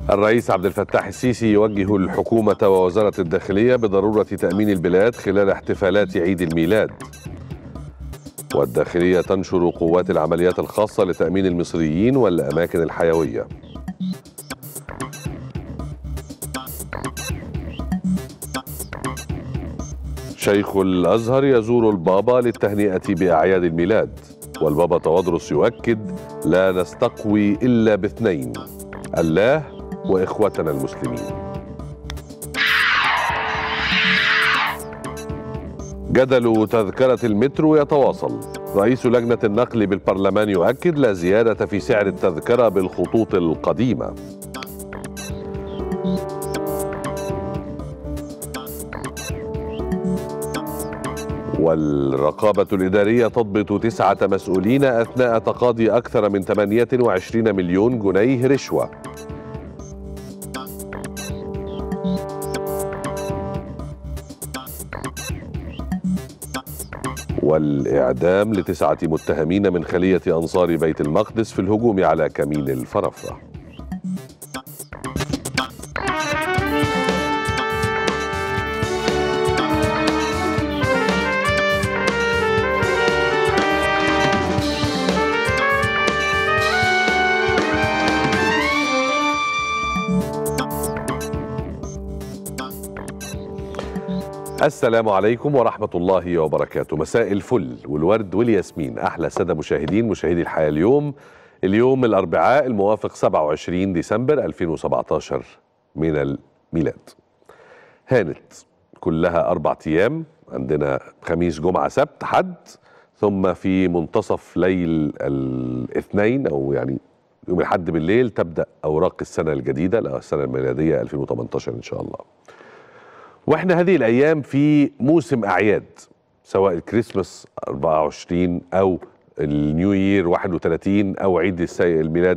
الرئيس عبد الفتاح السيسي يوجه الحكومة ووزارة الداخلية بضرورة تأمين البلاد خلال احتفالات عيد الميلاد والداخلية تنشر قوات العمليات الخاصة لتأمين المصريين والأماكن الحيوية شيخ الأزهر يزور البابا للتهنئة بأعياد الميلاد والبابا توادرس يؤكد لا نستقوي إلا باثنين الله وإخوتنا المسلمين جدل تذكرة المترو يتواصل رئيس لجنة النقل بالبرلمان يؤكد لا زيادة في سعر التذكرة بالخطوط القديمة والرقابة الإدارية تضبط تسعة مسؤولين أثناء تقاضي أكثر من 28 مليون جنيه رشوة والإعدام لتسعة متهمين من خلية أنصار بيت المقدس في الهجوم على كمين الفرافرة السلام عليكم ورحمة الله وبركاته مساء الفل والورد والياسمين أحلى سادة مشاهدين مشاهدي الحياة اليوم اليوم الأربعاء الموافق 27 ديسمبر 2017 من الميلاد هانت كلها أربع أيام عندنا خميس جمعة سبت حد ثم في منتصف ليل الاثنين أو يعني يوم الحد بالليل تبدأ أوراق السنة الجديدة السنة الميلادية 2018 إن شاء الله واحنا هذه الايام في موسم اعياد سواء الكريسماس 24 او النيو يير 31 او عيد السي... الميلاد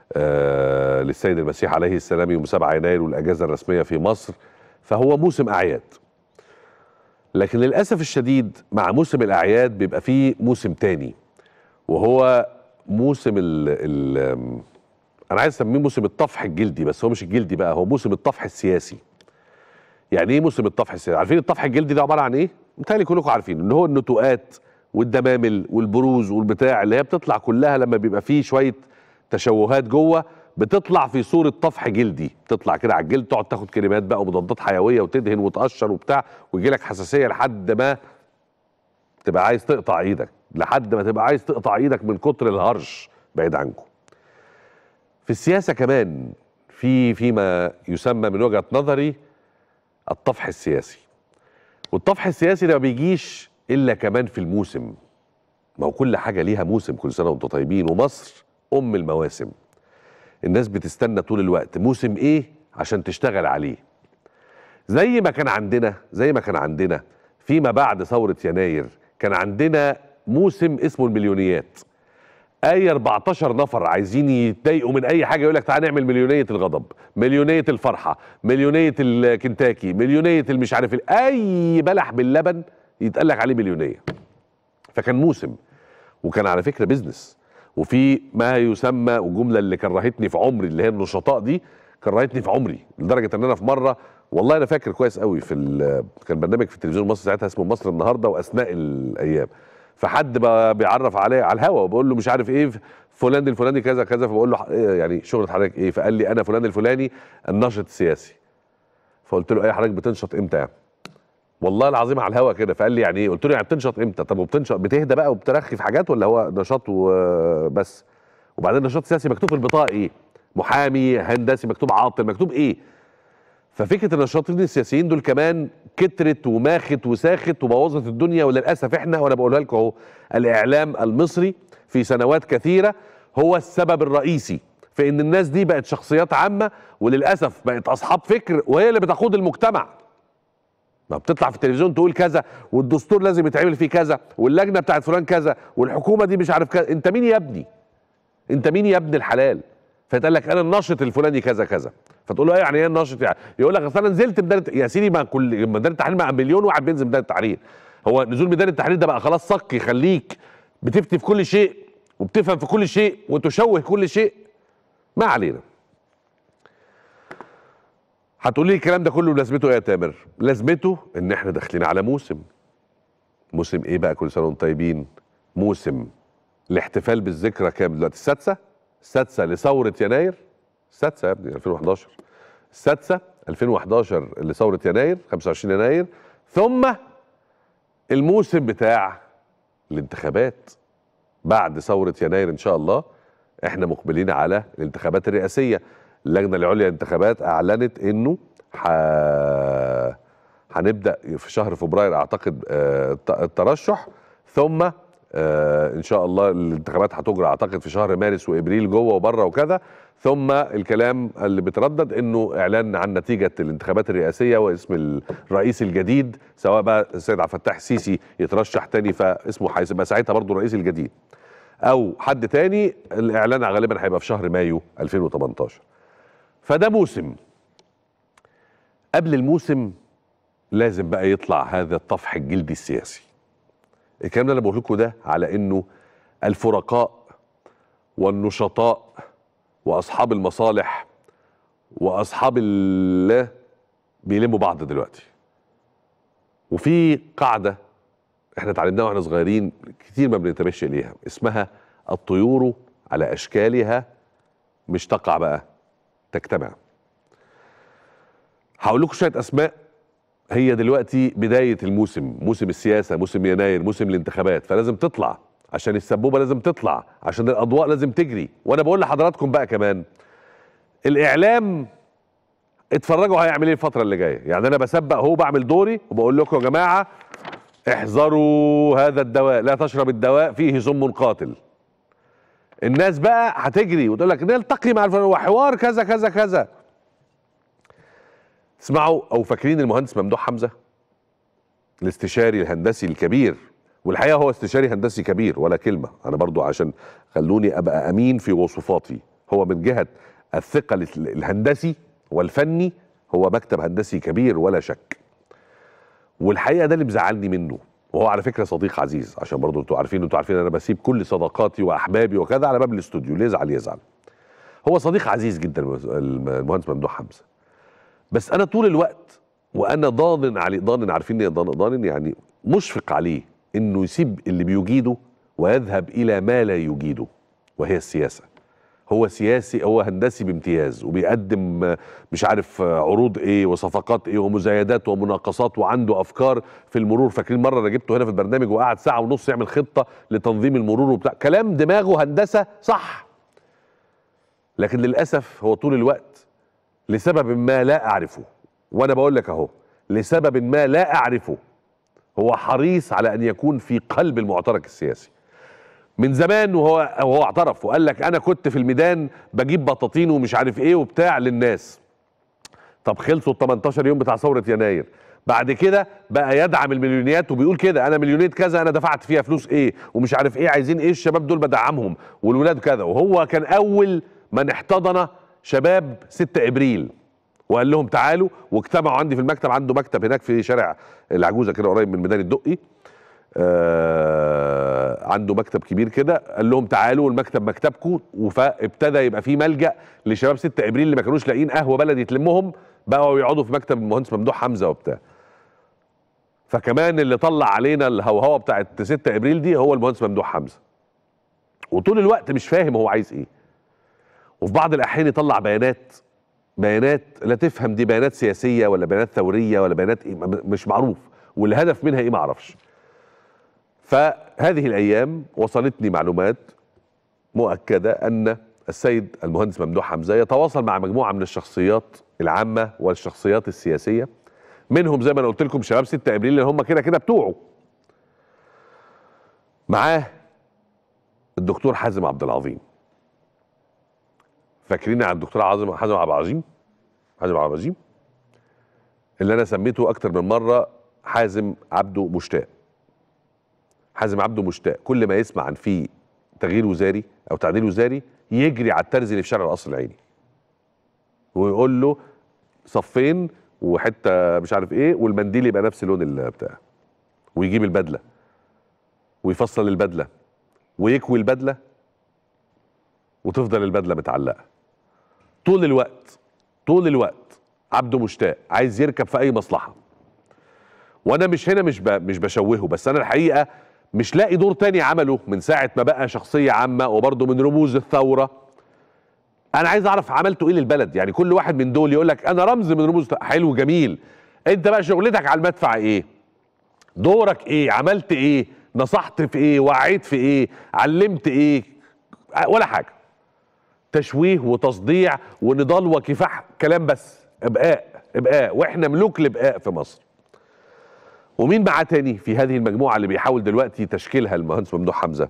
آه للسيد المسيح عليه السلام يوم 7 يناير والاجازه الرسميه في مصر فهو موسم اعياد لكن للاسف الشديد مع موسم الاعياد بيبقى فيه موسم تاني وهو موسم ال ال انا عايز اسميه موسم الطفح الجلدي بس هو مش الجلدي بقى هو موسم الطفح السياسي يعني ايه موسم الطفح السياسي؟ عارفين الطفح الجلدي ده عباره عن ايه؟ متهيألي كلكم عارفين ان هو النتوءات والدمامل والبروز والبتاع اللي هي بتطلع كلها لما بيبقى فيه شويه تشوهات جوه بتطلع في صوره طفح جلدي تطلع كده على الجلد تقعد تاخد كريمات بقى ومضادات حيويه وتدهن وتقشر وبتاع ويجي لك حساسيه لحد ما تبقى عايز تقطع ايدك لحد ما تبقى عايز تقطع ايدك من كتر الهرش بعيد عنكم في السياسه كمان في فيما يسمى من وجهه نظري الطفح السياسي والطفح السياسي ده ما بيجيش الا كمان في الموسم ما هو كل حاجه ليها موسم كل سنه وانتم طيبين ومصر ام المواسم الناس بتستنى طول الوقت موسم ايه عشان تشتغل عليه زي ما كان عندنا زي ما كان عندنا فيما بعد ثوره يناير كان عندنا موسم اسمه المليونيات اي 14 نفر عايزين يتضايقوا من اي حاجه يقول لك تعالى نعمل مليونيه الغضب مليونيه الفرحه مليونيه الكنتاكي مليونيه المش عارف اي بلح باللبن يتقال لك عليه مليونيه فكان موسم وكان على فكره بيزنس وفي ما يسمى والجمله اللي كرهتني في عمري اللي هي النشطاء دي كرهتني في عمري لدرجه ان انا في مره والله انا فاكر كويس قوي في كان برنامج في التلفزيون المصري ساعتها اسمه مصر النهارده واثناء الايام فحد بقى بيعرف عليه على الهوا وبقول له مش عارف ايه فلان الفلاني كذا كذا فبقول له إيه يعني شغله حضرتك ايه فقال لي انا فلان الفلاني الناشط السياسي فقلت له ايه حضرتك بتنشط امتى يعني والله العظيم على الهوا كده فقال لي يعني ايه قلت له يعني بتنشط امتى طب وبتنشط بتهدى بقى وبترخي في حاجات ولا هو نشاط وبس وبعدين نشاط سياسي مكتوب في البطاقه ايه محامي هندسي مكتوب عاطل مكتوب ايه ففكره النشاطين السياسيين دول كمان كترت وماخت وساخت وبوظت الدنيا وللاسف احنا وانا بقولها لكم اهو الاعلام المصري في سنوات كثيره هو السبب الرئيسي في ان الناس دي بقت شخصيات عامه وللاسف بقت اصحاب فكر وهي اللي بتقود المجتمع ما بتطلع في التلفزيون تقول كذا والدستور لازم يتعمل فيه كذا واللجنه بتاعت فلان كذا والحكومه دي مش عارف كذا انت مين يا ابني انت مين يا ابن الحلال فيتقال لك انا الناشط الفلاني كذا كذا فتقول له ايه يعني ايه الناشط يعني يقول لك اصل انا نزلت ميدان يا سيدي ما كل ميدان التحرير مع مليون واحد بينزل ميدان التحرير هو نزول ميدان التحرير ده بقى خلاص صك يخليك بتفتي في كل شيء وبتفهم في كل شيء وتشوه كل شيء ما علينا هتقول لي الكلام ده كله لازمته ايه يا تامر لازمته ان احنا داخلين على موسم موسم ايه بقى كل سنه وانتم طيبين موسم الاحتفال بالذكرى كام دلوقتي السادسه السادسه لثوره يناير السادسه يا ابني 2011 السادسه 2011 لثوره يناير 25 يناير ثم الموسم بتاع الانتخابات بعد ثوره يناير ان شاء الله احنا مقبلين على الانتخابات الرئاسيه اللجنه العليا للانتخابات اعلنت انه ح... هنبدا في شهر فبراير اعتقد آه، الت- الترشح ثم آه، ان شاء الله الانتخابات هتجرى اعتقد في شهر مارس وابريل جوه وبره وكذا ثم الكلام اللي بتردد انه اعلان عن نتيجه الانتخابات الرئاسيه واسم الرئيس الجديد سواء بقى السيد عبد الفتاح السيسي يترشح تاني فاسمه هيبقى ساعتها برضه الرئيس الجديد او حد تاني الاعلان غالبا هيبقى في شهر مايو 2018 فده موسم قبل الموسم لازم بقى يطلع هذا الطفح الجلدي السياسي الكلام اللي انا بقول لكم ده على انه الفرقاء والنشطاء واصحاب المصالح واصحاب الله بيلموا بعض دلوقتي وفي قاعده احنا اتعلمناها واحنا صغيرين كتير ما بننتبهش اليها اسمها الطيور على اشكالها مش تقع بقى تجتمع هقول لكم شويه اسماء هي دلوقتي بدايه الموسم موسم السياسه موسم يناير موسم الانتخابات فلازم تطلع عشان السبوبه لازم تطلع عشان الاضواء لازم تجري وانا بقول لحضراتكم بقى كمان الاعلام اتفرجوا هيعمل ايه الفتره اللي جايه يعني انا بسبق اهو بعمل دوري وبقول لكم يا جماعه احذروا هذا الدواء لا تشرب الدواء فيه سم قاتل الناس بقى هتجري وتقول لك نلتقي مع الفلان وحوار كذا كذا كذا تسمعوا او فاكرين المهندس ممدوح حمزه الاستشاري الهندسي الكبير والحقيقه هو استشاري هندسي كبير ولا كلمه انا برضو عشان خلوني ابقى امين في وصفاتي هو من جهه الثقل الهندسي والفني هو مكتب هندسي كبير ولا شك والحقيقه ده اللي مزعلني منه وهو على فكره صديق عزيز عشان برضو انتوا عارفين انتوا عارفين انا بسيب كل صداقاتي واحبابي وكذا على باب الاستوديو اللي يزعل يزعل هو صديق عزيز جدا المهندس ممدوح حمزه بس انا طول الوقت وانا ضامن عليه ضامن عارفين ايه ضامن ضامن يعني مشفق عليه انه يسيب اللي بيجيده ويذهب الى ما لا يجيده وهي السياسه هو سياسي هو هندسي بامتياز وبيقدم مش عارف عروض ايه وصفقات ايه ومزايدات ومناقصات وعنده افكار في المرور فاكرين مره انا جبته هنا في البرنامج وقعد ساعه ونص يعمل خطه لتنظيم المرور وبتاع كلام دماغه هندسه صح لكن للاسف هو طول الوقت لسبب ما لا اعرفه وانا بقول لك اهو لسبب ما لا اعرفه هو حريص على ان يكون في قلب المعترك السياسي من زمان وهو وهو اعترف وقال لك انا كنت في الميدان بجيب بطاطين ومش عارف ايه وبتاع للناس طب خلصوا ال 18 يوم بتاع ثوره يناير بعد كده بقى يدعم المليونيات وبيقول كده انا مليونيه كذا انا دفعت فيها فلوس ايه ومش عارف ايه عايزين ايه الشباب دول بدعمهم والولاد كذا وهو كان اول من احتضن شباب 6 ابريل وقال لهم تعالوا واجتمعوا عندي في المكتب عنده مكتب هناك في شارع العجوزه كده قريب من ميدان الدقي آه عنده مكتب كبير كده قال لهم تعالوا المكتب مكتبكم فابتدى يبقى في ملجا لشباب 6 ابريل اللي ما كانوش لاقيين قهوه بلدي تلمهم بقوا يقعدوا في مكتب المهندس ممدوح حمزه وبتاع فكمان اللي طلع علينا الهوهوه بتاعت 6 ابريل دي هو المهندس ممدوح حمزه وطول الوقت مش فاهم هو عايز ايه وفي بعض الاحيان يطلع بيانات بيانات لا تفهم دي بيانات سياسيه ولا بيانات ثوريه ولا بيانات إيه مش معروف والهدف منها ايه ما اعرفش فهذه الايام وصلتني معلومات مؤكده ان السيد المهندس ممدوح حمزه يتواصل مع مجموعه من الشخصيات العامه والشخصيات السياسيه منهم زي ما انا قلت لكم شباب 6 ابريل اللي هم كده كده بتوعه معاه الدكتور حازم عبد العظيم فاكرين على الدكتور حازم حازم عبد العظيم حازم عبد العظيم اللي انا سميته اكتر من مره حازم عبده مشتاق حازم عبده مشتاق كل ما يسمع عن في تغيير وزاري او تعديل وزاري يجري على الترزي اللي في شارع القصر العيني ويقول له صفين وحته مش عارف ايه والمنديل يبقى نفس لون البتاع ويجيب البدله ويفصل البدله ويكوي البدله وتفضل البدله متعلقه طول الوقت طول الوقت عبده مشتاق عايز يركب في اي مصلحه وانا مش هنا مش مش بشوهه بس انا الحقيقه مش لاقي دور تاني عمله من ساعه ما بقى شخصيه عامه وبرضه من رموز الثوره انا عايز اعرف عملته ايه للبلد يعني كل واحد من دول يقول لك انا رمز من رموز حلو جميل انت بقى شغلتك على المدفع ايه دورك ايه عملت ايه نصحت في ايه وعيت في ايه علمت ايه ولا حاجه تشويه وتصديع ونضال وكفاح كلام بس ابقاء ابقاء واحنا ملوك الابقاء في مصر ومين معاه تاني في هذه المجموعه اللي بيحاول دلوقتي تشكيلها المهندس ممدوح حمزه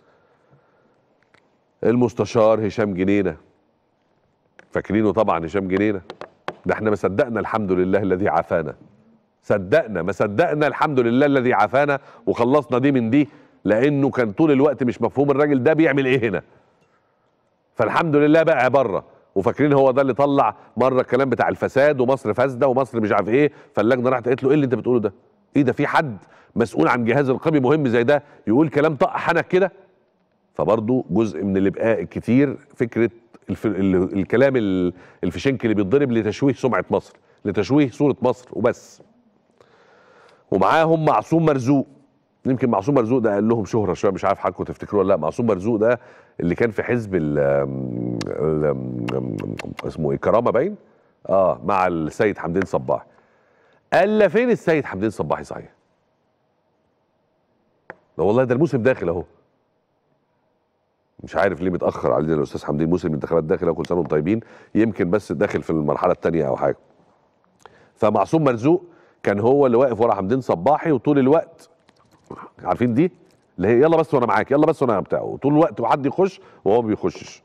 المستشار هشام جنينه فاكرينه طبعا هشام جنينه ده احنا ما صدقنا الحمد لله الذي عافانا صدقنا ما صدقنا الحمد لله الذي عافانا وخلصنا دي من دي لانه كان طول الوقت مش مفهوم الراجل ده بيعمل ايه هنا فالحمد لله بقى بره وفاكرين هو ده اللي طلع مره الكلام بتاع الفساد ومصر فاسده ومصر مش عارف ايه فاللجنه راحت قالت له ايه اللي انت بتقوله ده ايه ده في حد مسؤول عن جهاز رقابي مهم زي ده يقول كلام طق حنك كده فبرضه جزء من الابقاء الكتير فكره الف... ال... الكلام الفشنك اللي بيتضرب لتشويه سمعه مصر لتشويه صوره مصر وبس ومعاهم معصوم مرزوق يمكن معصوم مرزوق ده قال لهم شهره شويه مش عارف حضراتكم تفتكروه ولا لا معصوم مرزوق ده اللي كان في حزب ال اسمه ايه كرامه باين اه مع السيد حمدين صباح قال فين السيد حمدين صباحي صحيح ده والله ده الموسم داخل اهو مش عارف ليه متاخر علينا الاستاذ حمدين موسم الانتخابات داخل اهو كل سنه وانتم طيبين يمكن بس داخل في المرحله الثانيه او حاجه فمعصوم مرزوق كان هو اللي واقف ورا حمدين صباحي وطول الوقت عارفين دي اللي هي يلا بس وانا معاك يلا بس وانا بتاعه طول الوقت وحد يخش وهو ما بيخشش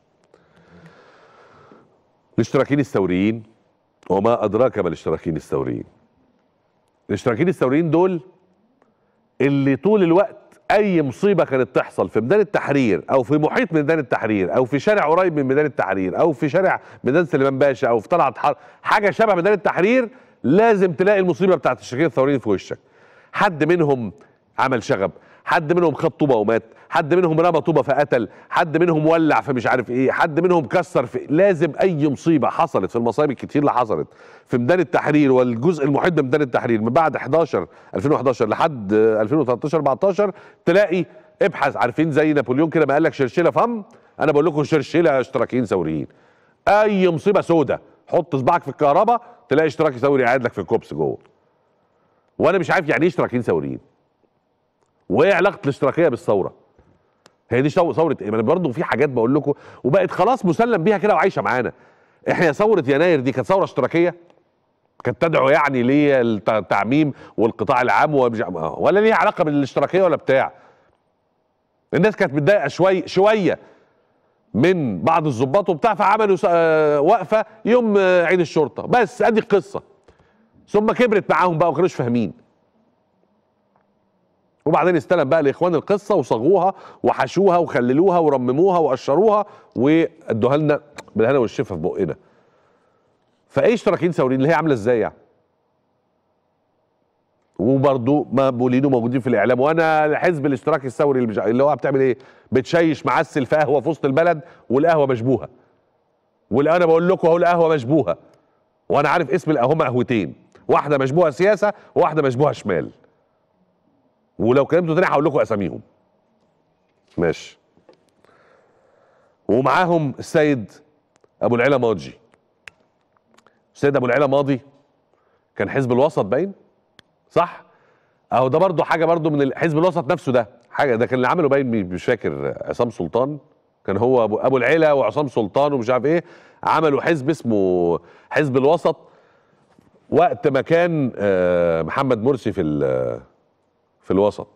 الاشتراكيين الثوريين وما ادراك ما الاشتراكيين الثوريين الاشتراكيين الثوريين دول اللي طول الوقت اي مصيبه كانت تحصل في ميدان التحرير او في محيط ميدان التحرير او في شارع قريب من ميدان التحرير او في شارع ميدان سليمان باشا او في طلعت حر حاجه شبه ميدان التحرير لازم تلاقي المصيبه بتاعت الاشتراكيين الثوريين في وشك حد منهم عمل شغب حد منهم خد طوبه ومات حد منهم رمى طوبه فقتل حد منهم ولع فمش عارف ايه حد منهم كسر في لازم اي مصيبه حصلت في المصايب الكتير اللي حصلت في ميدان التحرير والجزء المحيط بميدان التحرير من بعد 11 2011 لحد 2013 14 تلاقي ابحث عارفين زي نابليون كده ما قال لك شرشله فم انا بقول لكم شرشله اشتراكيين ثوريين اي مصيبه سودة حط صباعك في الكهرباء تلاقي اشتراكي ثوري قاعد لك في الكوبس جوه وانا مش عارف يعني ايه اشتراكيين ثوريين وايه علاقه الاشتراكيه بالثوره هي دي ثوره ايه برضه في حاجات بقول لكم وبقت خلاص مسلم بيها كده وعايشه معانا احنا ثوره يناير دي كانت ثوره اشتراكيه كانت تدعو يعني للتعميم والقطاع العام ولا ليها علاقه بالاشتراكيه ولا بتاع الناس كانت متضايقه شويه شويه من بعض الظباط وبتاع فعملوا وقفه يوم عيد الشرطه بس ادي القصه ثم كبرت معاهم بقى وما كانوش فاهمين وبعدين استلم بقى الاخوان القصه وصاغوها وحشوها وخللوها ورمموها وقشروها وادوها لنا بالهنا والشفا في بقنا فايه اشتراكيين ثوريين اللي هي عامله ازاي يعني وبرضه مقبولين وموجودين في الاعلام وانا الحزب الاشتراكي الثوري اللي, اللي هو بتعمل ايه بتشيش معسل في قهوه في وسط البلد والقهوه مشبوهه وانا بقول لكم اهو القهوه مشبوهه وانا عارف اسم القهوه قهوتين واحده مشبوهه سياسه وواحده مشبوهه شمال ولو كلمتوا تاني هقول لكم اساميهم ماشي ومعاهم السيد ابو العلا ماضي السيد ابو العلا ماضي كان حزب الوسط باين صح اهو ده برضو حاجه برضو من الحزب الوسط نفسه ده حاجه ده كان اللي عمله باين مش فاكر عصام سلطان كان هو ابو, أبو العلا وعصام سلطان ومش عارف ايه عملوا حزب اسمه حزب الوسط وقت ما كان محمد مرسي في في الوسط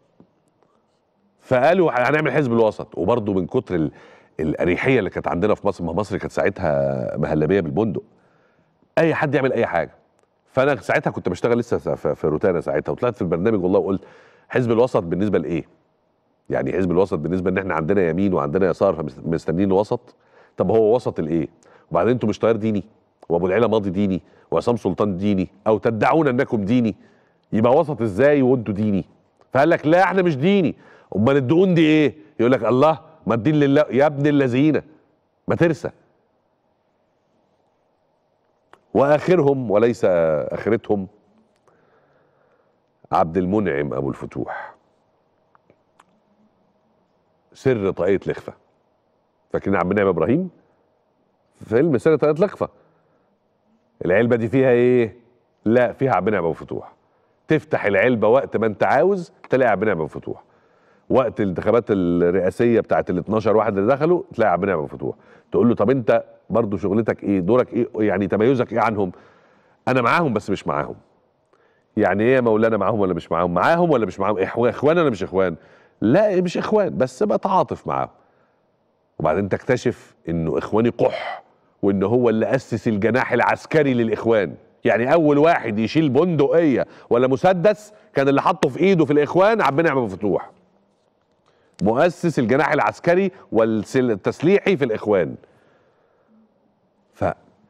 فقالوا هنعمل حزب الوسط وبرضه من كتر ال... الاريحيه اللي كانت عندنا في مصر ما مصر كانت ساعتها مهلبيه بالبندق اي حد يعمل اي حاجه فانا ساعتها كنت بشتغل لسه في روتانا ساعتها وطلعت في البرنامج والله وقلت حزب الوسط بالنسبه لايه؟ يعني حزب الوسط بالنسبه ان احنا عندنا يمين وعندنا يسار فمستنيين الوسط طب هو وسط الايه؟ وبعدين انتوا مش تيار ديني وابو العلا ماضي ديني وعصام سلطان ديني او تدعون انكم ديني يبقى وسط ازاي وانتوا ديني فقال لك لا احنا مش ديني امال الدقون دي ايه يقول لك الله ما الدين لله يا ابن الذين ما ترسى واخرهم وليس اخرتهم عبد المنعم ابو الفتوح سر طاقية لخفة فاكرين عبد المنعم ابراهيم فيلم سر طاقية لخفة العلبة دي فيها ايه لا فيها عبد المنعم ابو الفتوح تفتح العلبة وقت ما انت عاوز تلاقي عبد المنعم ابو الفتوح وقت الانتخابات الرئاسيه بتاعت ال 12 واحد اللي دخلوا تلاقي عبد المنعم فتوح تقول له طب انت برضه شغلتك ايه دورك ايه يعني تميزك ايه عنهم انا معاهم بس مش معاهم يعني ايه يا مولانا معاهم ولا مش معاهم معاهم ولا مش معاهم اخوان ولا مش اخوان لا مش اخوان بس بتعاطف معاهم وبعدين تكتشف انه اخواني قح وان هو اللي اسس الجناح العسكري للاخوان يعني اول واحد يشيل بندقيه ولا مسدس كان اللي حطه في ايده في الاخوان عبد المنعم فتوح مؤسس الجناح العسكري والتسليحي في الاخوان ف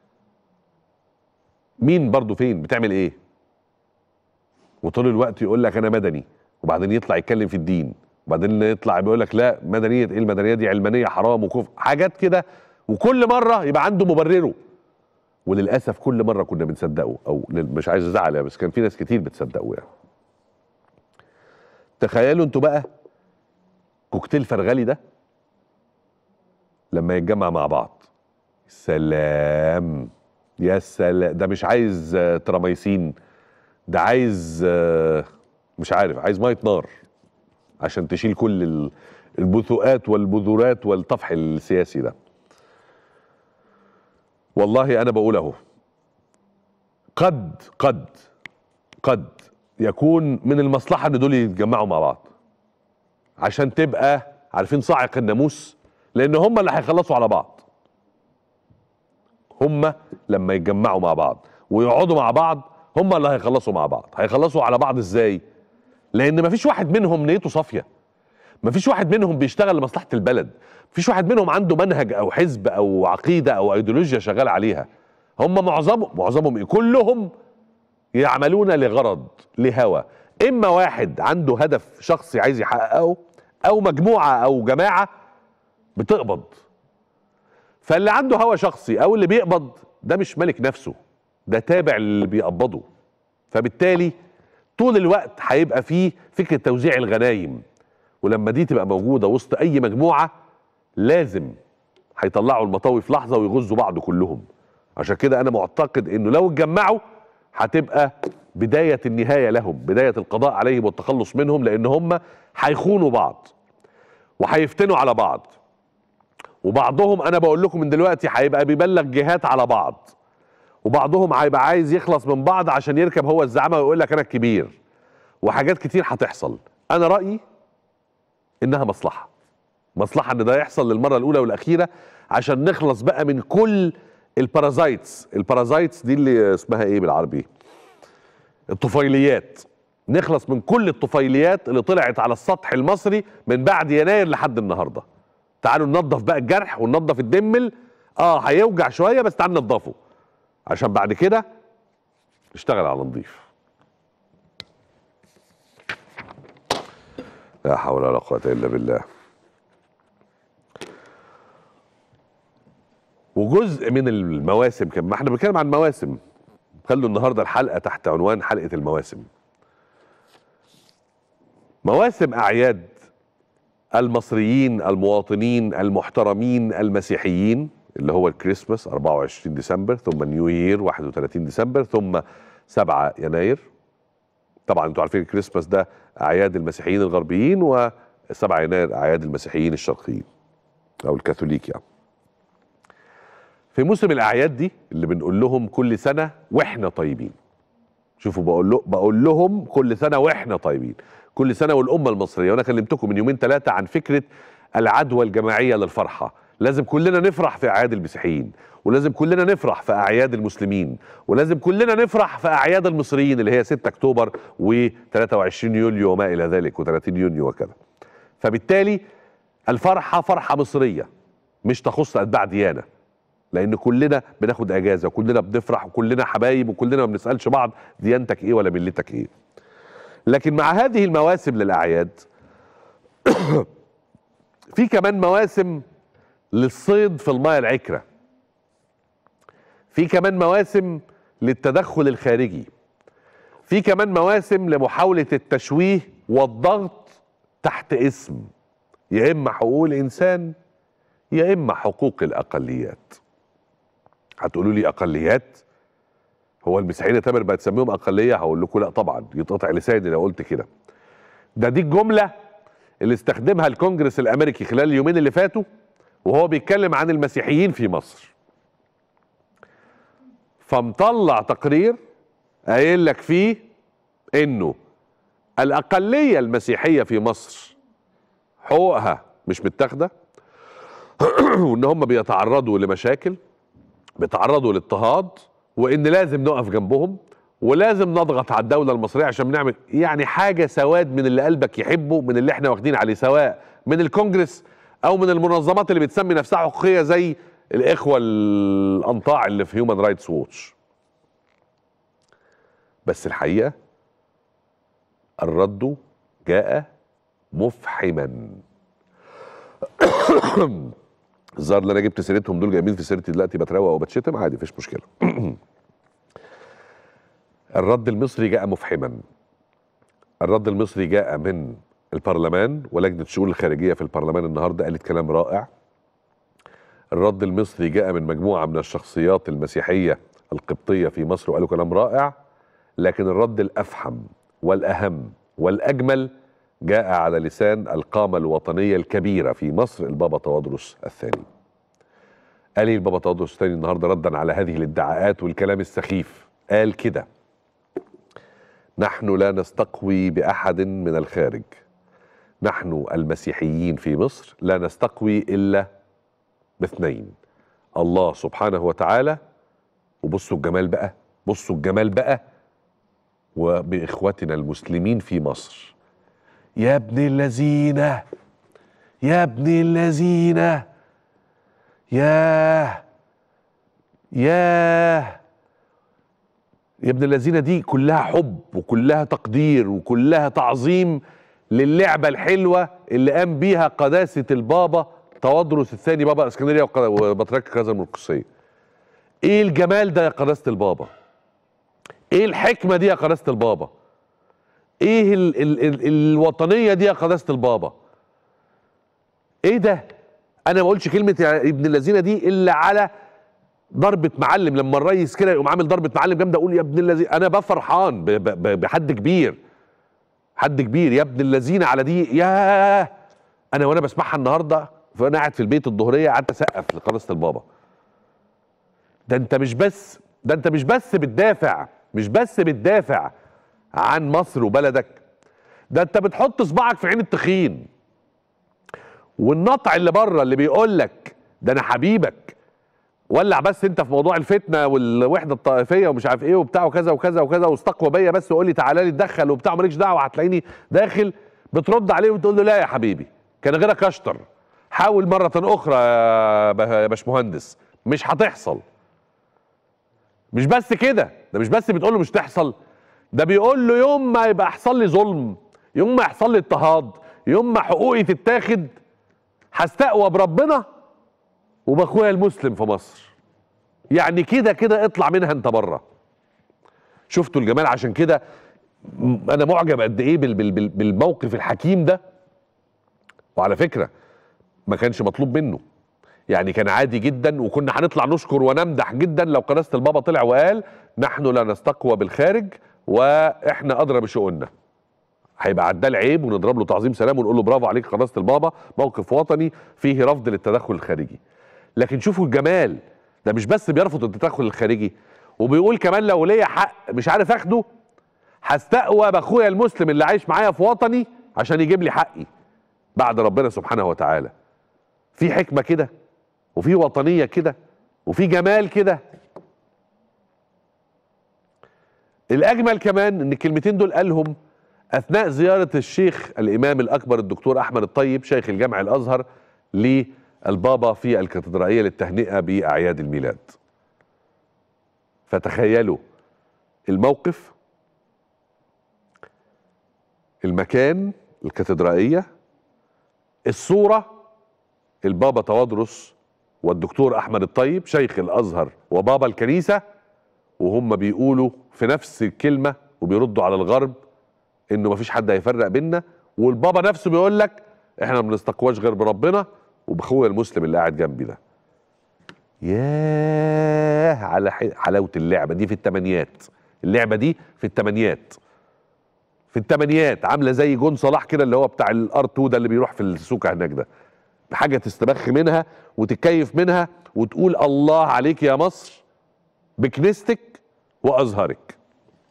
مين برضه فين بتعمل ايه وطول الوقت يقول لك انا مدني وبعدين يطلع يتكلم في الدين وبعدين يطلع بيقول لك لا مدنيه ايه المدنيه دي علمانيه حرام وكفر حاجات كده وكل مره يبقى عنده مبرره وللاسف كل مره كنا بنصدقه او مش عايز ازعل يعني بس كان في ناس كتير بتصدقه يعني تخيلوا انتوا بقى كوكتيل فرغلي ده لما يتجمع مع بعض سلام يا سلام ده مش عايز تراميسين ده عايز مش عارف عايز ميه نار عشان تشيل كل البثوقات والبذورات والطفح السياسي ده والله انا بقول اهو قد قد قد يكون من المصلحه ان دول يتجمعوا مع بعض عشان تبقى عارفين صاعق الناموس لان هم اللي هيخلصوا على بعض هم لما يتجمعوا مع بعض ويقعدوا مع بعض هم اللي هيخلصوا مع بعض هيخلصوا على بعض ازاي لان مفيش واحد منهم نيته صافيه مفيش واحد منهم بيشتغل لمصلحه البلد مفيش واحد منهم عنده منهج او حزب او عقيده او ايديولوجيا شغال عليها هم معظمهم معظمهم إيه؟ كلهم يعملون لغرض لهوى اما واحد عنده هدف شخصي عايز يحققه او مجموعه او جماعه بتقبض فاللي عنده هوى شخصي او اللي بيقبض ده مش ملك نفسه ده تابع اللي بيقبضه فبالتالي طول الوقت هيبقى فيه فكره توزيع الغنايم ولما دي تبقى موجوده وسط اي مجموعه لازم هيطلعوا المطاوي في لحظه ويغزوا بعض كلهم عشان كده انا معتقد انه لو اتجمعوا هتبقى بدايه النهايه لهم بدايه القضاء عليهم والتخلص منهم لان هم هيخونوا بعض وهيفتنوا على بعض وبعضهم انا بقول لكم من دلوقتي هيبقى بيبلغ جهات على بعض وبعضهم هيبقى عايز يخلص من بعض عشان يركب هو الزعامه ويقول لك انا الكبير وحاجات كتير هتحصل انا رايي انها مصلحه مصلحه ان ده يحصل للمره الاولى والاخيره عشان نخلص بقى من كل البارازايتس البارازايتس دي اللي اسمها ايه بالعربي الطفيليات نخلص من كل الطفيليات اللي طلعت على السطح المصري من بعد يناير لحد النهارده تعالوا ننظف بقى الجرح وننظف الدمل اه هيوجع شويه بس تعالوا ننضفه عشان بعد كده نشتغل على نظيف لا حول ولا قوه الا بالله وجزء من المواسم كان ما احنا بنتكلم عن مواسم خلوا النهارده الحلقه تحت عنوان حلقه المواسم مواسم اعياد المصريين المواطنين المحترمين المسيحيين اللي هو الكريسماس 24 ديسمبر ثم نيو يير 31 ديسمبر ثم 7 يناير طبعا انتوا عارفين الكريسماس ده اعياد المسيحيين الغربيين و7 يناير اعياد المسيحيين الشرقيين او الكاثوليك يعني في موسم الاعياد دي اللي بنقول لهم كل سنه واحنا طيبين شوفوا بقول له بقول لهم كل سنه واحنا طيبين كل سنه والامه المصريه وانا كلمتكم من يومين ثلاثه عن فكره العدوى الجماعيه للفرحه لازم كلنا نفرح في اعياد المسيحيين ولازم كلنا نفرح في اعياد المسلمين ولازم كلنا نفرح في اعياد المصريين اللي هي 6 اكتوبر و23 يوليو وما الى ذلك و30 يونيو وكذا فبالتالي الفرحه فرحه مصريه مش تخص اتباع ديانه لان كلنا بناخد اجازه وكلنا بنفرح وكلنا حبايب وكلنا ما بنسالش بعض ديانتك ايه ولا ملتك ايه لكن مع هذه المواسم للاعياد في كمان مواسم للصيد في المايه العكره في كمان مواسم للتدخل الخارجي في كمان مواسم لمحاولة التشويه والضغط تحت اسم يا إما حقوق الإنسان يا إما حقوق الأقليات هتقولوا لي أقليات هو المسيحيين يا تامر بقى تسميهم أقلية هقول لكم لا طبعا يتقطع لساني لو قلت كده ده دي الجملة اللي استخدمها الكونجرس الأمريكي خلال اليومين اللي فاتوا وهو بيتكلم عن المسيحيين في مصر فمطلع تقرير قايل لك فيه انه الاقليه المسيحيه في مصر حقوقها مش متاخده وان هم بيتعرضوا لمشاكل بيتعرضوا لاضطهاد وان لازم نقف جنبهم ولازم نضغط على الدوله المصريه عشان نعمل يعني حاجه سواد من اللي قلبك يحبه من اللي احنا واخدين عليه سواء من الكونجرس او من المنظمات اللي بتسمي نفسها حقوقيه زي الاخوه الانطاع اللي في هيومن رايتس ووتش بس الحقيقه الرد جاء مفحما الظاهر اللي انا جبت سيرتهم دول جايبين في سيرتي دلوقتي بتروق وبتشتم عادي مفيش مشكله الرد المصري جاء مفحما الرد المصري جاء من البرلمان ولجنه الشؤون الخارجيه في البرلمان النهارده قالت كلام رائع الرد المصري جاء من مجموعه من الشخصيات المسيحيه القبطيه في مصر وقالوا كلام رائع لكن الرد الافحم والاهم والاجمل جاء على لسان القامه الوطنيه الكبيره في مصر البابا تواضرس الثاني. قال ايه البابا تواضرس الثاني النهارده ردا على هذه الادعاءات والكلام السخيف؟ قال كده: نحن لا نستقوي باحد من الخارج. نحن المسيحيين في مصر لا نستقوي الا باثنين الله سبحانه وتعالى وبصوا الجمال بقى بصوا الجمال بقى وبإخوتنا المسلمين في مصر يا ابن الذين يا ابن الذين ياه ياه يا ابن الذين دي كلها حب وكلها تقدير وكلها تعظيم للعبة الحلوة اللي قام بيها قداسة البابا توادرس الثاني بابا اسكندرية وبطريرك كذا من القدسية ايه الجمال ده يا قداسة البابا ايه الحكمه دي يا قداسه البابا ايه ال ال ال الوطنيه دي يا قداسه البابا ايه ده انا ما بقولش كلمه يا ابن الذين دي الا على ضربه معلم لما الريس كده يقوم عامل ضربه معلم جامده اقول يا ابن الذين انا بفرحان بحد كبير حد كبير يا ابن الذين على دي يا انا وانا بسمعها النهارده فانا قاعد في البيت الظهريه قعدت اسقف لقداسه البابا ده انت مش بس ده انت مش بس بتدافع مش بس بتدافع عن مصر وبلدك ده انت بتحط صباعك في عين التخين والنطع اللي بره اللي بيقول لك ده انا حبيبك ولع بس انت في موضوع الفتنه والوحده الطائفيه ومش عارف ايه وبتاع وكذا وكذا وكذا واستقوى بيا بس وقول لي تعالى لي اتدخل وبتاع مالكش دعوه هتلاقيني داخل بترد عليه وتقول له لا يا حبيبي كان غيرك اشطر حاول مره اخرى يا باشمهندس مش هتحصل مش بس كده ده مش بس بتقول له مش تحصل ده بيقول له يوم ما يبقى يحصل لي ظلم يوم ما يحصل لي اضطهاد يوم ما حقوقي تتاخد هستقوى بربنا وباخويا المسلم في مصر يعني كده كده اطلع منها انت بره شفتوا الجمال عشان كده انا معجب قد ايه بالموقف الحكيم ده وعلى فكره ما كانش مطلوب منه يعني كان عادي جدا وكنا هنطلع نشكر ونمدح جدا لو قناه البابا طلع وقال نحن لا نستقوى بالخارج واحنا ادرى بشؤوننا هيبقى عدال عيب ونضرب له تعظيم سلام ونقول له برافو عليك قناه البابا موقف وطني فيه رفض للتدخل الخارجي لكن شوفوا الجمال ده مش بس بيرفض التدخل الخارجي وبيقول كمان لو ليا حق مش عارف اخده هستقوى باخويا المسلم اللي عايش معايا في وطني عشان يجيب لي حقي بعد ربنا سبحانه وتعالى في حكمه كده وفي وطنيه كده وفي جمال كده الاجمل كمان ان الكلمتين دول قالهم اثناء زياره الشيخ الامام الاكبر الدكتور احمد الطيب شيخ الجامع الازهر للبابا في الكاتدرائيه للتهنئه باعياد الميلاد فتخيلوا الموقف المكان الكاتدرائيه الصوره البابا توادرس والدكتور احمد الطيب شيخ الازهر وبابا الكنيسه وهم بيقولوا في نفس الكلمه وبيردوا على الغرب انه مفيش حد هيفرق بينا والبابا نفسه بيقول لك احنا ما بنستقواش غير بربنا وباخويا المسلم اللي قاعد جنبي ده ياه على ح- حلاوه اللعبه دي في الثمانيات اللعبه دي في الثمانيات في الثمانيات عامله زي جون صلاح كده اللي هو بتاع الار 2 ده اللي بيروح في السوكه هناك ده حاجه تستبخ منها وتتكيف منها وتقول الله عليك يا مصر بكنيستك وازهرك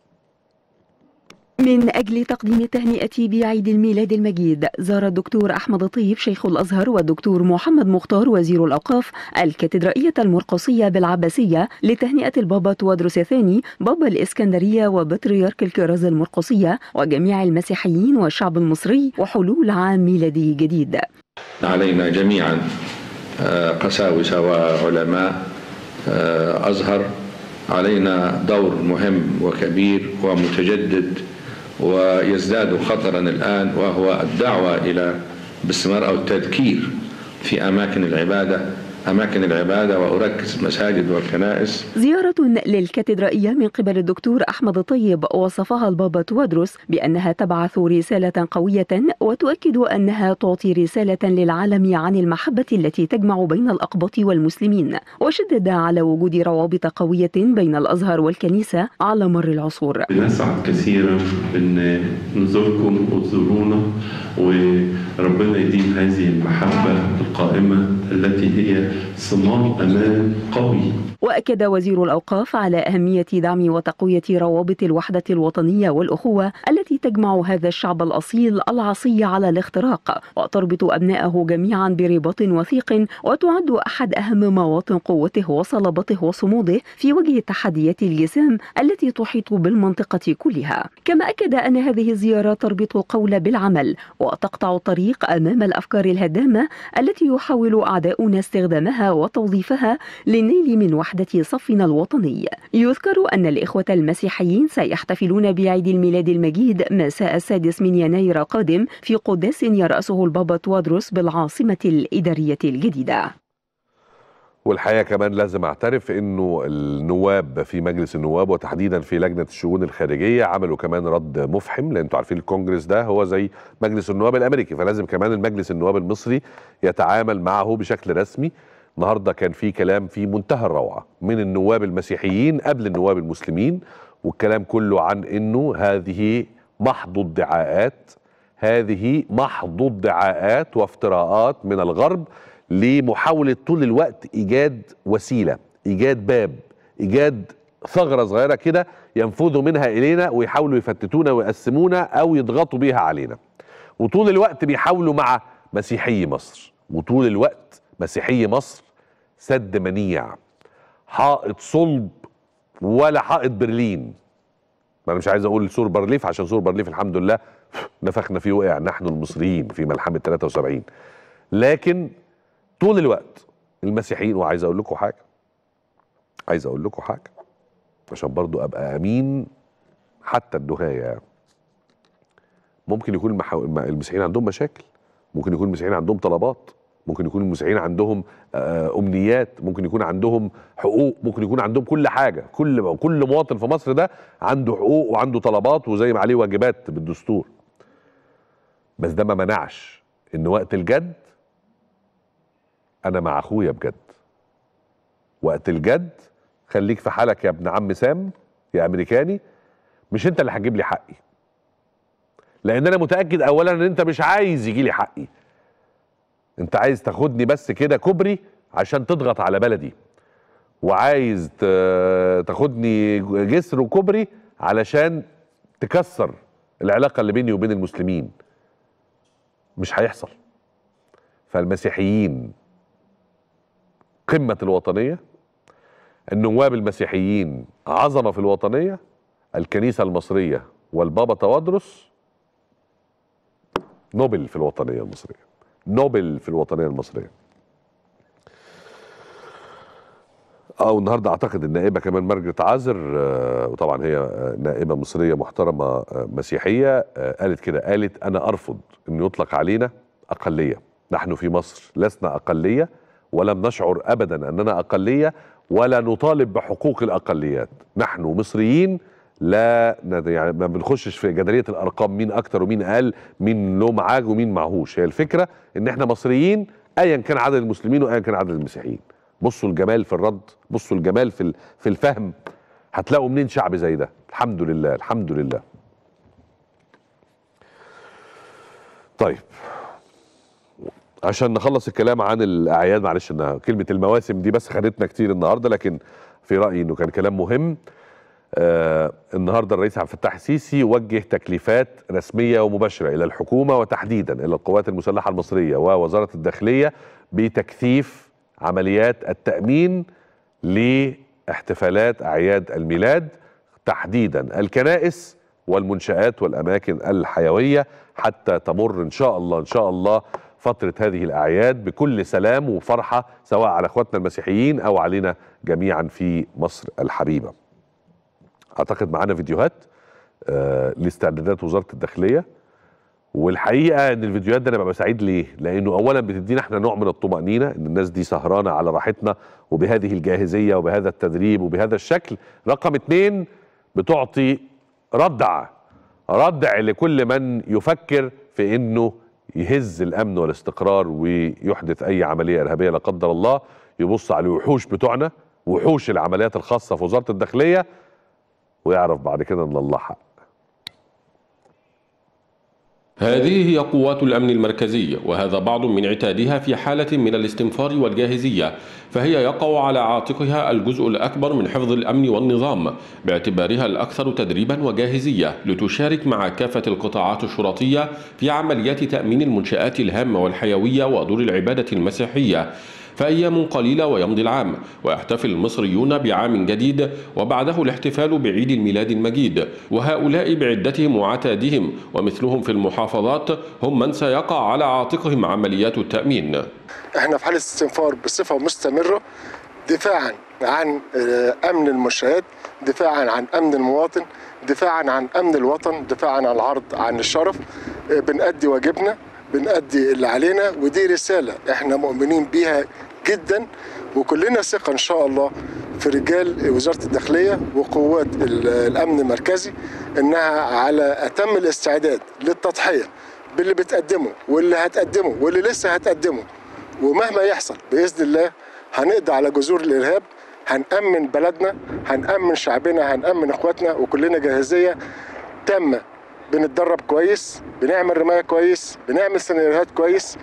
من أجل تقديم التهنئة بعيد الميلاد المجيد زار الدكتور أحمد الطيب شيخ الأزهر والدكتور محمد مختار وزير الأوقاف الكاتدرائية المرقصية بالعباسية لتهنئة البابا توادرس الثاني بابا الإسكندرية وبطريرك الكرازة المرقصية وجميع المسيحيين والشعب المصري وحلول عام ميلادي جديد علينا جميعا آه، قساوسة وعلماء آه، أزهر علينا دور مهم وكبير ومتجدد ويزداد خطرا الآن وهو الدعوة إلى باستمرار أو التذكير في أماكن العبادة أماكن العبادة وأركز المساجد والكنائس زيارة للكاتدرائية من قبل الدكتور أحمد الطيب وصفها البابا توادرس بأنها تبعث رسالة قوية وتؤكد أنها تعطي رسالة للعالم عن المحبة التي تجمع بين الأقباط والمسلمين وشدد على وجود روابط قوية بين الأزهر والكنيسة على مر العصور بنسعد كثيرا بان نزوركم وتزورونا وربنا يديم هذه المحبه القائمه التي هي صمام امان قوي وأكد وزير الأوقاف على أهمية دعم وتقوية روابط الوحدة الوطنية والأخوة التي تجمع هذا الشعب الأصيل العصي على الاختراق وتربط أبنائه جميعا برباط وثيق وتعد أحد أهم مواطن قوته وصلابته وصموده في وجه التحديات الجسام التي تحيط بالمنطقة كلها كما أكد أن هذه الزيارة تربط القول بالعمل وتقطع الطريق أمام الأفكار الهدامة التي يحاول أعداؤنا استخدامها وتوظيفها للنيل من وحدة صفنا الوطني يذكر أن الإخوة المسيحيين سيحتفلون بعيد الميلاد المجيد مساء السادس من يناير القادم في قداس يرأسه البابا توادروس بالعاصمة الإدارية الجديدة والحقيقه كمان لازم اعترف انه النواب في مجلس النواب وتحديدا في لجنه الشؤون الخارجيه عملوا كمان رد مفحم لان انتوا عارفين الكونجرس ده هو زي مجلس النواب الامريكي فلازم كمان المجلس النواب المصري يتعامل معه بشكل رسمي النهارده كان في كلام في منتهى الروعه من النواب المسيحيين قبل النواب المسلمين والكلام كله عن انه هذه محض ادعاءات هذه محض ادعاءات وافتراءات من الغرب لمحاوله طول الوقت ايجاد وسيله ايجاد باب ايجاد ثغره صغيره كده ينفذوا منها الينا ويحاولوا يفتتونا ويقسمونا او يضغطوا بيها علينا وطول الوقت بيحاولوا مع مسيحي مصر وطول الوقت مسيحي مصر سد منيع حائط صلب ولا حائط برلين ما انا مش عايز اقول سور بارليف عشان سور بارليف الحمد لله نفخنا فيه وقع نحن المصريين في ملحمه 73 لكن طول الوقت المسيحيين وعايز اقول لكم حاجه عايز اقول لكم حاجه عشان برضو ابقى امين حتى النهايه يعني. ممكن يكون المحا... الم- المسيحيين عندهم مشاكل ممكن يكون المسيحيين عندهم طلبات ممكن يكون المسيحيين عندهم آه، امنيات ممكن يكون عندهم حقوق ممكن يكون عندهم كل حاجه كل كل مواطن في مصر ده عنده حقوق وعنده طلبات وزي ما عليه واجبات بالدستور بس ده ما منعش ان وقت الجد انا مع اخويا بجد وقت الجد خليك في حالك يا ابن عم سام يا امريكاني مش انت اللي هتجيب لي حقي لان انا متاكد اولا ان انت مش عايز يجي لي حقي انت عايز تاخدني بس كده كوبري عشان تضغط على بلدي وعايز ت- تاخدني جسر وكوبري علشان تكسر العلاقه اللي بيني وبين المسلمين مش هيحصل فالمسيحيين قمه الوطنيه النواب المسيحيين عظمه في الوطنيه الكنيسه المصريه والبابا توادرس نوبل في الوطنيه المصريه نوبل في الوطنيه المصريه او النهارده اعتقد النائبه كمان مارجريت عازر آه، وطبعا هي آه، نائبه مصريه محترمه آه، مسيحيه آه، قالت كده قالت انا ارفض ان يطلق علينا اقليه نحن في مصر لسنا اقليه ولم نشعر ابدا اننا اقليه ولا نطالب بحقوق الاقليات نحن مصريين لا ند- يعني ما بنخشش في جدليه الارقام مين اكتر ومين اقل مين له معاه ومين معهوش هي الفكره ان احنا مصريين ايا كان عدد المسلمين وايا كان عدد المسيحيين بصوا الجمال في الرد بصوا الجمال في ال- في الفهم هتلاقوا منين شعب زي ده الحمد لله الحمد لله طيب عشان نخلص الكلام عن الاعياد معلش انها كلمه المواسم دي بس خدتنا كتير النهارده لكن في رايي انه كان كلام مهم آه النهارده الرئيس عبد الفتاح السيسي وجه تكليفات رسميه ومباشره الى الحكومه وتحديدا الى القوات المسلحه المصريه ووزاره الداخليه بتكثيف عمليات التامين لاحتفالات اعياد الميلاد تحديدا الكنائس والمنشآت والأماكن الحيوية حتى تمر إن شاء الله إن شاء الله فترة هذه الأعياد بكل سلام وفرحة سواء على إخواتنا المسيحيين أو علينا جميعا في مصر الحبيبة أعتقد معانا فيديوهات آه لاستعدادات وزارة الداخلية والحقيقة إن الفيديوهات ده أنا ببقى سعيد ليه؟ لأنه أولا بتدينا إحنا نوع من الطمأنينة إن الناس دي سهرانة على راحتنا وبهذه الجاهزية وبهذا التدريب وبهذا الشكل رقم اتنين بتعطي ردع ردع لكل من يفكر في انه يهز الامن والاستقرار ويحدث اي عمليه ارهابيه لا قدر الله يبص على الوحوش بتوعنا وحوش العمليات الخاصه في وزاره الداخليه ويعرف بعد كده ان الله حق هذه هي قوات الأمن المركزي وهذا بعض من عتادها في حالة من الاستنفار والجاهزية فهي يقع على عاتقها الجزء الأكبر من حفظ الأمن والنظام باعتبارها الأكثر تدريبا وجاهزية لتشارك مع كافة القطاعات الشرطية في عمليات تأمين المنشآت الهامة والحيوية ودور العبادة المسيحية فأيام قليلة ويمضي العام ويحتفل المصريون بعام جديد وبعده الاحتفال بعيد الميلاد المجيد وهؤلاء بعدتهم وعتادهم ومثلهم في المحافظات هم من سيقع على عاتقهم عمليات التأمين احنا في حاله استنفار بصفه مستمره دفاعا عن آه، امن المنشآت دفاعا عن امن المواطن دفاعا عن امن الوطن دفاعا عن العرض عن الشرف آه، بنأدي واجبنا بنأدي اللي علينا ودي رساله احنا مؤمنين بيها جدا وكلنا ثقه ان شاء الله في رجال وزاره الداخليه وقوات ال- الامن المركزي انها على اتم الاستعداد للتضحيه باللي بتقدمه واللي هتقدمه واللي لسه هتقدمه ومهما يحصل باذن الله هنقضي على جذور الارهاب هنأمن بلدنا هنأمن شعبنا هنأمن اخواتنا وكلنا جاهزيه تامه بنتدرب كويس بنعمل رمايه كويس بنعمل سيناريوهات كويس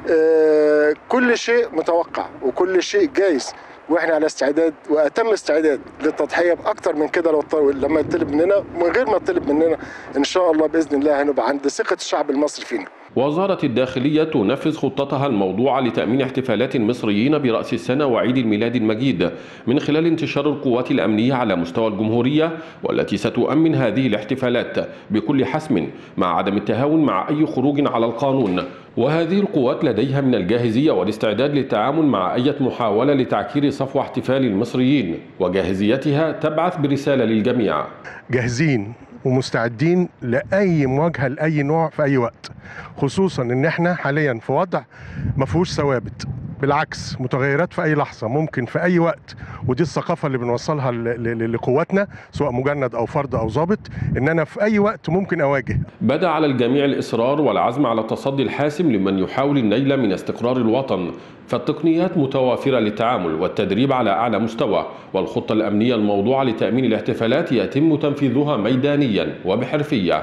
آه كل شيء متوقع وكل شيء جايز واحنا على استعداد واتم استعداد للتضحيه باكتر من كده لو ط- لما يطلب مننا ومن غير ما يطلب مننا ان شاء الله باذن الله هنبقى عند ثقه الشعب المصري فينا وزارة الداخلية تنفذ خطتها الموضوعة لتأمين احتفالات المصريين برأس السنة وعيد الميلاد المجيد من خلال انتشار القوات الأمنية على مستوى الجمهورية والتي ستؤمن هذه الاحتفالات بكل حسم مع عدم التهاون مع أي خروج على القانون وهذه القوات لديها من الجاهزية والاستعداد للتعامل مع أي محاولة لتعكير صفو احتفال المصريين وجاهزيتها تبعث برسالة للجميع جاهزين ومستعدين لاي مواجهه لاي نوع في اي وقت خصوصا ان احنا حاليا في وضع ما فيهوش ثوابت بالعكس متغيرات في اي لحظه ممكن في اي وقت ودي الثقافه اللي بنوصلها ل- ل- لقواتنا سواء مجند او فرد او ضابط ان انا في اي وقت ممكن اواجه بدا على الجميع الإصرار والعزم على التصدي الحاسم لمن يحاول النيل من استقرار الوطن فالتقنيات متوافرة للتعامل والتدريب على أعلى مستوى والخطة الأمنية الموضوعة لتأمين الاحتفالات يتم تنفيذها ميدانيا وبحرفية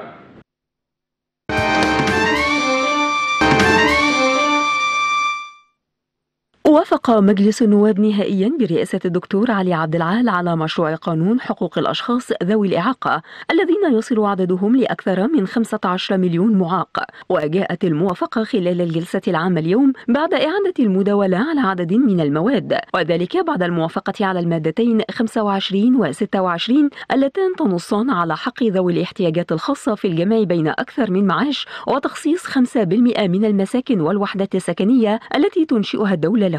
وافق مجلس النواب نهائيا برئاسة الدكتور علي عبد العال على مشروع قانون حقوق الأشخاص ذوي الإعاقة الذين يصل عددهم لأكثر من 15 مليون معاق وجاءت الموافقة خلال الجلسة العامة اليوم بعد إعادة المداولة على عدد من المواد وذلك بعد الموافقة على المادتين 25 و 26 اللتان تنصان على حق ذوي الاحتياجات الخاصة في الجمع بين أكثر من معاش وتخصيص 5% من المساكن والوحدات السكنية التي تنشئها الدولة لهم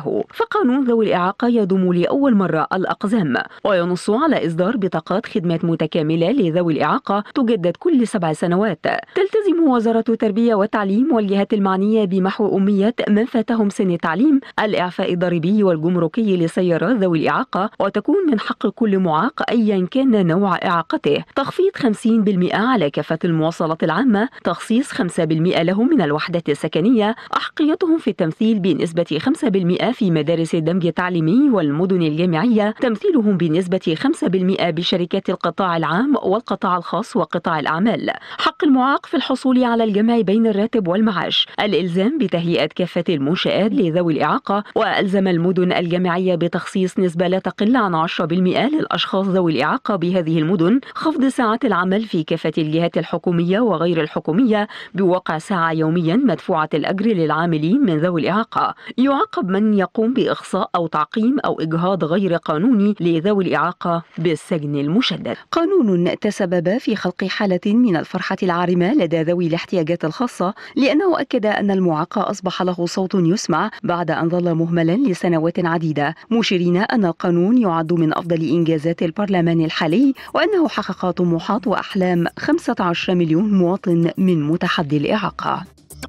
له فقانون ذوي الإعاقة يضم لأول مرة الأقزام وينص على إصدار بطاقات خدمات متكاملة لذوي الإعاقة تجدد كل سبع سنوات تلتزم وزارة التربية والتعليم والجهات المعنية بمحو أمية من فاتهم سن التعليم الإعفاء الضريبي والجمركي لسيارات ذوي الإعاقة وتكون من حق كل معاق أيا كان نوع إعاقته تخفيض 50% على كافة المواصلات العامة تخصيص 5% لهم من الوحدات السكنية أحقيتهم في التمثيل بنسبة 5% في مدارس الدمج التعليمي والمدن الجامعية تمثيلهم بنسبة 5% بشركات القطاع العام والقطاع الخاص وقطاع الأعمال حق المعاق في الحصول على الجمع بين الراتب والمعاش الإلزام بتهيئة كافة المنشآت لذوي الإعاقة وألزم المدن الجامعية بتخصيص نسبة لا تقل عن 10% للأشخاص ذوي الإعاقة بهذه المدن خفض ساعات العمل في كافة الجهات الحكومية وغير الحكومية بواقع ساعة يوميا مدفوعة الأجر للعاملين من ذوي الإعاقة يعاقب من يقوم بإخصاء أو تعقيم أو إجهاض غير قانوني لذوي الإعاقة بالسجن المشدد قانون تسبب في خلق حالة من الفرحة العارمة لدى ذوي الاحتياجات الخاصة لأنه أكد أن المعاق أصبح له صوت يسمع بعد أن ظل مهملا لسنوات عديدة مشيرين أن القانون يعد من أفضل إنجازات البرلمان الحالي وأنه حقق طموحات وأحلام 15 مليون مواطن من متحدي الإعاقة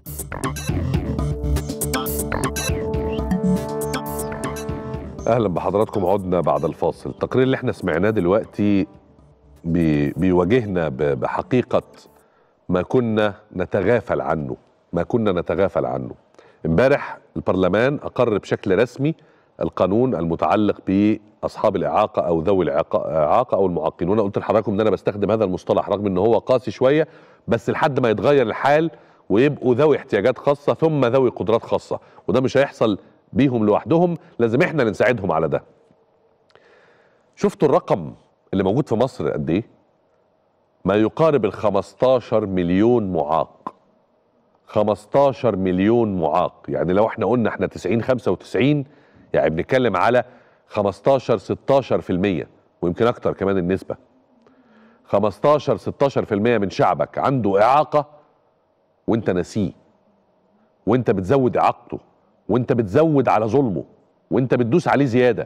اهلا بحضراتكم عدنا بعد الفاصل التقرير اللي احنا سمعناه دلوقتي بي بيواجهنا ب- بحقيقه ما كنا نتغافل عنه ما كنا نتغافل عنه امبارح البرلمان اقر بشكل رسمي القانون المتعلق باصحاب الاعاقه او ذوي الإعاقة- الاعاقه او المعاقين وانا قلت لحضراتكم ان انا بستخدم هذا المصطلح رغم ان هو قاسي شويه بس لحد ما يتغير الحال ويبقوا ذوي احتياجات خاصه ثم ذوي قدرات خاصه وده مش هيحصل بيهم لوحدهم لازم احنا اللي نساعدهم على ده شفتوا الرقم اللي موجود في مصر قد ايه ما يقارب ال 15 مليون معاق 15 مليون معاق يعني لو احنا قلنا احنا 90 95 يعني بنتكلم على 15 16% ويمكن اكتر كمان النسبه 15 16% من شعبك عنده اعاقه وانت ناسيه وانت بتزود اعاقته وانت بتزود على ظلمه وانت بتدوس عليه زياده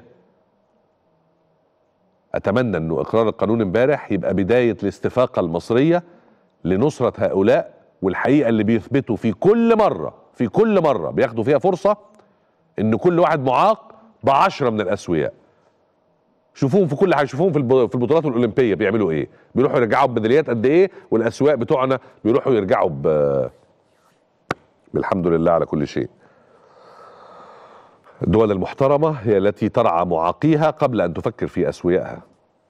اتمنى انه اقرار القانون امبارح يبقى بدايه الاستفاقه المصريه لنصره هؤلاء والحقيقه اللي بيثبتوا في كل مره في كل مره بياخدوا فيها فرصه ان كل واحد معاق بعشرة من الاسوياء شوفوهم في كل حاجه شوفوهم في الب- في البطولات الاولمبيه بيعملوا ايه بيروحوا يرجعوا بميداليات قد ايه والاسواق بتوعنا بيروحوا يرجعوا ب بالحمد لله على كل شيء الدول المحترمة هي التي ترعى معاقيها قبل أن تفكر في أسويائها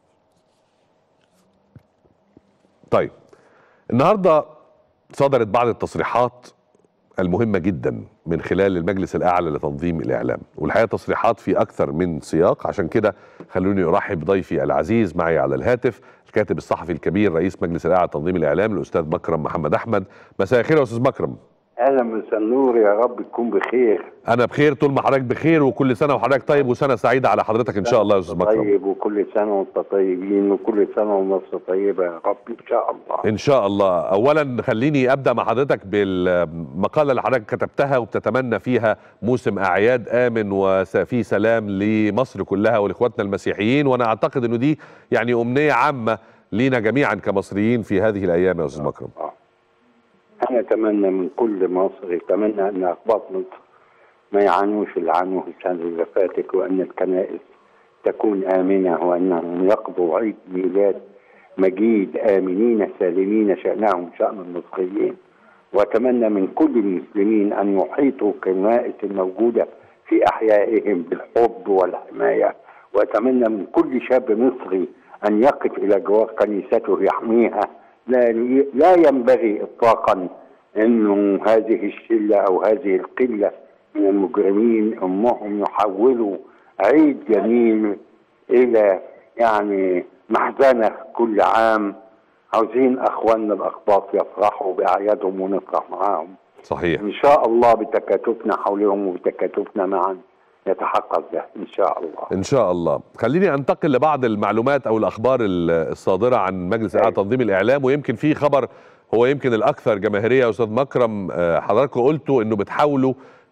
طيب النهاردة صدرت بعض التصريحات المهمة جدا من خلال المجلس الأعلى لتنظيم الإعلام والحقيقة تصريحات في أكثر من سياق عشان كده خلوني أرحب بضيفي العزيز معي على الهاتف الكاتب الصحفي الكبير رئيس مجلس الأعلى لتنظيم الإعلام الأستاذ مكرم محمد أحمد مساء الخير يا أستاذ مكرم اهلا مساء النور يا رب تكون بخير انا بخير طول ما حضرتك بخير وكل سنه وحضرتك طيب وسنه سعيده على حضرتك ان شاء الله يا استاذ مكرم طيب وكل سنه وانت طيبين وكل سنه ومصر طيبه يا رب ان شاء الله ان شاء الله اولا خليني ابدا مع حضرتك بالمقاله اللي حضرتك كتبتها وبتتمنى فيها موسم اعياد امن وفي سلام لمصر كلها ولاخواتنا المسيحيين وانا اعتقد انه دي يعني امنيه عامه لينا جميعا كمصريين في هذه الايام يا استاذ مكرم آه. انا اتمنى من كل مصر يتمنى ان اخبار مصر ما يعانوش اللي عانوه السنه اللي فاتت وان الكنائس تكون امنه وانهم يقضوا عيد ميلاد مجيد امنين سالمين شانهم شان المصريين واتمنى من كل المسلمين ان يحيطوا الكنائس الموجوده في احيائهم بالحب والحمايه واتمنى من كل شاب مصري ان يقف الى جوار كنيسته يحميها لا لا ينبغي اطلاقا انه هذه الشله او هذه القله من المجرمين امهم يحولوا عيد جميل الى يعني محزنه كل عام عاوزين اخواننا الاخباط يفرحوا باعيادهم ونفرح معاهم صحيح ان شاء الله بتكاتفنا حولهم وبتكاتفنا معا يتحقق ده ان شاء الله ان شاء الله خليني انتقل لبعض المعلومات او الاخبار ال- الصادره عن مجلس اعلى تنظيم الاعلام ويمكن في خبر هو يمكن الاكثر جماهيريه يا استاذ مكرم آه، حضراتكم قلتوا انه بتحاولوا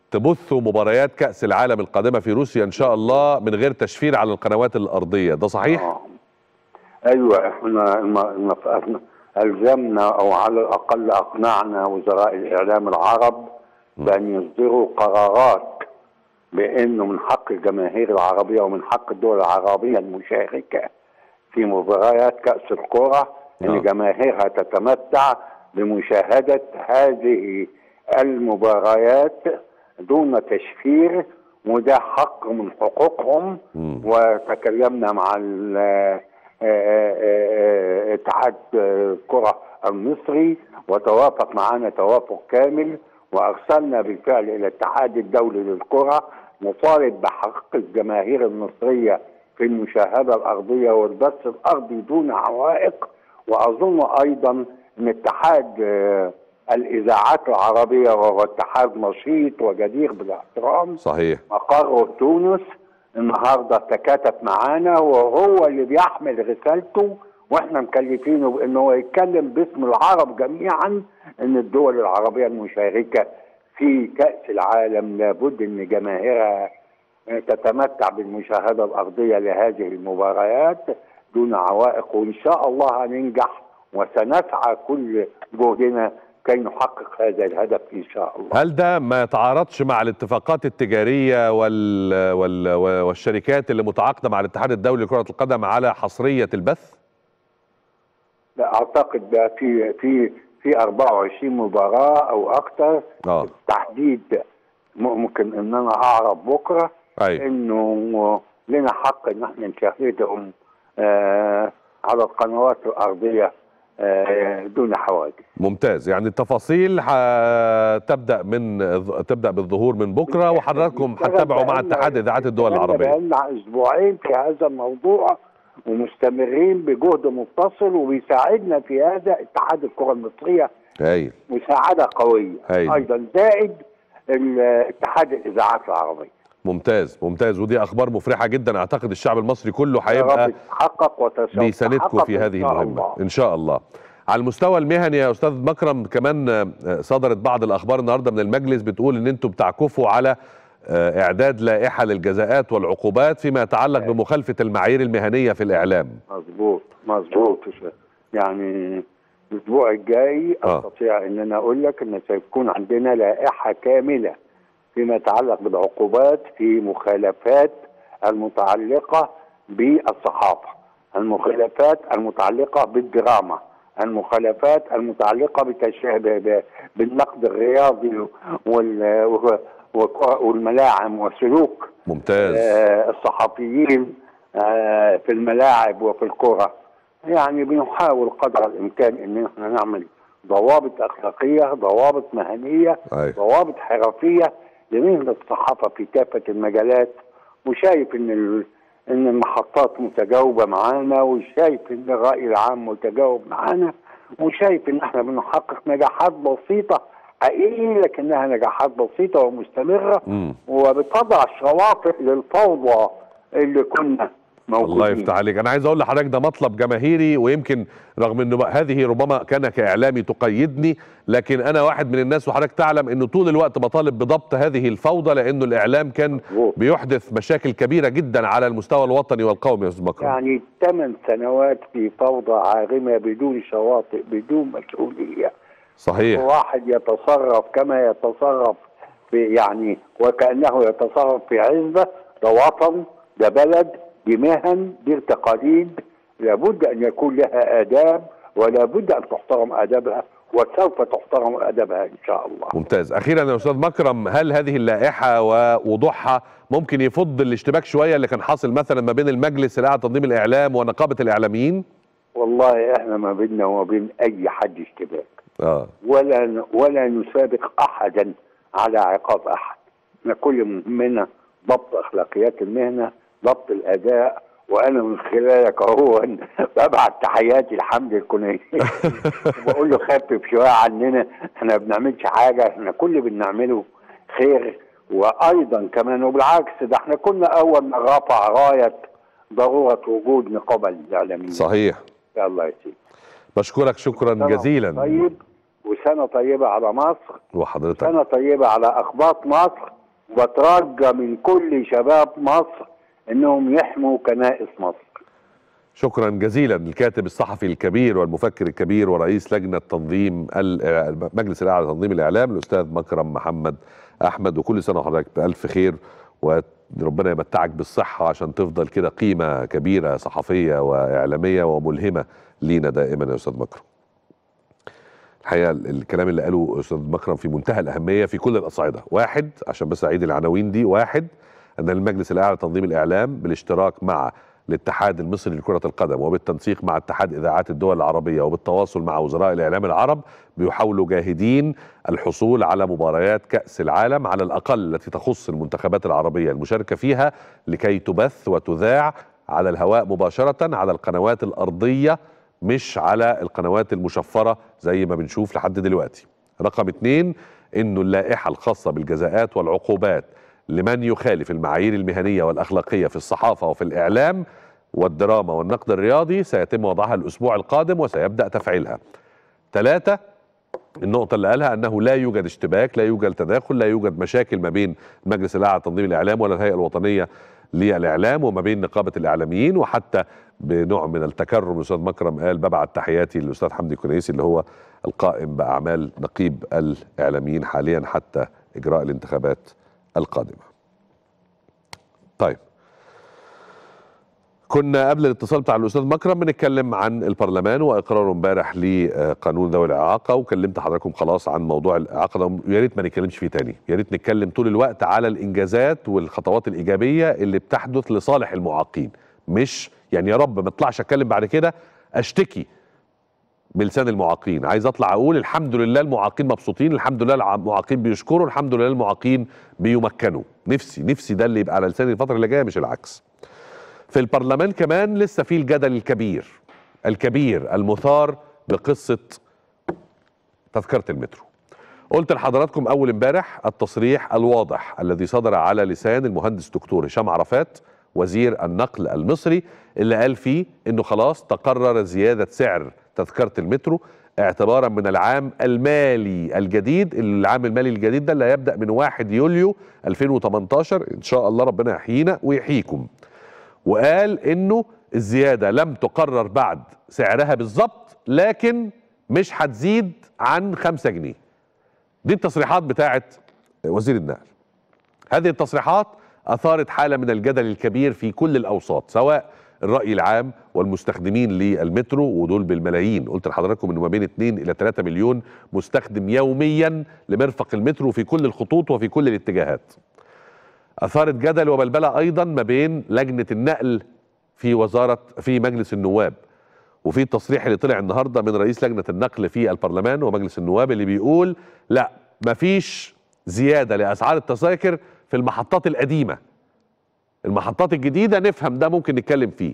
تبثوا مباريات كأس العالم القادمة في روسيا إن شاء الله من غير تشفير على القنوات الأرضية ده صحيح؟ آه. ايوه احنا الم- الم- الزمنا او على الاقل اقنعنا وزراء الاعلام العرب بان يصدروا قرارات بانه من حق الجماهير العربيه ومن حق الدول العربيه المشاركه في مباريات كاس الكره ان نعم. جماهيرها تتمتع بمشاهده هذه المباريات دون تشفير وده حق من حقوقهم مم. وتكلمنا مع ال- آه، آه، آه، اتحاد الكرة المصري وتوافق معنا توافق كامل وارسلنا بالفعل الى الاتحاد الدولي للكرة نطالب بحق الجماهير المصرية في المشاهدة الارضية والبث الارضي دون عوائق واظن ايضا ان اتحاد آه، الاذاعات العربية وهو اتحاد نشيط وجدير بالاحترام صحيح مقره تونس النهارده تكاتف معانا وهو اللي بيحمل رسالته واحنا مكلفينه بان هو يتكلم باسم العرب جميعا ان الدول العربيه المشاركه في كاس العالم لابد ان جماهيرها تتمتع بالمشاهده الارضيه لهذه المباريات دون عوائق وان شاء الله هننجح وسنسعى كل جهدنا كي نحقق هذا الهدف ان شاء الله. هل ده ما يتعارضش مع الاتفاقات التجارية وال... وال... والشركات اللي متعاقدة مع الاتحاد الدولي لكرة القدم على حصرية البث؟ لا اعتقد ده في في في 24 مباراه او اكثر اه تحديد ممكن ان انا اعرف بكره ايوه انه لنا حق ان احنا نشاهدهم آه على القنوات الارضيه آه دون حوادث ممتاز يعني التفاصيل هتبدا من تبدا بالظهور من بكره وحضراتكم هتتابعوا مع اتحاد اذاعات الدول العربيه بقالنا اسبوعين في هذا الموضوع ومستمرين بجهد متصل وبيساعدنا في هذا اتحاد الكره المصريه هايل مساعده قويه هايل. ايضا زائد ال- اتحاد الاذاعات العربيه ممتاز ممتاز ودي اخبار مفرحه جدا اعتقد الشعب المصري كله يا هيبقى رب تتحقق وتسوف بيساندكم تتحقق في إن هذه شاء المهمه الله. ان شاء الله على المستوى المهني يا استاذ مكرم كمان آه، صدرت بعض الاخبار النهارده من المجلس بتقول ان انتم بتعكفوا على آه، اعداد لائحه للجزاءات والعقوبات فيما يتعلق بمخالفه المعايير المهنيه في الاعلام مظبوط مظبوط يعني الاسبوع الجاي آه. استطيع ان انا اقول لك ان سيكون عندنا لائحه كامله فيما يتعلق بالعقوبات في مخالفات المتعلقه بالصحافه المخالفات المتعلقه بالدراما المخالفات المتعلقه بالتشبيه ب- ب- بالنقد الرياضي وال- و- والملاعب والسلوك ممتاز آه، الصحفيين آه، في الملاعب وفي الكرة يعني بنحاول قدر الإمكان إن احنا نعمل ضوابط أخلاقية ضوابط مهنية أيوة. ضوابط حرفية لمهنة الصحافة في كافة المجالات وشايف إن ال... إن المحطات متجاوبة معانا وشايف إن الرأي العام متجاوب معانا وشايف إن احنا بنحقق نجاحات بسيطة حقيقي لكنها نجاحات بسيطة ومستمرة مم. وبتضع شواطئ للفوضى اللي كنا موجودين الله يفتح عليك انا عايز اقول لحضرتك ده مطلب جماهيري ويمكن رغم انه بقى هذه ربما كان كاعلامي تقيدني لكن انا واحد من الناس وحضرتك تعلم انه طول الوقت بطالب بضبط هذه الفوضى لانه الاعلام كان مظبوط. بيحدث مشاكل كبيره جدا على المستوى الوطني والقومي يا استاذ مكرم يعني ثمان سنوات في فوضى عارمة بدون شواطئ بدون مسؤولية صحيح واحد يتصرف كما يتصرف في يعني وكأنه يتصرف في عزبة ده وطن ده بلد دي مهن دي تقاليد لابد أن يكون لها آداب ولا بد أن تحترم آدابها وسوف تحترم آدابها إن شاء الله ممتاز اخيرا يا استاذ مكرم هل هذه اللائحه ووضوحها ممكن يفض الاشتباك شويه اللي كان حاصل مثلا ما بين المجلس الاعلى تنظيم الاعلام ونقابه الاعلاميين والله احنا ما بيننا وما بين اي حد اشتباك اه ولا ولا نسابق احدا على عقاب احد احنا كل مهمنا ضبط اخلاقيات المهنه ضبط الاداء وانا من خلالك اهو ببعت تحياتي لحمد الكنيسي وبقول له خفف شويه عننا احنا ما بنعملش حاجه احنا كل اللي بنعمله خير وايضا كمان وبالعكس ده احنا كنا اول من رفع رايه ضروره وجود نقابه للاعلاميين صحيح الله يسيب بشكرك شكرا سنة جزيلا طيب وسنه طيبه على مصر وحضرتك سنه طيبه على اخباط مصر بترجى من كل شباب مصر انهم يحموا كنائس مصر شكرا جزيلا الكاتب الصحفي الكبير والمفكر الكبير ورئيس لجنه تنظيم ال- مجلس الاعلى لتنظيم الاعلام الاستاذ مكرم محمد احمد وكل سنه وحضرتك بالف خير وربنا يمتعك بالصحه عشان تفضل كده قيمه كبيره صحفيه واعلاميه وملهمه لينا دائما يا استاذ مكرم. الحقيقه الكلام اللي قاله استاذ مكرم في منتهى الاهميه في كل الاصعده، واحد عشان بس اعيد العناوين دي، واحد ان المجلس الاعلى لتنظيم الاعلام بالاشتراك مع الاتحاد المصري لكرة القدم وبالتنسيق مع اتحاد إذاعات الدول العربية وبالتواصل مع وزراء الإعلام العرب بيحاولوا جاهدين الحصول على مباريات كأس العالم على الأقل التي تخص المنتخبات العربية المشاركة فيها لكي تبث وتذاع على الهواء مباشرة على القنوات الأرضية مش على القنوات المشفرة زي ما بنشوف لحد دلوقتي رقم اتنين انه اللائحة الخاصة بالجزاءات والعقوبات لمن يخالف المعايير المهنية والأخلاقية في الصحافة وفي الإعلام والدراما والنقد الرياضي سيتم وضعها الأسبوع القادم وسيبدأ تفعيلها ثلاثة النقطة اللي قالها أنه لا يوجد اشتباك لا يوجد تداخل لا يوجد مشاكل ما بين المجلس الأعلى لتنظيم الإعلام ولا الهيئة الوطنية للإعلام وما بين نقابة الإعلاميين وحتى بنوع من التكرم الأستاذ مكرم قال ببعت تحياتي للأستاذ حمدي كنيسي اللي هو القائم بأعمال نقيب الإعلاميين حاليا حتى إجراء الانتخابات القادمة طيب كنا قبل الاتصال بتاع الاستاذ مكرم بنتكلم عن البرلمان واقراره امبارح لقانون ذوي الاعاقه وكلمت حضراتكم خلاص عن موضوع الاعاقه ده يا ريت ما نتكلمش فيه تاني يا ريت نتكلم طول الوقت على الانجازات والخطوات الايجابيه اللي بتحدث لصالح المعاقين مش يعني يا رب ما اطلعش اتكلم بعد كده اشتكي بلسان المعاقين عايز اطلع اقول الحمد لله المعاقين مبسوطين الحمد لله المعاقين بيشكروا الحمد لله المعاقين بيمكنوا نفسي نفسي ده اللي يبقى على لساني الفتره اللي جايه مش العكس في البرلمان كمان لسه في الجدل الكبير الكبير المثار بقصه تذكره المترو قلت لحضراتكم اول امبارح التصريح الواضح الذي صدر على لسان المهندس دكتور هشام عرفات وزير النقل المصري اللي قال فيه انه خلاص تقرر زياده سعر تذكره المترو اعتبارا من العام المالي الجديد العام المالي الجديد ده اللي هيبدا من 1 يوليو 2018 ان شاء الله ربنا يحيينا ويحييكم وقال انه الزياده لم تقرر بعد سعرها بالظبط لكن مش هتزيد عن 5 جنيه دي التصريحات بتاعت وزير النقل هذه التصريحات اثارت حاله من الجدل الكبير في كل الاوساط سواء الراي العام والمستخدمين للمترو ودول بالملايين قلت لحضراتكم انه ما بين 2 الى 3 مليون مستخدم يوميا لمرفق المترو في كل الخطوط وفي كل الاتجاهات اثارت جدل وبلبله ايضا ما بين لجنه النقل في وزاره في مجلس النواب وفي التصريح اللي طلع النهارده من رئيس لجنه النقل في البرلمان ومجلس النواب اللي بيقول لا مفيش زياده لاسعار التذاكر في المحطات القديمه المحطات الجديده نفهم ده ممكن نتكلم فيه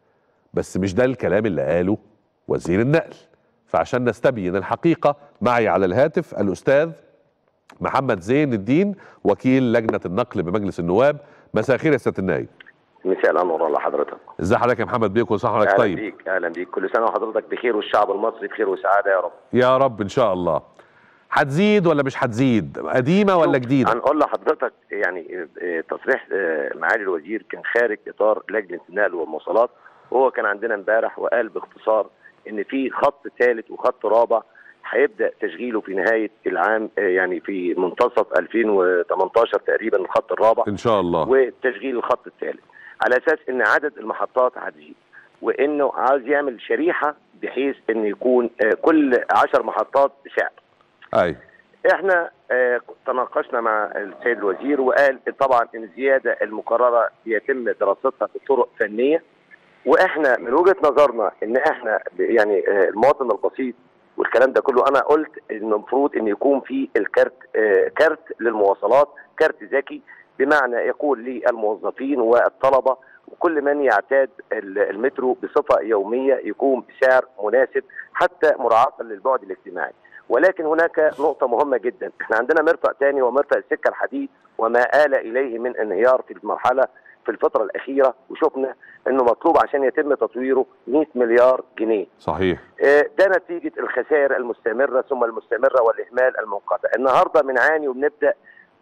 بس مش ده الكلام اللي قاله وزير النقل فعشان نستبين الحقيقه معي على الهاتف الاستاذ محمد زين الدين وكيل لجنه النقل بمجلس النواب مساء الخير يا سياده النائب مساء الانور على حضرتك ازي حضرتك يا محمد بيه كل سنه وحضرتك اهلا طيب بيك اهلا بيك كل سنه وحضرتك بخير والشعب المصري بخير وسعاده يا رب يا رب ان شاء الله هتزيد ولا مش هتزيد قديمه ولا جديده هنقول لحضرتك يعني آه، تصريح آه، معالي الوزير كان خارج اطار لجنه النقل والمواصلات وهو كان عندنا امبارح وقال باختصار ان في خط ثالث وخط رابع هيبدا تشغيله في نهايه العام آه، يعني في منتصف 2018 تقريبا الخط الرابع ان شاء الله وتشغيل الخط الثالث على اساس ان عدد المحطات هتزيد وانه عاوز يعمل شريحه بحيث ان يكون آه، كل 10 محطات بسعر اي احنا آه، تناقشنا مع السيد الوزير وقال طبعا ان الزياده المقرره يتم دراستها بطرق فنيه واحنا من وجهه نظرنا ان احنا ب- يعني آه، المواطن البسيط والكلام ده كله انا قلت ان المفروض ان يكون في الكارت آه، كارت للمواصلات كارت ذكي بمعنى يقول للموظفين والطلبه وكل من يعتاد ال- المترو بصفه يوميه يكون بسعر مناسب حتى مراعاه للبعد الاجتماعي ولكن هناك نقطة مهمة جدا، احنا عندنا مرفق تاني ومرفق السكة الحديد وما آل إليه من انهيار في المرحلة في الفترة الأخيرة وشفنا إنه مطلوب عشان يتم تطويره 100 مليار جنيه. صحيح آه، ده نتيجة الخسائر المستمرة ثم المستمرة والإهمال المنقطع. النهاردة بنعاني وبنبدأ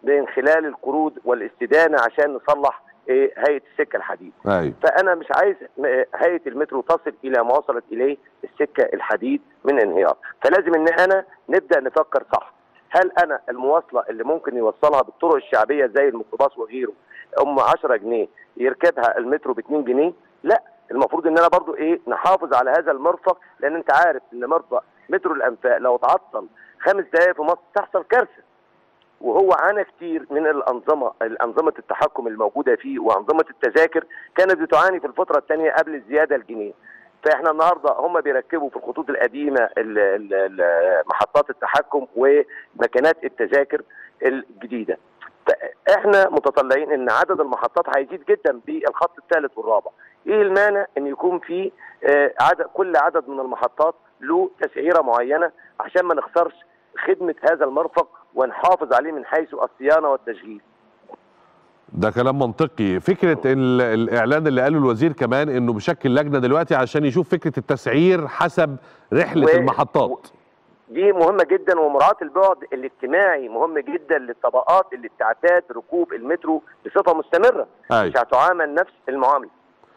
من خلال القروض والاستدانه عشان نصلح إيه، هيئه السكه الحديد ايوه فانا مش عايز م- هيئه المترو تصل الى ما وصلت اليه السكه الحديد من انهيار فلازم ان انا نبدا نفكر صح هل انا المواصله اللي ممكن يوصلها بالطرق الشعبيه زي الميكروباص وغيره ام 10 جنيه يركبها المترو ب 2 جنيه لا المفروض ان انا برضو ايه نحافظ على هذا المرفق لان انت عارف ان مرفق مترو الانفاق لو تعطل خمس دقائق في مصر تحصل كارثه وهو عانى كتير من الانظمه الانظمه التحكم الموجوده فيه وانظمه التذاكر كانت بتعاني في الفتره الثانيه قبل الزياده الجنيه فاحنا النهارده هم بيركبوا في الخطوط القديمه ال- ال- ال- محطات التحكم ومكانات التذاكر الجديده فاحنا متطلعين ان عدد المحطات هيزيد جدا بالخط الثالث والرابع ايه المانع ان يكون في آه، عدد كل عدد من المحطات له تسعيره معينه عشان ما نخسرش خدمه هذا المرفق ونحافظ عليه من حيث الصيانه والتشغيل ده كلام منطقي فكره ال- الاعلان اللي قاله الوزير كمان انه بشكل لجنه دلوقتي عشان يشوف فكره التسعير حسب رحله و- المحطات دي مهمه جدا ومراعاه البعد الاجتماعي مهم جدا للطبقات اللي بتعتاد ركوب المترو بصفه مستمره أيوة. مش هتعامل نفس المعامله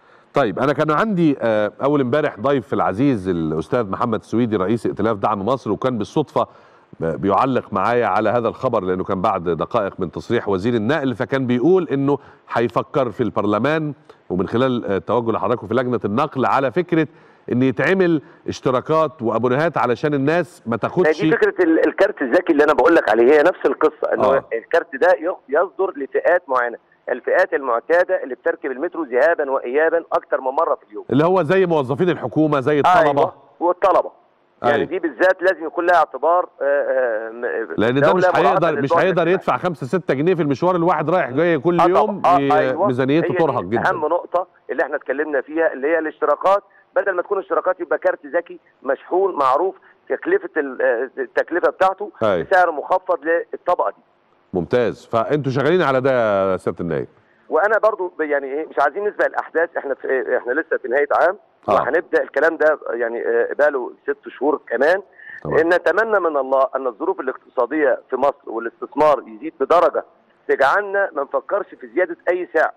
طيب انا كان عندي آه، اول امبارح ضيف العزيز الاستاذ محمد السويدي رئيس ائتلاف دعم مصر وكان بالصدفه آه، بيعلق معايا على هذا الخبر لانه كان بعد دقائق من تصريح وزير النقل فكان بيقول انه هيفكر في البرلمان ومن خلال آه، توجه لحضراتكم في لجنه النقل على فكره ان يتعمل اشتراكات وابونيهات علشان الناس ما ما تاخدش دي فكره ال- الكارت الذكي اللي انا بقول لك عليه هي نفس القصه انه آه. الكارت ده ي- يصدر لفئات معينه الفئات المعتاده اللي بتركب المترو ذهابا وايابا اكتر من مره في اليوم اللي هو زي موظفين الحكومه زي الطلبه أيوة. والطلبه يعني أيوة. دي بالذات لازم يكون لها اعتبار آه، آه، م- لان ده مش دولة مراعاة هيقدر مش للبعد هيقدر الاجتماعي. يدفع 5 6 جنيه في المشوار الواحد رايح جاي كل آه يوم طبعاً. ي- آه أيوة. ميزانيته هي دي ترهق جدا اهم نقطه اللي احنا اتكلمنا فيها اللي هي الاشتراكات بدل ما تكون اشتراكات يبقى كارت ذكي مشحون معروف تكلفه ال- آه، التكلفه بتاعته أيوة. بسعر مخفض للطبقه دي ممتاز فانتوا شغالين على ده يا سياده النائب وانا برضو ب- يعني ايه مش عايزين نسبق الاحداث احنا في احنا لسه في نهايه عام آه. وهنبدا الكلام ده يعني آه، بقاله ست شهور كمان طبعا. ان نتمنى من الله ان الظروف الاقتصاديه في مصر والاستثمار يزيد بدرجه تجعلنا ما نفكرش في زياده اي سعر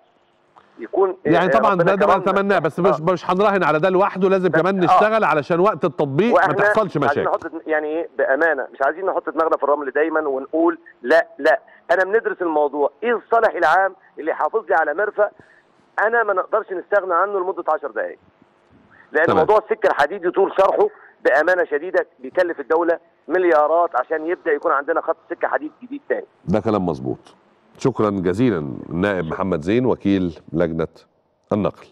يكون يعني آه، طبعا ربنا ده ده ما كرمنا. نتمناه بس مش آه. مش هنراهن على ده لوحده لازم بس- كمان آه. نشتغل علشان وقت التطبيق ما واحنا تحصلش عايزين مشاكل نحط يعني ايه بامانه مش عايزين نحط دماغنا في الرمل دايما ونقول لا لا انا بندرس الموضوع ايه الصالح العام اللي يحافظ لي على مرفق انا ما نقدرش نستغنى عنه لمده 10 دقائق لان تمام. موضوع السكه الحديد يطول شرحه بامانه شديده بيكلف الدوله مليارات عشان يبدا يكون عندنا خط سكه حديد جديد تاني ده كلام مظبوط شكرا جزيلا النائب محمد زين وكيل لجنه النقل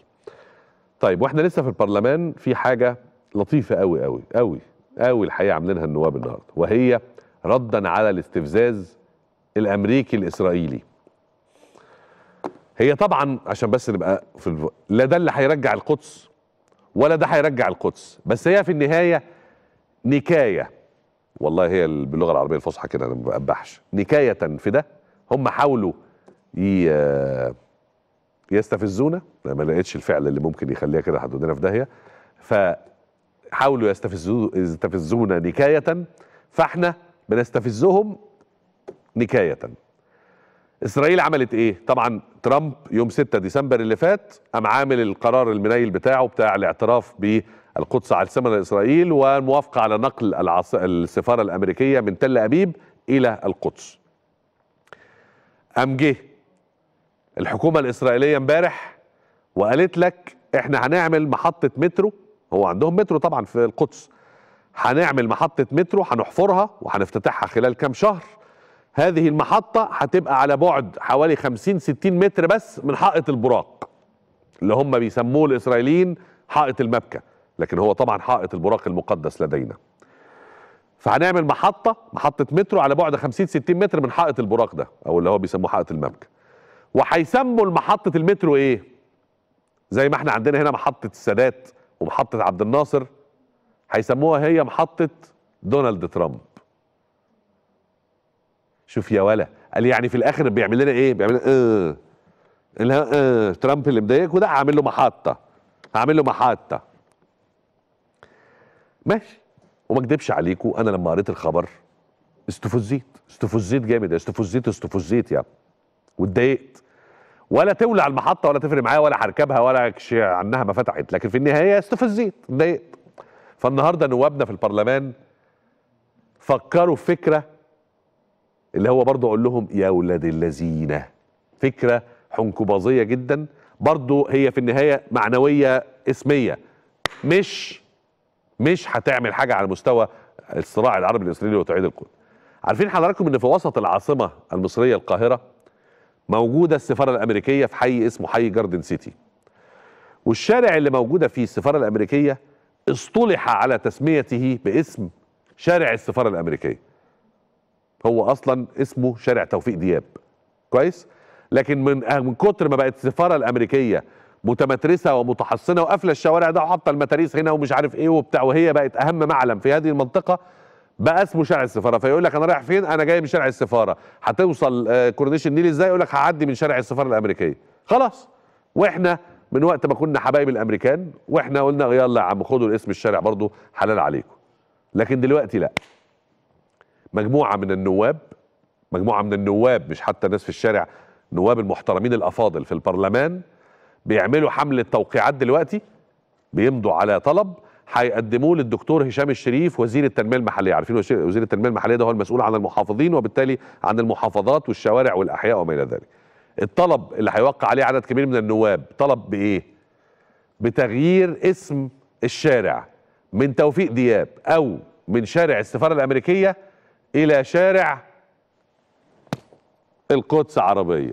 طيب واحنا لسه في البرلمان في حاجه لطيفه قوي قوي قوي قوي الحقيقه عاملينها النواب النهارده وهي ردا على الاستفزاز الامريكي الاسرائيلي هي طبعا عشان بس نبقى في الف... لا ده اللي هيرجع القدس ولا ده هيرجع القدس بس هي في النهايه نكايه والله هي ال- باللغه العربيه الفصحى كده انا ما بقبحش نكايه في ده هم حاولوا ي... يستفزونا أنا ما لقيتش الفعل اللي ممكن يخليها كده هتودينا في داهيه فحاولوا يستفزو يستفزونا نكايه فاحنا بنستفزهم نكايه اسرائيل عملت ايه طبعا ترامب يوم 6 ديسمبر اللي فات قام عامل القرار المنيل بتاعه بتاع الاعتراف بالقدس عاصمه لاسرائيل والموافقه على نقل العاص... السفاره الامريكيه من تل ابيب الى القدس قام جه الحكومه الاسرائيليه امبارح وقالت لك احنا هنعمل محطه مترو هو عندهم مترو طبعا في القدس هنعمل محطه مترو هنحفرها وهنفتتحها خلال كام شهر هذه المحطة هتبقى على بعد حوالي 50 60 متر بس من حائط البراق اللي هم بيسموه الإسرائيليين حائط المبكى لكن هو طبعا حائط البراق المقدس لدينا فهنعمل محطة محطة مترو على بعد 50 60 متر من حائط البراق ده أو اللي هو بيسموه حائط المبكى وهيسموا المحطة المترو إيه؟ زي ما احنا عندنا هنا محطة السادات ومحطة عبد الناصر هيسموها هي محطة دونالد ترامب شوف يا ولا قال يعني في الاخر بيعمل لنا ايه بيعمل لنا اه اللي هو اه ترامب اللي مضايقكوا ده هعمل له محطه هعمل له محطه ماشي وما اكدبش عليكم انا لما قريت الخبر استفزيت استفزيت جامد استفزيت استفزيت يعني واتضايقت ولا تولع المحطه ولا تفرق معايا ولا هركبها ولا أكش عنها ما فتحت لكن في النهايه استفزيت اتضايقت فالنهارده نوابنا في البرلمان فكروا في فكره اللي هو برضه اقول لهم يا ولاد الذين فكره حنكباظيه جدا برضه هي في النهايه معنويه اسميه مش مش هتعمل حاجه على مستوى الصراع العربي الاسرائيلي وتوعيد القدس عارفين حضراتكم ان في وسط العاصمه المصريه القاهره موجوده السفاره الامريكيه في حي اسمه حي جاردن سيتي والشارع اللي موجوده فيه السفاره الامريكيه اصطلح على تسميته باسم شارع السفاره الامريكيه هو اصلا اسمه شارع توفيق دياب كويس لكن من من كتر ما بقت السفاره الامريكيه متمترسه ومتحصنه وقافله الشوارع ده وحاطه المتاريس هنا ومش عارف ايه وبتاع وهي بقت اهم معلم في هذه المنطقه بقى اسمه شارع السفاره فيقول لك انا رايح فين انا جاي من شارع السفاره هتوصل آه، كورنيش النيل ازاي يقول لك هعدي من شارع السفاره الامريكيه خلاص واحنا من وقت ما كنا حبايب الامريكان واحنا قلنا يلا يا عم خدوا الاسم الشارع برضو حلال عليكم لكن دلوقتي لا مجموعه من النواب مجموعه من النواب مش حتى ناس في الشارع نواب المحترمين الافاضل في البرلمان بيعملوا حمله توقيعات دلوقتي بيمضوا على طلب هيقدموه للدكتور هشام الشريف وزير التنميه المحليه عارفين وش- وزير التنميه المحليه ده هو المسؤول عن المحافظين وبالتالي عن المحافظات والشوارع والاحياء وما الى ذلك الطلب اللي هيوقع عليه عدد كبير من النواب طلب بايه بتغيير اسم الشارع من توفيق دياب او من شارع السفاره الامريكيه الى شارع القدس عربيه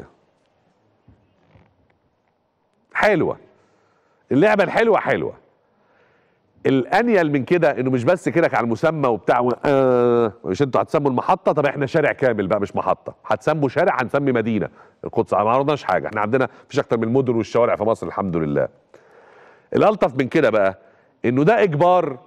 حلوه اللعبه الحلوه حلوه الانيل من كده انه مش بس كده على المسمى وبتاع و... آه مش انتوا هتسموا المحطه طب احنا شارع كامل بقى مش محطه هتسموا شارع هنسمي مدينه القدس ما عرضناش حاجه احنا عندنا مفيش اكتر من المدن والشوارع في مصر الحمد لله الالطف من كده بقى انه ده اجبار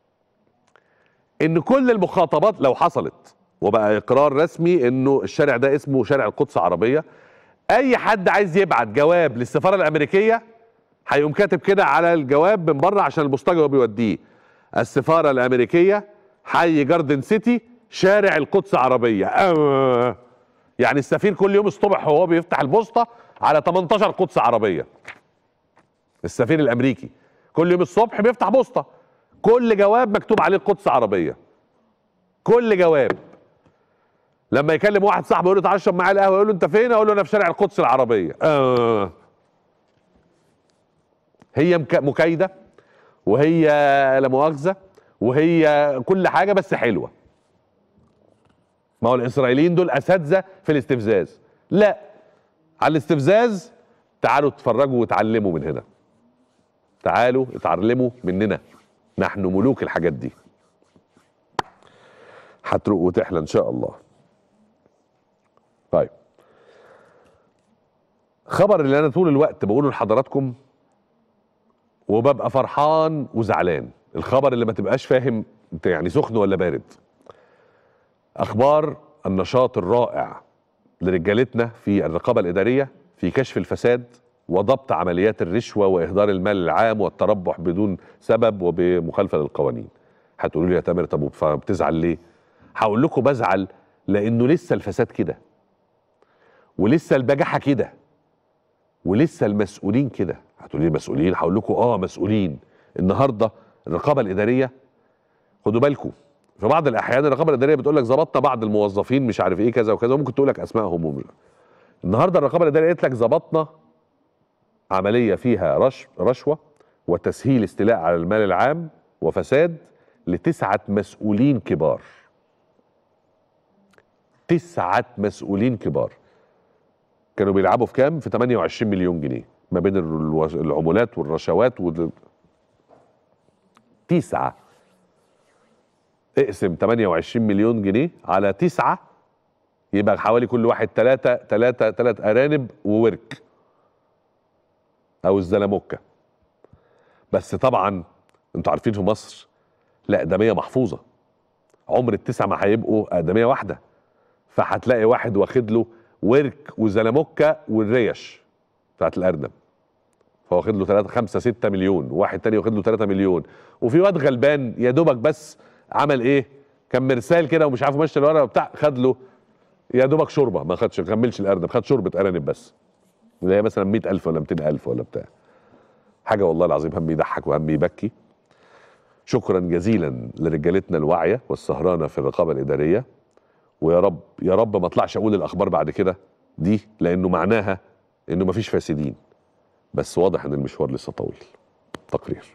ان كل المخاطبات لو حصلت وبقى اقرار رسمي انه الشارع ده اسمه شارع القدس عربيه اي حد عايز يبعت جواب للسفاره الامريكيه هيقوم كاتب كده على الجواب من بره عشان البوسطجي هو بيوديه السفاره الامريكيه حي جاردن سيتي شارع القدس عربيه آه. يعني السفير كل يوم الصبح وهو بيفتح البوسطه على 18 قدس عربيه السفير الامريكي كل يوم الصبح بيفتح بوسطه كل جواب مكتوب عليه القدس عربيه كل جواب لما يكلم واحد صاحبه يقول له تعال اشرب معايا القهوه يقول له انت فين اقول له انا في شارع القدس العربيه آه. هي مك- مكايده وهي لا مؤاخذه وهي كل حاجه بس حلوه ما هو الاسرائيليين دول اساتذه في الاستفزاز لا على الاستفزاز تعالوا اتفرجوا واتعلموا من هنا تعالوا اتعلموا مننا نحن ملوك الحاجات دي هتروق وتحلى ان شاء الله طيب خبر اللي انا طول الوقت بقوله لحضراتكم وببقى فرحان وزعلان الخبر اللي ما تبقاش فاهم انت يعني سخن ولا بارد اخبار النشاط الرائع لرجالتنا في الرقابه الاداريه في كشف الفساد وضبط عمليات الرشوه واهدار المال العام والتربح بدون سبب وبمخالفه للقوانين هتقولوا لي يا تامر طب وبف- بتزعل ليه هقول لكم بزعل لانه لسه الفساد كده ولسه البجاحه كده ولسه المسؤولين كده هتقولوا لي مسؤولين هقول لكم اه مسؤولين النهارده الرقابه الاداريه خدوا بالكم في بعض الاحيان الرقابه الاداريه بتقول لك ظبطنا بعض الموظفين مش عارف ايه كذا وكذا وممكن تقول لك اسمائهم ومش النهارده الرقابه الاداريه قالت لك ظبطنا عمليه فيها رش رشوه وتسهيل استيلاء على المال العام وفساد لتسعه مسؤولين كبار تسعه مسؤولين كبار كانوا بيلعبوا في كام؟ في 28 مليون جنيه ما بين الرو- العمولات والرشوات وال... تسعة اقسم 28 مليون جنيه على تسعة يبقى حوالي كل واحد تلاتة تلاتة تلات أرانب وورك أو الزلموكة بس طبعا انتوا عارفين في مصر لا أقدمية محفوظة عمر التسعة ما هيبقوا أقدمية واحدة فهتلاقي واحد واخد له ورك وزلموكة والريش بتاعت الأرنب فواخد له 3 5 6 مليون وواحد تاني واخد له 3 مليون وفي واد غلبان يا دوبك بس عمل ايه كان مرسال كده ومش عارف ماشي لورا وبتاع خد له يا دوبك شوربه ما خدش ما كملش الارنب خد شوربه ارانب بس اللي هي مثلا 100000 ولا 200000 ولا بتاع حاجه والله العظيم هم يضحك وهم يبكي شكرا جزيلا لرجالتنا الواعيه والسهرانه في الرقابه الاداريه ويا رب يا رب ما اطلعش اقول الاخبار بعد كده دي لانه معناها انه مفيش فاسدين بس واضح ان المشوار لسه طويل تقرير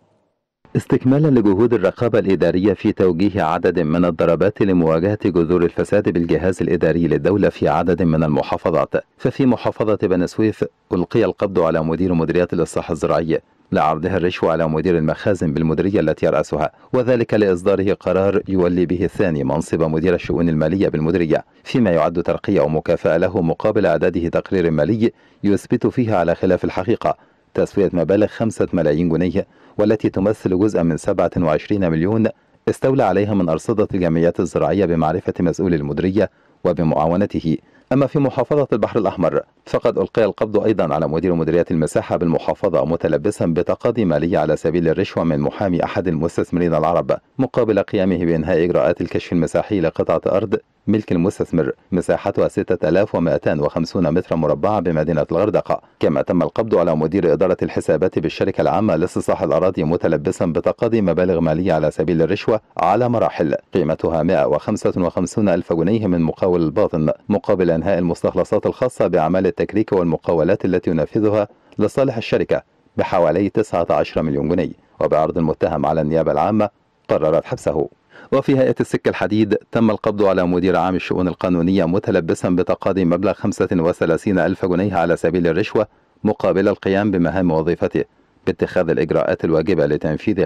استكمالا لجهود الرقابة الإدارية في توجيه عدد من الضربات لمواجهة جذور الفساد بالجهاز الإداري للدولة في عدد من المحافظات ففي محافظة بني سويف ألقي القبض على مدير مديرية الإصلاح الزراعي لعرضها الرشوة على مدير المخازن بالمديرية التي يرأسها وذلك لإصداره قرار يولي به الثاني منصب مدير الشؤون المالية بالمديرية فيما يعد ترقية ومكافأة له مقابل إعداده تقرير مالي يثبت فيه على خلاف الحقيقة تسوية مبالغ خمسة ملايين جنيه والتي تمثل جزءا من 27 مليون استولى عليها من أرصدة الجمعيات الزراعية بمعرفة مسؤول المديرية وبمعاونته أما في محافظة البحر الأحمر فقد ألقي القبض أيضا على مدير مديرية المساحة بالمحافظة متلبسا بتقاضي مالي على سبيل الرشوة من محامي أحد المستثمرين العرب مقابل قيامه بإنهاء إجراءات الكشف المساحي لقطعة أرض ملك المستثمر مساحتها 6250 متر مربع بمدينة الغردقة كما تم القبض على مدير إدارة الحسابات بالشركة العامة لاستصلاح الأراضي متلبسا بتقاضي مبالغ مالية على سبيل الرشوة على مراحل قيمتها 155 ألف جنيه من مقاول الباطن مقابل إنهاء المستخلصات الخاصة بأعمال التكريك والمقاولات التي ينفذها لصالح الشركة بحوالي 19 مليون جنيه وبعرض المتهم على النيابة العامة قررت حبسه وفي هيئة السكة الحديد تم القبض على مدير عام الشؤون القانونية متلبسا بتقاضي مبلغ 35 ألف جنيه على سبيل الرشوة مقابل القيام بمهام وظيفته باتخاذ الإجراءات الواجبة لتنفيذ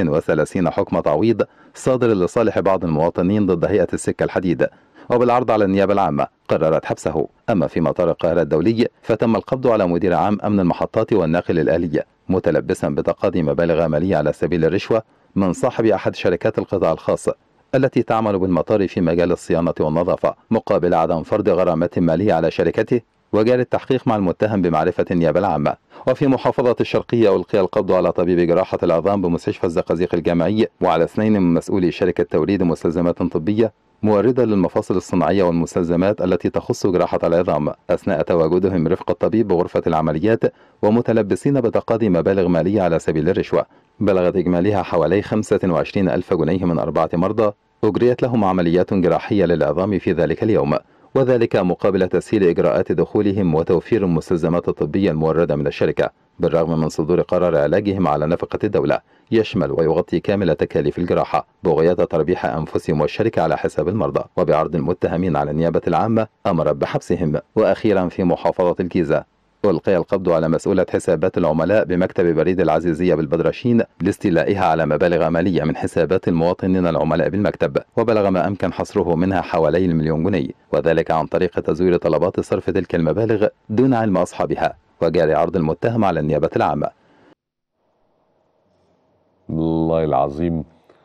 35 حكم تعويض صادر لصالح بعض المواطنين ضد هيئة السكة الحديد وبالعرض على النيابة العامة قررت حبسه أما في مطار القاهرة الدولي فتم القبض على مدير عام أمن المحطات والناقل الآلي متلبسا بتقاضي مبالغ مالية على سبيل الرشوة من صاحب أحد شركات القطاع الخاص التي تعمل بالمطار في مجال الصيانة والنظافة مقابل عدم فرض غرامات مالية على شركته وجاري التحقيق مع المتهم بمعرفة النيابة العامة وفي محافظة الشرقية ألقي القبض على طبيب جراحة العظام بمستشفى الزقازيق الجامعي وعلى اثنين من مسؤولي شركة توريد مستلزمات طبية موردة للمفاصل الصناعية والمستلزمات التي تخص جراحة العظام أثناء تواجدهم رفق الطبيب بغرفة العمليات ومتلبسين بتقاضي مبالغ مالية على سبيل الرشوة بلغت إجمالها حوالي 25 ألف جنيه من أربعة مرضى أجريت لهم عمليات جراحية للعظام في ذلك اليوم وذلك مقابل تسهيل إجراءات دخولهم وتوفير المستلزمات الطبية الموردة من الشركة بالرغم من صدور قرار علاجهم على نفقة الدولة يشمل ويغطي كامل تكاليف الجراحة بغية تربيح أنفسهم والشركة على حساب المرضى وبعرض المتهمين على النيابة العامة أمرت بحبسهم وأخيرا في محافظة الجيزة ألقي القبض على مسؤولة حسابات العملاء بمكتب بريد العزيزية بالبدرشين لاستيلائها على مبالغ مالية من حسابات المواطنين العملاء بالمكتب وبلغ ما أمكن حصره منها حوالي المليون جنيه وذلك عن طريق تزوير طلبات صرف تلك المبالغ دون علم أصحابها وجاري عرض المتهم على النيابة العامة والله العظيم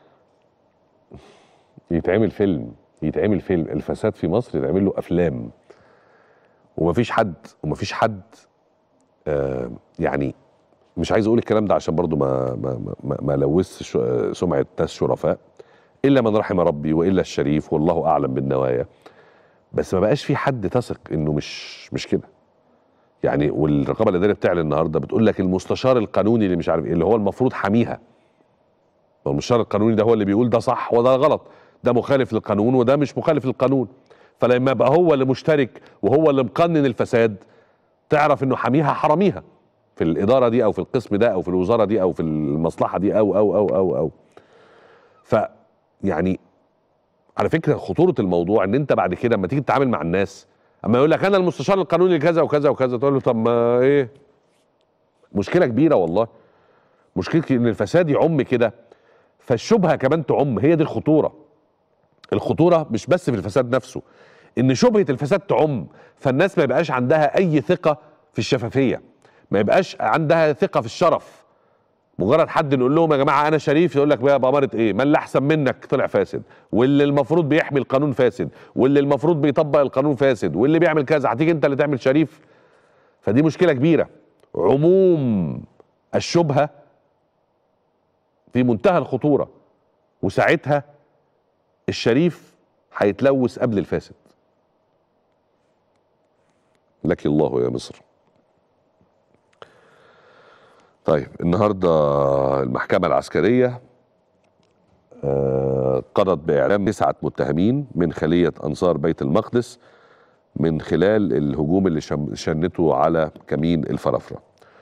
يتعمل فيلم يتعمل فيلم الفساد في مصر يتعمل له افلام ومفيش حد ومفيش حد آه يعني مش عايز اقول الكلام ده عشان برضو ما ما ما, ما لوث سمعه ناس شرفاء الا من رحم ربي والا الشريف والله اعلم بالنوايا بس ما بقاش في حد تثق انه مش مش كده يعني والرقابه الاداريه بتعلن النهارده بتقول لك المستشار القانوني اللي مش عارف ايه اللي هو المفروض حاميها المستشار القانوني ده هو اللي بيقول ده صح وده غلط ده مخالف للقانون وده مش مخالف للقانون فلما يبقى هو اللي مشترك وهو اللي مقنن الفساد تعرف انه حاميها حراميها في الاداره دي او في القسم ده او في الوزاره دي او في المصلحه دي او او او او او ف يعني على فكره خطوره الموضوع ان انت بعد كده لما تيجي تتعامل مع الناس اما يقول لك انا المستشار القانوني كذا وكذا وكذا تقول له طب ما ايه مشكله كبيره والله مشكله ان الفساد يعم كده فالشبهه كمان تعم هي دي الخطوره الخطوره مش بس في الفساد نفسه ان شبهه الفساد تعم فالناس ما يبقاش عندها اي ثقه في الشفافيه ما يبقاش عندها ثقه في الشرف مجرد حد نقول لهم يا جماعه انا شريف يقول لك بقى بأمارة ايه ما اللي احسن منك طلع فاسد واللي المفروض بيحمي القانون فاسد واللي المفروض بيطبق القانون فاسد واللي بيعمل كذا هتيجي انت اللي تعمل شريف فدي مشكله كبيره عموم الشبهه في منتهى الخطوره وساعتها الشريف هيتلوث قبل الفاسد لك الله يا مصر طيب النهارده المحكمة العسكرية آه، قضت بإعلام تسعة متهمين من خلية أنصار بيت المقدس من خلال الهجوم اللي شم- شنته على كمين الفرافرة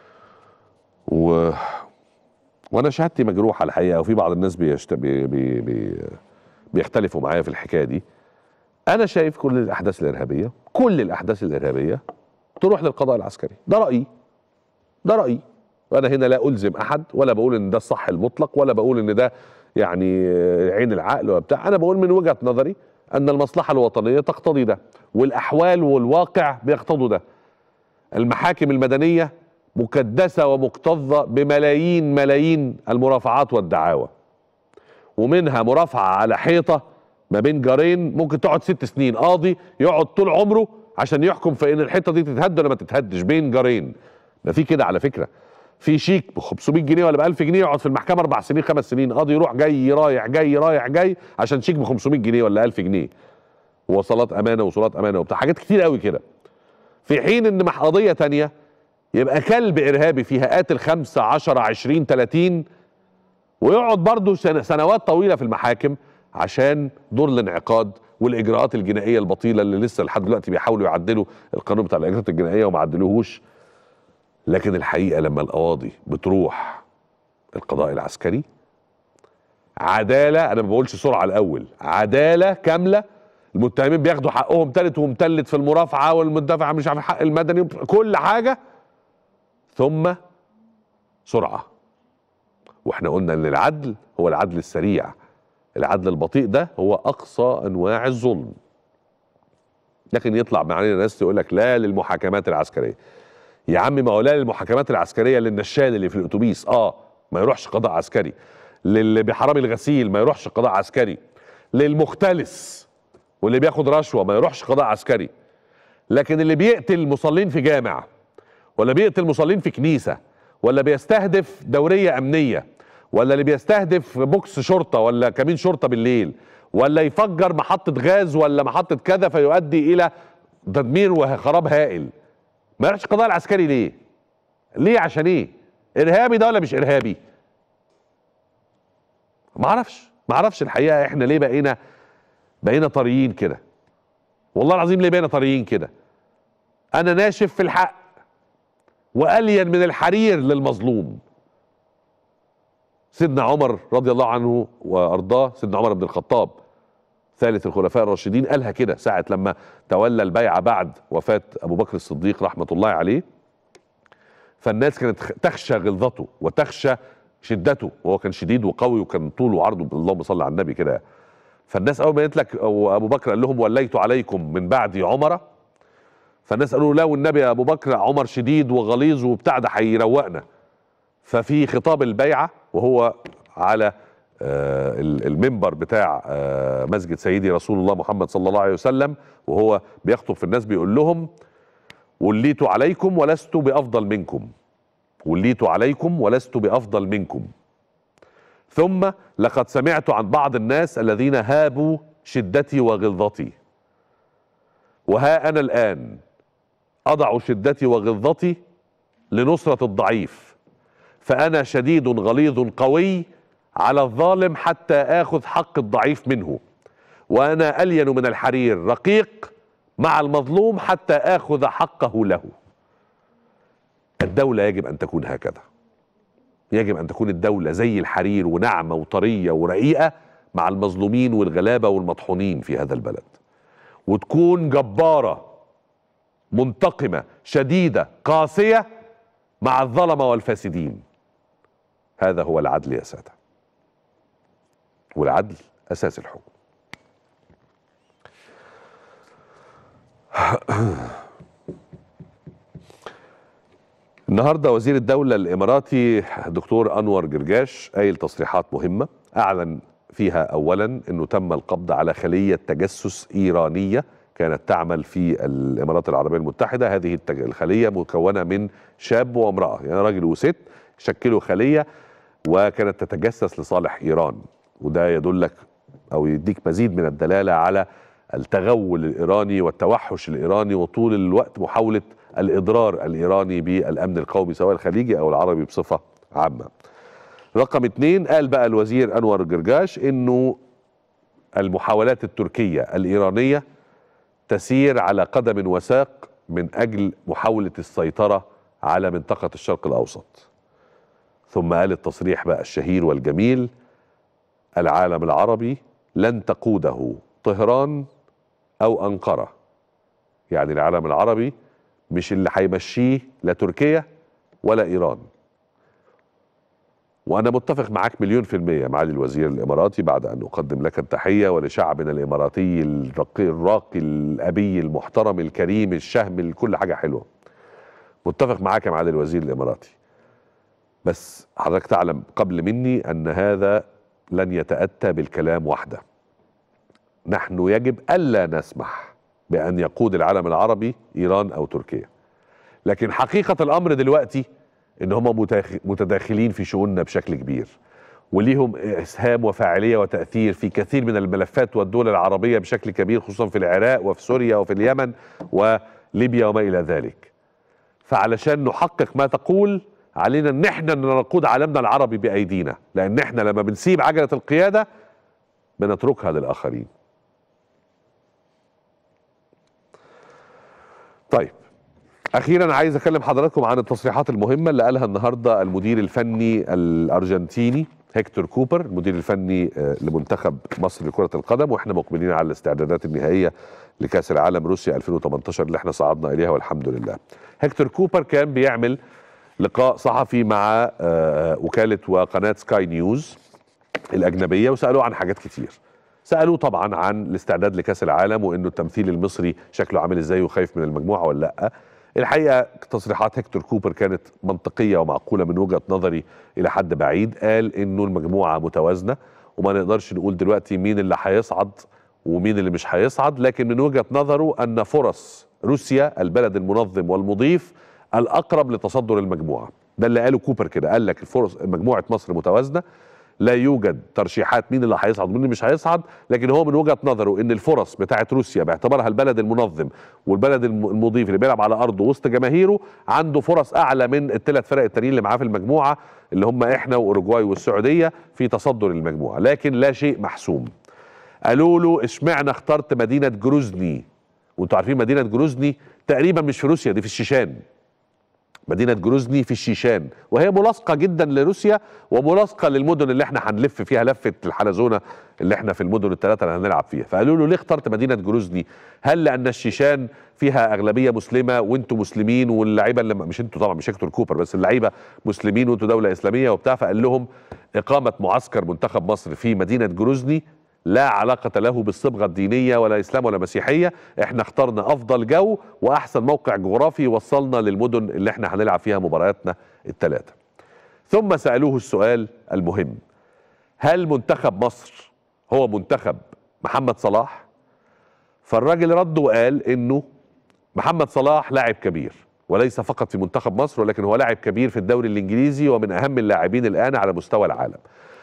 و... وأنا شهادتي مجروحة الحقيقة وفي بعض الناس بيشت... بي... بي... بي... بيختلفوا معايا في الحكاية دي أنا شايف كل الأحداث الإرهابية كل الأحداث الإرهابية تروح للقضاء العسكري ده رأيي ده رأيي وانا هنا لا الزم احد ولا بقول ان ده الصح المطلق ولا بقول ان ده يعني آه، عين العقل وبتاع انا بقول من وجهة نظري ان المصلحة الوطنية تقتضي ده والاحوال والواقع بيقتضوا ده المحاكم المدنية مكدسة ومكتظة بملايين ملايين المرافعات والدعاوى ومنها مرافعة على حيطة ما بين جارين ممكن تقعد ست سنين قاضي يقعد طول عمره عشان يحكم في ان الحيطة دي تتهد ولا ما تتهدش بين جارين ده في كده على فكرة في شيك ب 500 جنيه ولا ب 1000 جنيه يقعد في المحكمة أربع سنين خمس سنين قاضي يروح جاي رايح جاي رايح جاي عشان شيك ب 500 جنيه ولا 1000 جنيه وصلات أمانة وصولات أمانة وبتاع حاجات كتير قوي كده في حين ان مح قضية تانية يبقى كلب إرهابي فيها قاتل 5 10 20 30 ويقعد برضه سن- سنوات طويله في المحاكم عشان دور الانعقاد والاجراءات الجنائيه البطيله اللي لسه لحد دلوقتي بيحاولوا يعدلوا القانون بتاع الاجراءات الجنائيه وما عدلوهوش لكن الحقيقه لما القواضي بتروح القضاء العسكري عداله انا ما بقولش سرعه الاول عداله كامله المتهمين بياخدوا حقهم تالت ومتلت في المرافعه والمدافع مش عارف الحق المدني كل حاجه ثم سرعه واحنا قلنا ان العدل هو العدل السريع العدل البطيء ده هو اقصى انواع الظلم لكن يطلع معانا ناس تقول لك لا للمحاكمات العسكريه يا عم ما هو لا للمحاكمات العسكريه للنشال اللي في الاتوبيس اه ما يروحش قضاء عسكري للي بحرامي الغسيل ما يروحش قضاء عسكري للمختلس واللي بياخد رشوه ما يروحش قضاء عسكري لكن اللي بيقتل مصلين في جامع ولا بيقتل مصلين في كنيسه ولا بيستهدف دوريه امنيه ولا اللي بيستهدف بوكس شرطه ولا كمين شرطه بالليل ولا يفجر محطه غاز ولا محطه كذا فيؤدي الى تدمير وخراب هائل ما يروحش القضاء العسكري ليه؟ ليه عشان ايه؟ ارهابي ده ولا مش ارهابي؟ ما اعرفش ما اعرفش الحقيقه احنا ليه بقينا بقينا طريين كده والله العظيم ليه بقينا طريين كده انا ناشف في الحق والين من الحرير للمظلوم سيدنا عمر رضي الله عنه وارضاه سيدنا عمر بن الخطاب ثالث الخلفاء الراشدين قالها كده ساعة لما تولى البيعة بعد وفاة أبو بكر الصديق رحمة الله عليه فالناس كانت خ- تخشى غلظته وتخشى شدته وهو كان شديد وقوي وكان طوله وعرضه اللهم صل على النبي كده فالناس أول ما قالت لك أو أبو بكر قال لهم وليت عليكم من بعد عمر فالناس قالوا لا والنبي يا أبو بكر عمر شديد وغليظ وبتاع ده هيروقنا ففي خطاب البيعة وهو على آه، ال- المنبر بتاع آه، مسجد سيدي رسول الله محمد صلى الله عليه وسلم وهو بيخطب في الناس بيقول لهم وليت عليكم ولست بأفضل منكم وليت عليكم ولست بأفضل منكم ثم لقد سمعت عن بعض الناس الذين هابوا شدتي وغلظتي وها أنا الآن أضع شدتي وغلظتي لنصرة الضعيف فأنا شديد غليظ قوي على الظالم حتى آخذ حق الضعيف منه وأنا ألين من الحرير رقيق مع المظلوم حتى آخذ حقه له الدولة يجب أن تكون هكذا يجب أن تكون الدولة زي الحرير وناعمة وطرية ورقيقة مع المظلومين والغلابة والمطحونين في هذا البلد وتكون جبارة منتقمة شديدة قاسية مع الظلمة والفاسدين هذا هو العدل يا سادة والعدل أساس الحكم النهارده وزير الدولة الإماراتي دكتور أنور جرجاش قايل تصريحات مهمة أعلن فيها أولا أنه تم القبض على خلية تجسس إيرانية كانت تعمل في الإمارات العربية المتحدة هذه التج- الخلية مكونة من شاب وامرأة يعني راجل وست شكلوا خلية وكانت تتجسس لصالح إيران وده يدلك أو يديك مزيد من الدلالة على التغول الايراني والتوحش الايراني وطول الوقت محاوله الاضرار الايراني بالامن القومي سواء الخليجي او العربي بصفه عامه. رقم اثنين قال بقى الوزير انور جرجاش انه المحاولات التركيه الايرانيه تسير على قدم وساق من اجل محاوله السيطره على منطقه الشرق الاوسط. ثم قال التصريح بقى الشهير والجميل العالم العربي لن تقوده طهران او انقره. يعني العالم العربي مش اللي هيمشيه لا تركيا ولا ايران. وانا متفق معاك مليون في المية معالي الوزير الاماراتي بعد ان اقدم لك التحية ولشعبنا الاماراتي الرقي الراقي الابي المحترم الكريم الشهم كل حاجة حلوة متفق معاك يا معالي الوزير الاماراتي بس حضرتك تعلم قبل مني ان هذا لن يتأتى بالكلام وحده نحن يجب الا نسمح بان يقود العالم العربي ايران او تركيا لكن حقيقة الامر دلوقتي ان هم متداخلين في شؤوننا بشكل كبير وليهم اسهام وفاعليه وتاثير في كثير من الملفات والدول العربيه بشكل كبير خصوصا في العراق وفي سوريا وفي اليمن وليبيا وما الى ذلك. فعلشان نحقق ما تقول علينا ان احنا نقود عالمنا العربي بايدينا لان احنا لما بنسيب عجله القياده بنتركها للاخرين. طيب اخيرا عايز اكلم حضراتكم عن التصريحات المهمه اللي قالها النهارده المدير الفني الارجنتيني هيكتور كوبر المدير الفني لمنتخب مصر لكره القدم واحنا مقبلين على الاستعدادات النهائيه لكاس العالم روسيا 2018 اللي احنا صعدنا اليها والحمد لله. هيكتور كوبر كان بيعمل لقاء صحفي مع وكاله وقناه سكاي نيوز الاجنبيه وسالوه عن حاجات كتير. سالوه طبعا عن الاستعداد لكاس العالم وانه التمثيل المصري شكله عامل ازاي وخايف من المجموعه ولا لا. الحقيقه تصريحات هيكتور كوبر كانت منطقيه ومعقوله من وجهه نظري الى حد بعيد قال انه المجموعه متوازنه وما نقدرش نقول دلوقتي مين اللي هيصعد ومين اللي مش هيصعد لكن من وجهه نظره ان فرص روسيا البلد المنظم والمضيف الاقرب لتصدر المجموعه ده اللي قاله كوبر كده قال لك الفرص مجموعه مصر متوازنه لا يوجد ترشيحات مين اللي هيصعد ومين اللي مش هيصعد لكن هو من وجهه نظره ان الفرص بتاعه روسيا باعتبارها البلد المنظم والبلد المضيف اللي بيلعب على ارضه وسط جماهيره عنده فرص اعلى من الثلاث فرق التانيين اللي معاه في المجموعه اللي هم احنا واوروجواي والسعوديه في تصدر المجموعه لكن لا شيء محسوم قالوا له اشمعنى اخترت مدينه جروزني وانتوا عارفين مدينه جروزني تقريبا مش في روسيا دي في الشيشان مدينة جروزني في الشيشان وهي ملاصقة جدا لروسيا وملاصقة للمدن اللي احنا هنلف فيها لفة الحلزونة اللي احنا في المدن الثلاثة اللي هنلعب فيها فقالوا له ليه اخترت مدينة جروزني هل لأن الشيشان فيها أغلبية مسلمة وانتوا مسلمين واللعيبة اللي مش انتوا طبعا مش هيكتور كوبر بس اللعيبة مسلمين وانتوا دولة إسلامية وبتاع فقال لهم إقامة معسكر منتخب مصر في مدينة جروزني لا علاقة له بالصبغة الدينية ولا إسلام ولا مسيحية احنا اخترنا أفضل جو وأحسن موقع جغرافي وصلنا للمدن اللي احنا هنلعب فيها مبارياتنا الثلاثة ثم سألوه السؤال المهم هل منتخب مصر هو منتخب محمد صلاح فالراجل رد وقال انه محمد صلاح لاعب كبير وليس فقط في منتخب مصر ولكن هو لاعب كبير في الدوري الانجليزي ومن اهم اللاعبين الان على مستوى العالم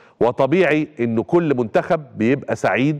وطبيعي انه كل منتخب بيبقى سعيد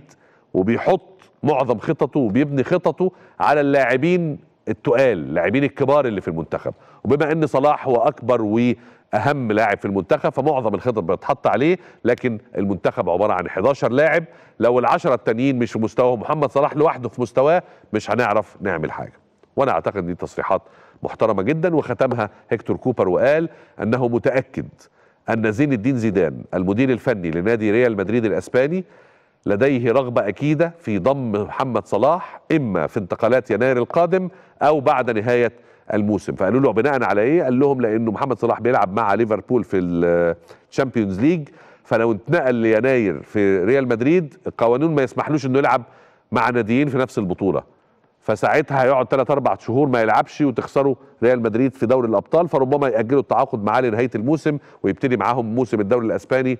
وبيحط معظم خططه وبيبني خططه على اللاعبين التقال اللاعبين الكبار اللي في المنتخب وبما ان صلاح هو اكبر واهم لاعب في المنتخب فمعظم الخطط بتتحط عليه لكن المنتخب عباره عن 11 لاعب لو العشرة التانيين مش في مستواه محمد صلاح لوحده في مستواه مش هنعرف نعمل حاجه وانا اعتقد دي تصريحات محترمه جدا وختمها هيكتور كوبر وقال انه متاكد ان زين الدين زيدان المدير الفني لنادي ريال مدريد الاسباني لديه رغبه اكيده في ضم محمد صلاح اما في انتقالات يناير القادم او بعد نهايه الموسم فقالوا له بناء على ايه قال لهم لانه محمد صلاح بيلعب مع ليفربول في الشامبيونز ليج فلو اتنقل ليناير في ريال مدريد القوانين ما يسمحلوش انه يلعب مع ناديين في نفس البطوله فساعتها هيقعد 3 4 شهور ما يلعبش وتخسروا ريال مدريد في دوري الابطال فربما ياجلوا التعاقد معاه لنهايه الموسم ويبتدي معاهم موسم الدوري الاسباني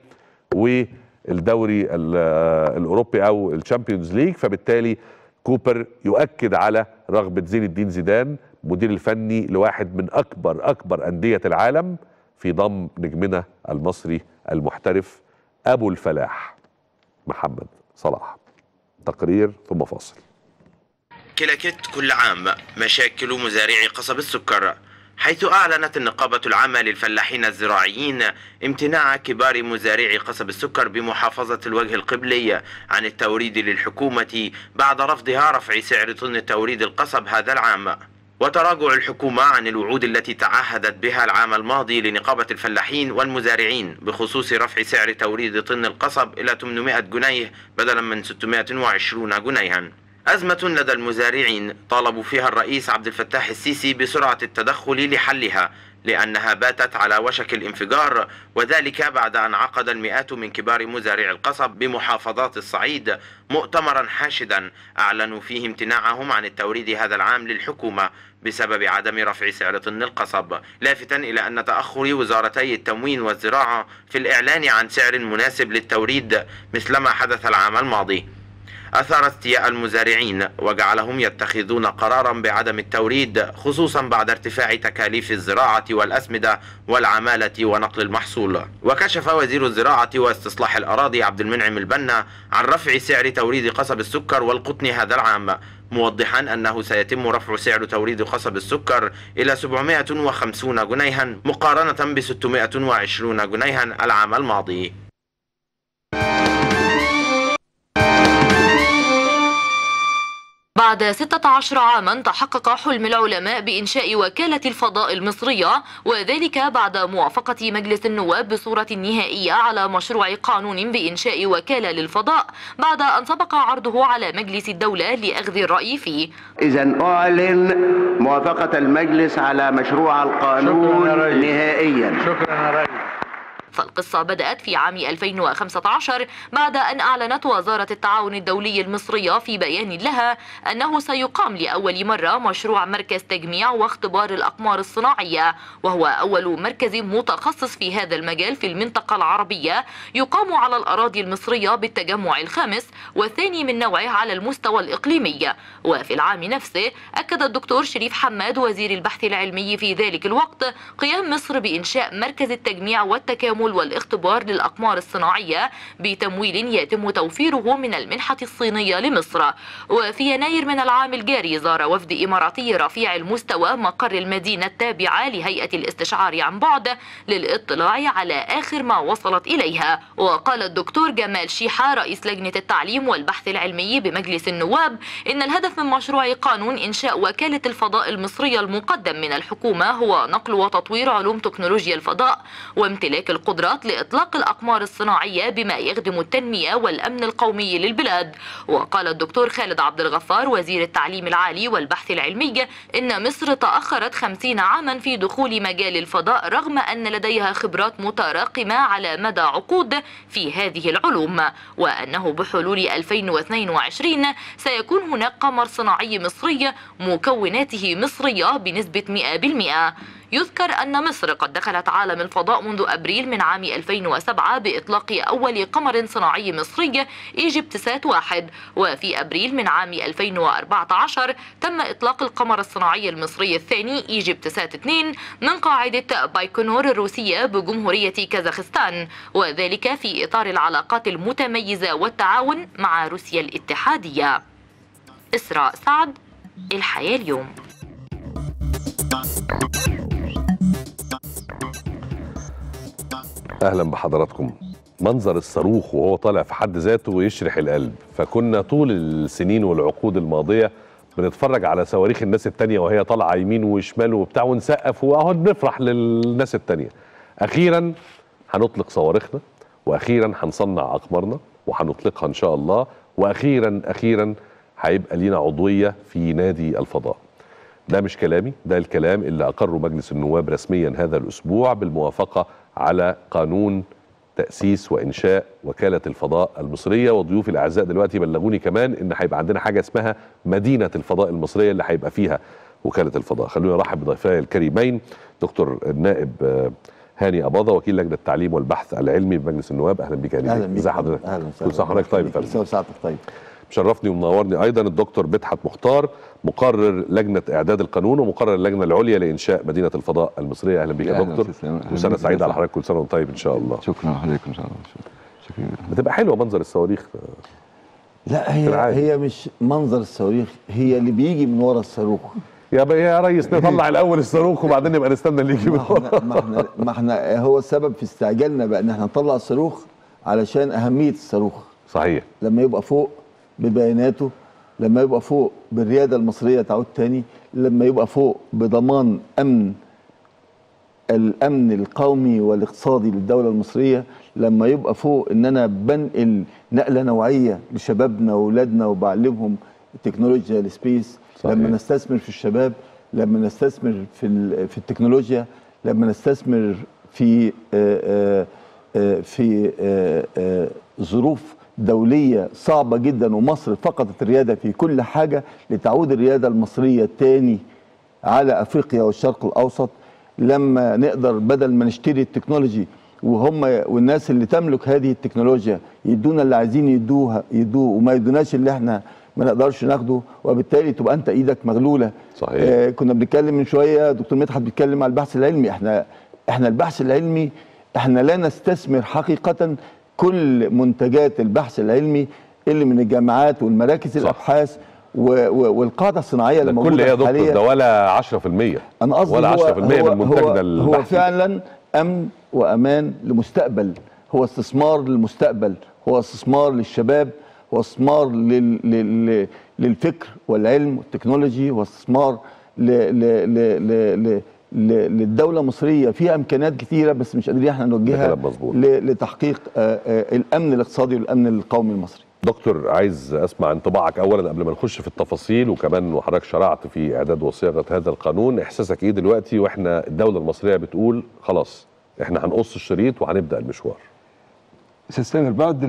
والدوري الاوروبي او الشامبيونز ليج فبالتالي كوبر يؤكد على رغبه زين الدين زيدان مدير الفني لواحد من اكبر اكبر انديه العالم في ضم نجمنا المصري المحترف ابو الفلاح محمد صلاح تقرير ثم فاصل كلاكيت كل عام مشاكل مزارعي قصب السكر حيث أعلنت النقابة العامة للفلاحين الزراعيين امتناع كبار مزارعي قصب السكر بمحافظة الوجه القبلي عن التوريد للحكومة بعد رفضها رفع سعر طن توريد القصب هذا العام وتراجع الحكومة عن الوعود التي تعهدت بها العام الماضي لنقابة الفلاحين والمزارعين بخصوص رفع سعر توريد طن القصب إلى 800 جنيه بدلا من 620 جنيها أزمة لدى المزارعين طالبوا فيها الرئيس عبد الفتاح السيسي بسرعة التدخل لحلها لأنها باتت على وشك الانفجار وذلك بعد أن عقد المئات من كبار مزارعي القصب بمحافظات الصعيد مؤتمرا حاشدا أعلنوا فيه امتناعهم عن التوريد هذا العام للحكومة بسبب عدم رفع سعر طن القصب لافتا إلى أن تأخر وزارتي التموين والزراعة في الإعلان عن سعر مناسب للتوريد مثلما حدث العام الماضي أثار استياء المزارعين وجعلهم يتخذون قرارا بعدم التوريد خصوصا بعد ارتفاع تكاليف الزراعة والأسمدة والعمالة ونقل المحصول وكشف وزير الزراعة واستصلاح الأراضي عبد المنعم البنا عن رفع سعر توريد قصب السكر والقطن هذا العام موضحا أنه سيتم رفع سعر توريد قصب السكر إلى 750 جنيها مقارنة ب 620 جنيها العام الماضي بعد 16 عاما تحقق حلم العلماء بإنشاء وكالة الفضاء المصرية وذلك بعد موافقة مجلس النواب بصورة نهائية على مشروع قانون بإنشاء وكالة للفضاء بعد أن سبق عرضه على مجلس الدولة لأخذ الرأي فيه إذا أعلن موافقة المجلس على مشروع القانون نهائيا شكرا يا رئيس فالقصة بدأت في عام 2015 بعد أن أعلنت وزارة التعاون الدولي المصرية في بيان لها أنه سيقام لأول مرة مشروع مركز تجميع واختبار الأقمار الصناعية وهو أول مركز متخصص في هذا المجال في المنطقة العربية يقام على الأراضي المصرية بالتجمع الخامس والثاني من نوعه على المستوى الإقليمي وفي العام نفسه أكد الدكتور شريف حماد وزير البحث العلمي في ذلك الوقت قيام مصر بإنشاء مركز التجميع والتكامل والاختبار للأقمار الصناعية بتمويل يتم توفيره من المنحة الصينية لمصر وفي يناير من العام الجاري زار وفد إماراتي رفيع المستوى مقر المدينة التابعة لهيئة الاستشعار عن بعد للاطلاع على آخر ما وصلت إليها وقال الدكتور جمال شيحة رئيس لجنة التعليم والبحث العلمي بمجلس النواب إن الهدف من مشروع قانون إنشاء وكالة الفضاء المصرية المقدم من الحكومة هو نقل وتطوير علوم تكنولوجيا الفضاء وامتلاك القدرات لإطلاق الأقمار الصناعية بما يخدم التنمية والأمن القومي للبلاد وقال الدكتور خالد عبد الغفار وزير التعليم العالي والبحث العلمي إن مصر تأخرت خمسين عاما في دخول مجال الفضاء رغم أن لديها خبرات متراكمة على مدى عقود في هذه العلوم وأنه بحلول 2022 سيكون هناك قمر صناعي مصري مكوناته مصرية بنسبة 100% يذكر أن مصر قد دخلت عالم الفضاء منذ أبريل من عام 2007 بإطلاق أول قمر صناعي مصري إيجيبت سات واحد وفي أبريل من عام 2014 تم إطلاق القمر الصناعي المصري الثاني إيجيبت سات 2 من قاعدة بايكونور الروسية بجمهورية كازاخستان وذلك في إطار العلاقات المتميزة والتعاون مع روسيا الاتحادية إسراء سعد الحياة اليوم اهلا بحضراتكم منظر الصاروخ وهو طالع في حد ذاته يشرح القلب فكنا طول السنين والعقود الماضيه بنتفرج على صواريخ الناس التانية وهي طالعه يمين وشمال وبتاع ونسقف واهو بنفرح للناس التانية اخيرا هنطلق صواريخنا واخيرا هنصنع اقمارنا وهنطلقها ان شاء الله واخيرا اخيرا هيبقى لينا عضويه في نادي الفضاء ده مش كلامي ده الكلام اللي أقره مجلس النواب رسميا هذا الأسبوع بالموافقة على قانون تأسيس وإنشاء وكالة الفضاء المصرية وضيوفي الأعزاء دلوقتي بلغوني كمان إن هيبقى عندنا حاجة اسمها مدينة الفضاء المصرية اللي هيبقى فيها وكالة الفضاء خلونا نرحب بضيفي الكريمين دكتور النائب هاني أباضة وكيل لجنة التعليم والبحث العلمي بمجلس النواب أهلا بك هاني اهلا بيك ازي حضرتك اهلا كل سنة وحضرتك طيب يا فندم كل سنه طيب مشرفني ومنورني ايضا الدكتور مدحت مختار مقرر لجنه اعداد القانون ومقرر اللجنه العليا لانشاء مدينه الفضاء المصريه اهلا بك يا أهلا دكتور وسهلا. أهلا وسنه بك. سعيده على حضرتك كل سنه وانت طيب ان شاء الله شكرا لحضرتك ان شاء الله شكرا بتبقى حلوه منظر الصواريخ لا هي هي مش منظر الصواريخ هي اللي بيجي من ورا الصاروخ يا بي يا ريس نطلع الاول الصاروخ وبعدين نبقى نستنى اللي يجي من ورا ما احنا ما احنا هو السبب في استعجالنا بقى ان احنا نطلع الصاروخ علشان اهميه الصاروخ صحيح لما يبقى فوق ببياناته لما يبقى فوق بالرياده المصريه تعود تاني لما يبقى فوق بضمان امن الامن القومي والاقتصادي للدوله المصريه لما يبقى فوق ان انا بنقل نقله نوعيه لشبابنا واولادنا وبعلمهم التكنولوجيا السبيس صحيح. لما نستثمر في الشباب لما نستثمر في ال- في التكنولوجيا لما نستثمر في آه، آه، آه، في آه، آه، ظروف دوليه صعبه جدا ومصر فقدت الرياده في كل حاجه لتعود الرياده المصريه تاني على افريقيا والشرق الاوسط لما نقدر بدل ما نشتري التكنولوجي وهم والناس اللي تملك هذه التكنولوجيا يدونا اللي عايزين يدوها يدوه وما يدوناش اللي احنا ما نقدرش ناخده وبالتالي تبقى انت ايدك مغلوله صحيح. آه كنا بنتكلم من شويه دكتور مدحت بيتكلم على البحث العلمي احنا احنا البحث العلمي احنا لا نستثمر حقيقه كل منتجات البحث العلمي اللي من الجامعات والمراكز الابحاث و- و- والقاعده الصناعيه اللي ده موجوده كل ايه يا دكتور حاليا ده ولا 10% انا قصدي ولا هو 10% هو من منتجنا هو, هو البحثي فعلا امن وامان لمستقبل هو استثمار للمستقبل هو استثمار للشباب هو استثمار لل لل للفكر والعلم والتكنولوجي هو استثمار ل ل ل ل ل ل- للدولة المصرية فيها إمكانيات كثيرة بس مش قادرين احنا نوجهها كلام مظبوط. ل- لتحقيق آه، آه، الأمن الاقتصادي والأمن القومي المصري دكتور عايز اسمع انطباعك اولا قبل ما نخش في التفاصيل وكمان وحضرتك شرعت في اعداد وصياغه هذا القانون احساسك ايه دلوقتي واحنا الدوله المصريه بتقول خلاص احنا هنقص الشريط وهنبدا المشوار استاذ سامر بعد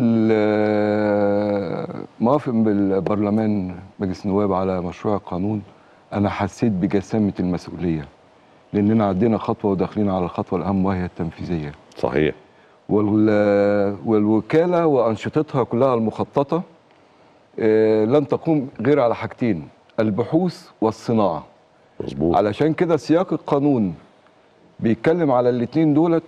ال- موافق بالبرلمان مجلس النواب على مشروع القانون انا حسيت بجسامه المسؤوليه لاننا عدينا خطوه وداخلين على الخطوه الاهم وهي التنفيذيه صحيح وال والوكاله وانشطتها كلها المخططه آه، لن تقوم غير على حاجتين البحوث والصناعه مظبوط علشان كده سياق القانون بيتكلم على الاثنين دولت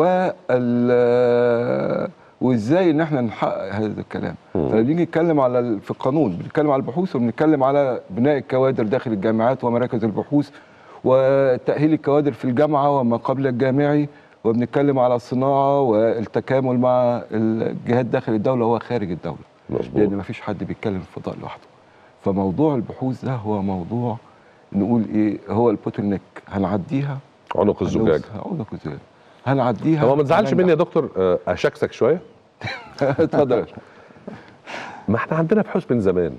وال وازاي ان احنا نحقق هذا الكلام فبنيجي نتكلم على ال- في القانون بنتكلم على البحوث وبنتكلم على بناء الكوادر داخل الجامعات ومراكز البحوث وتأهيل الكوادر في الجامعة وما قبل الجامعي وبنتكلم على الصناعة والتكامل مع الجهات داخل الدولة وخارج الدولة مظبوط لأن مفيش حد بيتكلم في الفضاء لوحده فموضوع البحوث ده هو موضوع نقول ايه هو البوتل نيك هنعديها عنق الزجاج هنوصل- عنق الزجاج هنعديها هو ما تزعلش هننجح. مني يا دكتور آه، اشكسك شويه اتفضل ما احنا عندنا بحوث من زمان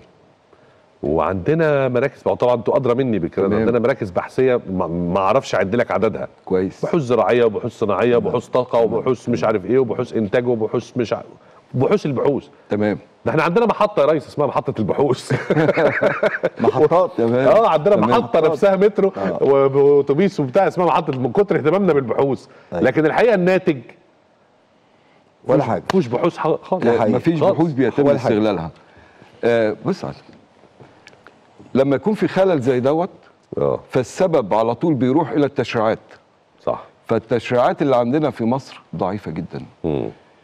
وعندنا مراكز طبعا انتوا ادرى مني بالكلام ده. تمام. عندنا مراكز بحثيه ما ما اعرفش اعد لك عددها كويس بحوث زراعيه وبحوث صناعيه وبحوث طاقه وبحوث مش عارف ايه وبحوث انتاج وبحوث مش عارف بحوث البحوث تمام ده احنا عندنا محطه يا ريس اسمها محطه البحوث محطات تمام اه عندنا تمام. محطه نفسها مترو واتوبيس وبتاع اسمها محطه من كتر اهتمامنا بالبحوث أيوة. لكن الحقيقه الناتج ولا حاجة مفيش بحوث ح- خالص لا حقيقي. مفيش خالص. بحوث بيتم ولا حاجة. استغلالها آه بص على لما يكون في خلل زي دوت اه فالسبب على طول بيروح الى التشريعات صح فالتشريعات اللي عندنا في مصر ضعيفه جدا مم.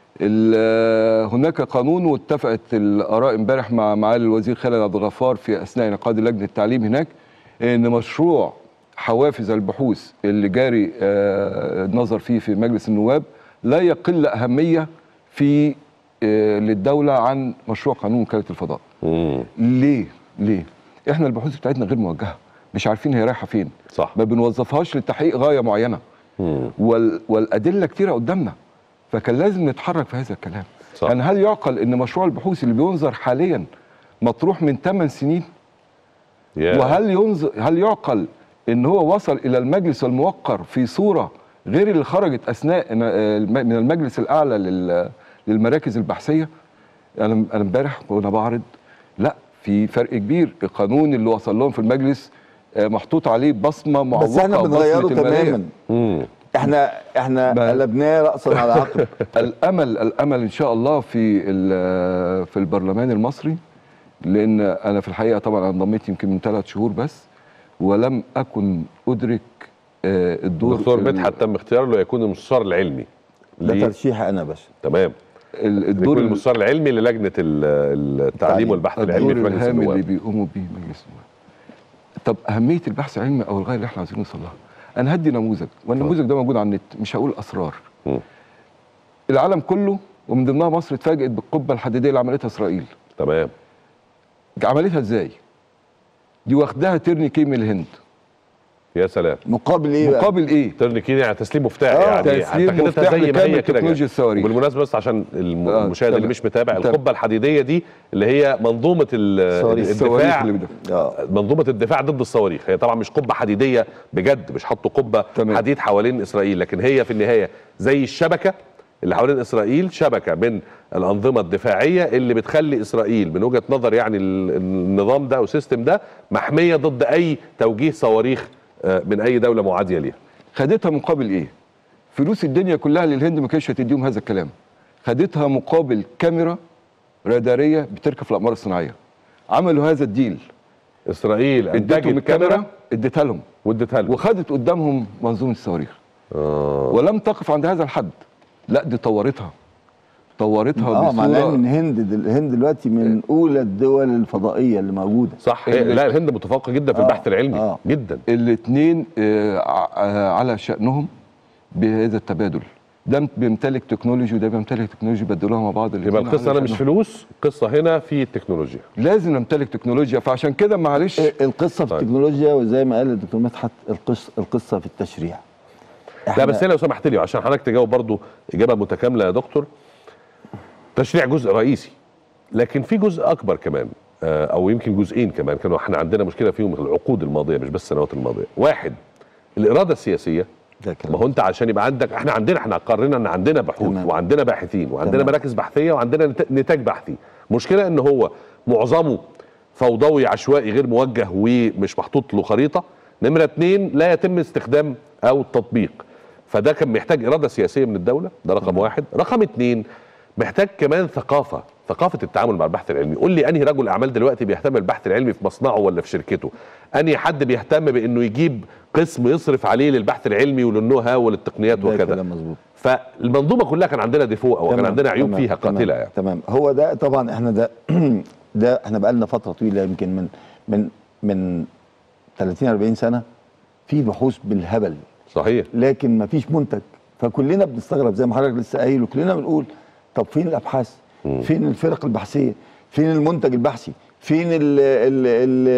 ال- هناك قانون واتفقت الاراء امبارح مع معالي الوزير خالد عبد الغفار في اثناء انعقاد لجنه التعليم هناك ان مشروع حوافز البحوث اللي جاري آه، النظر فيه في مجلس النواب لا يقل اهميه في آه، للدوله عن مشروع قانون وكاله الفضاء. مم. ليه؟ ليه؟ احنا البحوث بتاعتنا غير موجهه مش عارفين هي رايحه فين صح ما بنوظفهاش لتحقيق غايه معينه مم. وال... والادله كتيره قدامنا فكان لازم نتحرك في هذا الكلام صح. يعني هل يعقل ان مشروع البحوث اللي بينظر حاليا مطروح من 8 سنين يا. وهل ينظر هل يعقل ان هو وصل الى المجلس الموقر في صوره غير اللي خرجت اثناء ن- آه، الم- من المجلس الاعلى لل... للمراكز البحثيه انا انا امبارح وانا بعرض لا في فرق كبير القانون اللي وصل لهم في المجلس آه، محطوط عليه بصمه معوقه بس احنا وبصمة بنغيره المالية. تماما مم. احنا احنا ما- قلبناه راسا على عقب الامل الامل ان شاء الله في ال- في البرلمان المصري لان انا في الحقيقه طبعا أنا انضميت يمكن من ثلاث شهور بس ولم اكن ادرك آه، الدور دكتور ال- مدحت تم اختياره ليكون المستشار العلمي ده ليه؟ ترشيحي انا يا باشا تمام الدور الدور المستشار العلمي للجنه ال- التعليم والبحث العلمي الدور في مجلس الهام اللي النواب بيقوموا بيه مجلس النواب طب اهميه البحث العلمي او الغايه اللي احنا عايزين نوصل لها انا هدي نموذج والنموذج ده موجود على النت مش هقول اسرار العالم كله ومن ضمنها مصر اتفاجئت بالقبه الحديديه اللي عملتها اسرائيل تمام عملتها ازاي دي واخداها ترني كي من الهند يا سلام مقابل ايه بقى؟ مقابل ايه ترنيكي يعني تسليم مفتاح آه، يعني تسليم أعتقد إنها مفتاح زي ما لكامل هي كده تكنولوجيا جاية. الصواريخ. وبالمناسبه بس عشان الم- آه، المشاهد اللي تمام. مش متابع تمام. القبه الحديديه دي اللي هي منظومه ال- الصواريخ. الصواريخ الدفاع اللي بتدافع. منظومه الدفاع ضد الصواريخ هي طبعا مش قبه حديديه بجد مش حطوا قبه تمام. حديد حوالين اسرائيل لكن هي في النهايه زي الشبكه اللي حوالين اسرائيل شبكه من الانظمه الدفاعيه اللي بتخلي اسرائيل من وجهه نظر يعني ال- النظام ده او السيستم ده محميه ضد اي توجيه صواريخ آه، من اي دوله معاديه ليها خدتها مقابل ايه فلوس الدنيا كلها للهند ما كانتش هتديهم هذا الكلام خدتها مقابل كاميرا راداريه بتركب في الاقمار الصناعيه عملوا هذا الديل اسرائيل اديتهم انتجت الكاميرا كاميرا اديتها لهم واديتها لهم وخدت قدامهم منظومه الصواريخ آه. ولم تقف عند هذا الحد لا دي طورتها طورتها اه معناه بصوره ان الهند دل- الهند دلوقتي من اولى الدول الفضائيه اللي موجوده صح هي- لا الهند متفوقه جدا في آه، البحث العلمي آه. جدا الاثنين على شأنهم بهذا التبادل ده بيمتلك تكنولوجي وده بيمتلك تكنولوجي بدلوها مع بعض يبقى الاتنين القصه على هنا مش شأنهم. فلوس القصه هنا في التكنولوجيا لازم نمتلك تكنولوجيا فعشان كده معلش القصه في طيب. التكنولوجيا وزي ما قال الدكتور مدحت القصه القصه في التشريع لا بس هنا لو سمحت لي عشان حضرتك تجاوب برضو اجابه متكامله يا دكتور تشريع جزء رئيسي لكن في جزء اكبر كمان آه، او يمكن جزئين كمان كانوا احنا عندنا مشكله فيهم العقود الماضيه مش بس السنوات الماضيه واحد الاراده السياسيه ما هو انت عشان يبقى عندك احنا عندنا احنا قررنا ان عندنا بحوث تمام. وعندنا باحثين وعندنا تمام. مراكز بحثيه وعندنا نت- نتاج بحثي مشكله ان هو معظمه فوضوي عشوائي غير موجه ومش محطوط له خريطه نمره اتنين لا يتم استخدام او التطبيق فده كان محتاج اراده سياسيه من الدوله ده رقم واحد رقم اتنين محتاج كمان ثقافه ثقافه التعامل مع البحث العلمي قول لي انهي رجل اعمال دلوقتي بيهتم بالبحث العلمي في مصنعه ولا في شركته انهي حد بيهتم بانه يجيب قسم يصرف عليه للبحث العلمي وللنو هاو وللتقنيات ده وكذا كلام مظبوط فالمنظومه كلها كان عندنا ديفو او كان تمام، عندنا عيوب تمام، فيها تمام، قاتله يعني تمام هو ده طبعا احنا ده ده احنا بقالنا فتره طويله يمكن من من من 30 40 سنه في بحوث بالهبل صحيح لكن ما فيش منتج فكلنا بنستغرب زي ما حضرتك لسه قايل وكلنا بنقول طب فين الابحاث فين الفرق البحثيه فين المنتج البحثي فين ال ال ال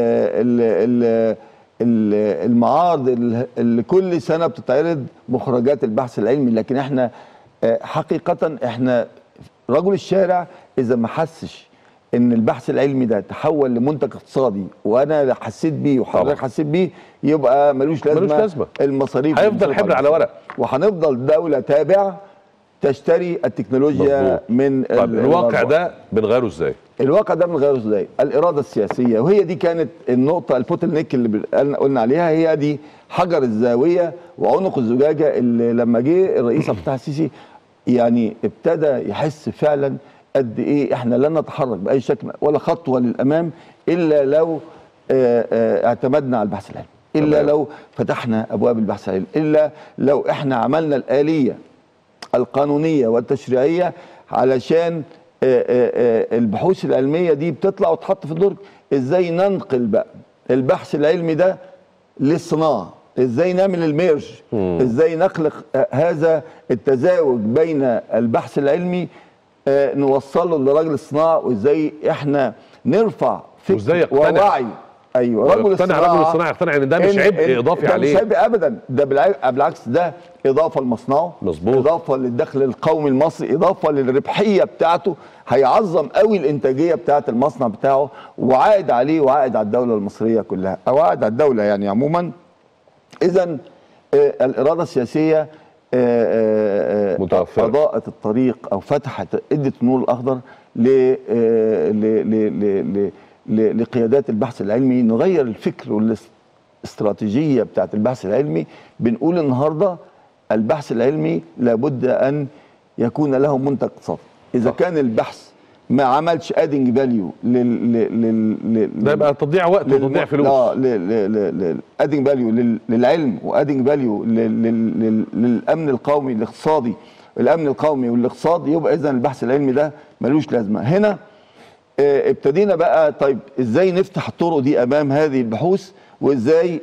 ال ال ال المعارض ال- اللي كل سنه بتتعرض مخرجات البحث العلمي لكن احنا آه، حقيقه احنا رجل الشارع اذا ما حسش ان البحث العلمي ده تحول لمنتج اقتصادي وانا حسيت بيه وحضرتك حسيت بيه يبقى ملوش لازمه ملوش لازمة. المصاريف هيفضل بتصرف حبر على ورق. وهنفضل دوله تابعه تشتري التكنولوجيا مظبوط. من طب ال- الواقع الأرباح. ده بنغيره ازاي الواقع ده بنغيره ازاي؟ الاراده السياسيه وهي دي كانت النقطه البوتل نيك اللي بال- قلنا قلنا عليها هي دي حجر الزاويه وعنق الزجاجه اللي لما جه الرئيس عبد الفتاح السيسي يعني ابتدى يحس فعلا قد ايه احنا لن نتحرك باي شكل ولا خطوه للامام الا لو آه، آه، اعتمدنا على البحث العلمي الا تمام. لو فتحنا ابواب البحث العلمي الا لو احنا عملنا الاليه القانونيه والتشريعيه علشان آه، آه، آه، البحوث العلميه دي بتطلع وتحط في الدرج ازاي ننقل بقى البحث العلمي ده للصناعه ازاي نعمل الميرج ازاي نخلق آه، هذا التزاوج بين البحث العلمي آه، نوصله لراجل الصناعه وازاي احنا نرفع وإزاي فكر يقتنع. ووعي ايوه رجل يقتنع الصناعه رجل الصناعه يقتنع ان ده مش إن- عبء إن- اضافي ده عليه مش عبء ابدا ده بالع- بالعكس ده اضافه لمصنعه مظبوط اضافه للدخل القومي المصري اضافه للربحيه بتاعته هيعظم قوي الانتاجيه بتاعه المصنع بتاعه وعائد عليه وعائد على الدوله المصريه كلها او عائد على الدوله يعني عموما اذا الاراده السياسيه آه، آه، آه، متوفرة. اضاءت الطريق او فتحت ادت النور الاخضر ل آه، ل- ل- ل- ل- ل- لقيادات البحث العلمي نغير الفكر والاستراتيجيه بتاعت البحث العلمي بنقول النهارده البحث العلمي لابد ان يكون له منتج اقتصادي اذا كان البحث ما عملش ادنج فاليو لل لل لل ده يبقى تضييع وقت للم- وتضييع فلوس لا ادنج فاليو للعلم وادنج فاليو للامن القومي الاقتصادي الامن القومي والاقتصاد يبقى اذا البحث العلمي ده ملوش لازمه هنا آه، ابتدينا بقى طيب ازاي نفتح الطرق دي امام هذه البحوث وازاي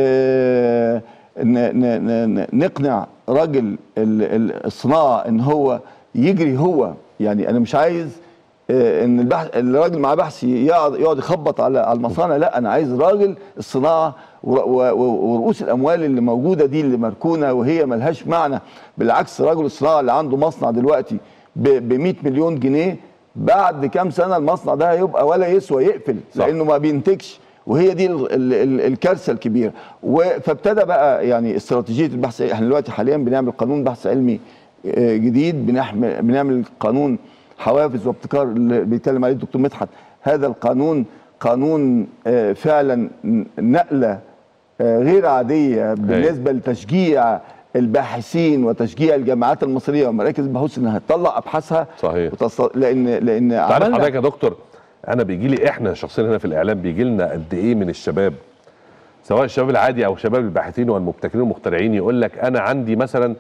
آه، ن- ن- ن- نقنع راجل ال- ال- الصناعه ان هو يجري هو يعني انا مش عايز آه، ان البحث الراجل مع بحث يقعد يقعد يخبط على على المصانع لا انا عايز راجل الصناعه ور- و- و- ورؤوس الاموال اللي موجوده دي اللي مركونه وهي ملهاش معنى بالعكس رجل الصناعه اللي عنده مصنع دلوقتي ب 100 مليون جنيه بعد كام سنه المصنع ده هيبقى ولا يسوى يقفل صح. لانه ما بينتجش وهي دي ال- ال- ال- الكارثه الكبيره و- فابتدى بقى يعني استراتيجيه البحث احنا دلوقتي حاليا بنعمل قانون بحث علمي آه، جديد بنحمل بنعمل قانون حوافز وابتكار اللي بيتكلم عليه الدكتور مدحت هذا القانون قانون آه، فعلا نقله آه، غير عاديه بالنسبه لتشجيع الباحثين وتشجيع الجامعات المصريه ومراكز البحوث انها تطلع ابحاثها صحيح وتص... لان لان تعرف عملنا- حضرتك يا دكتور انا بيجي لي احنا شخصيا هنا في الاعلام بيجي لنا قد ايه من الشباب سواء الشباب العادي او شباب الباحثين والمبتكرين والمخترعين يقول لك انا عندي مثلا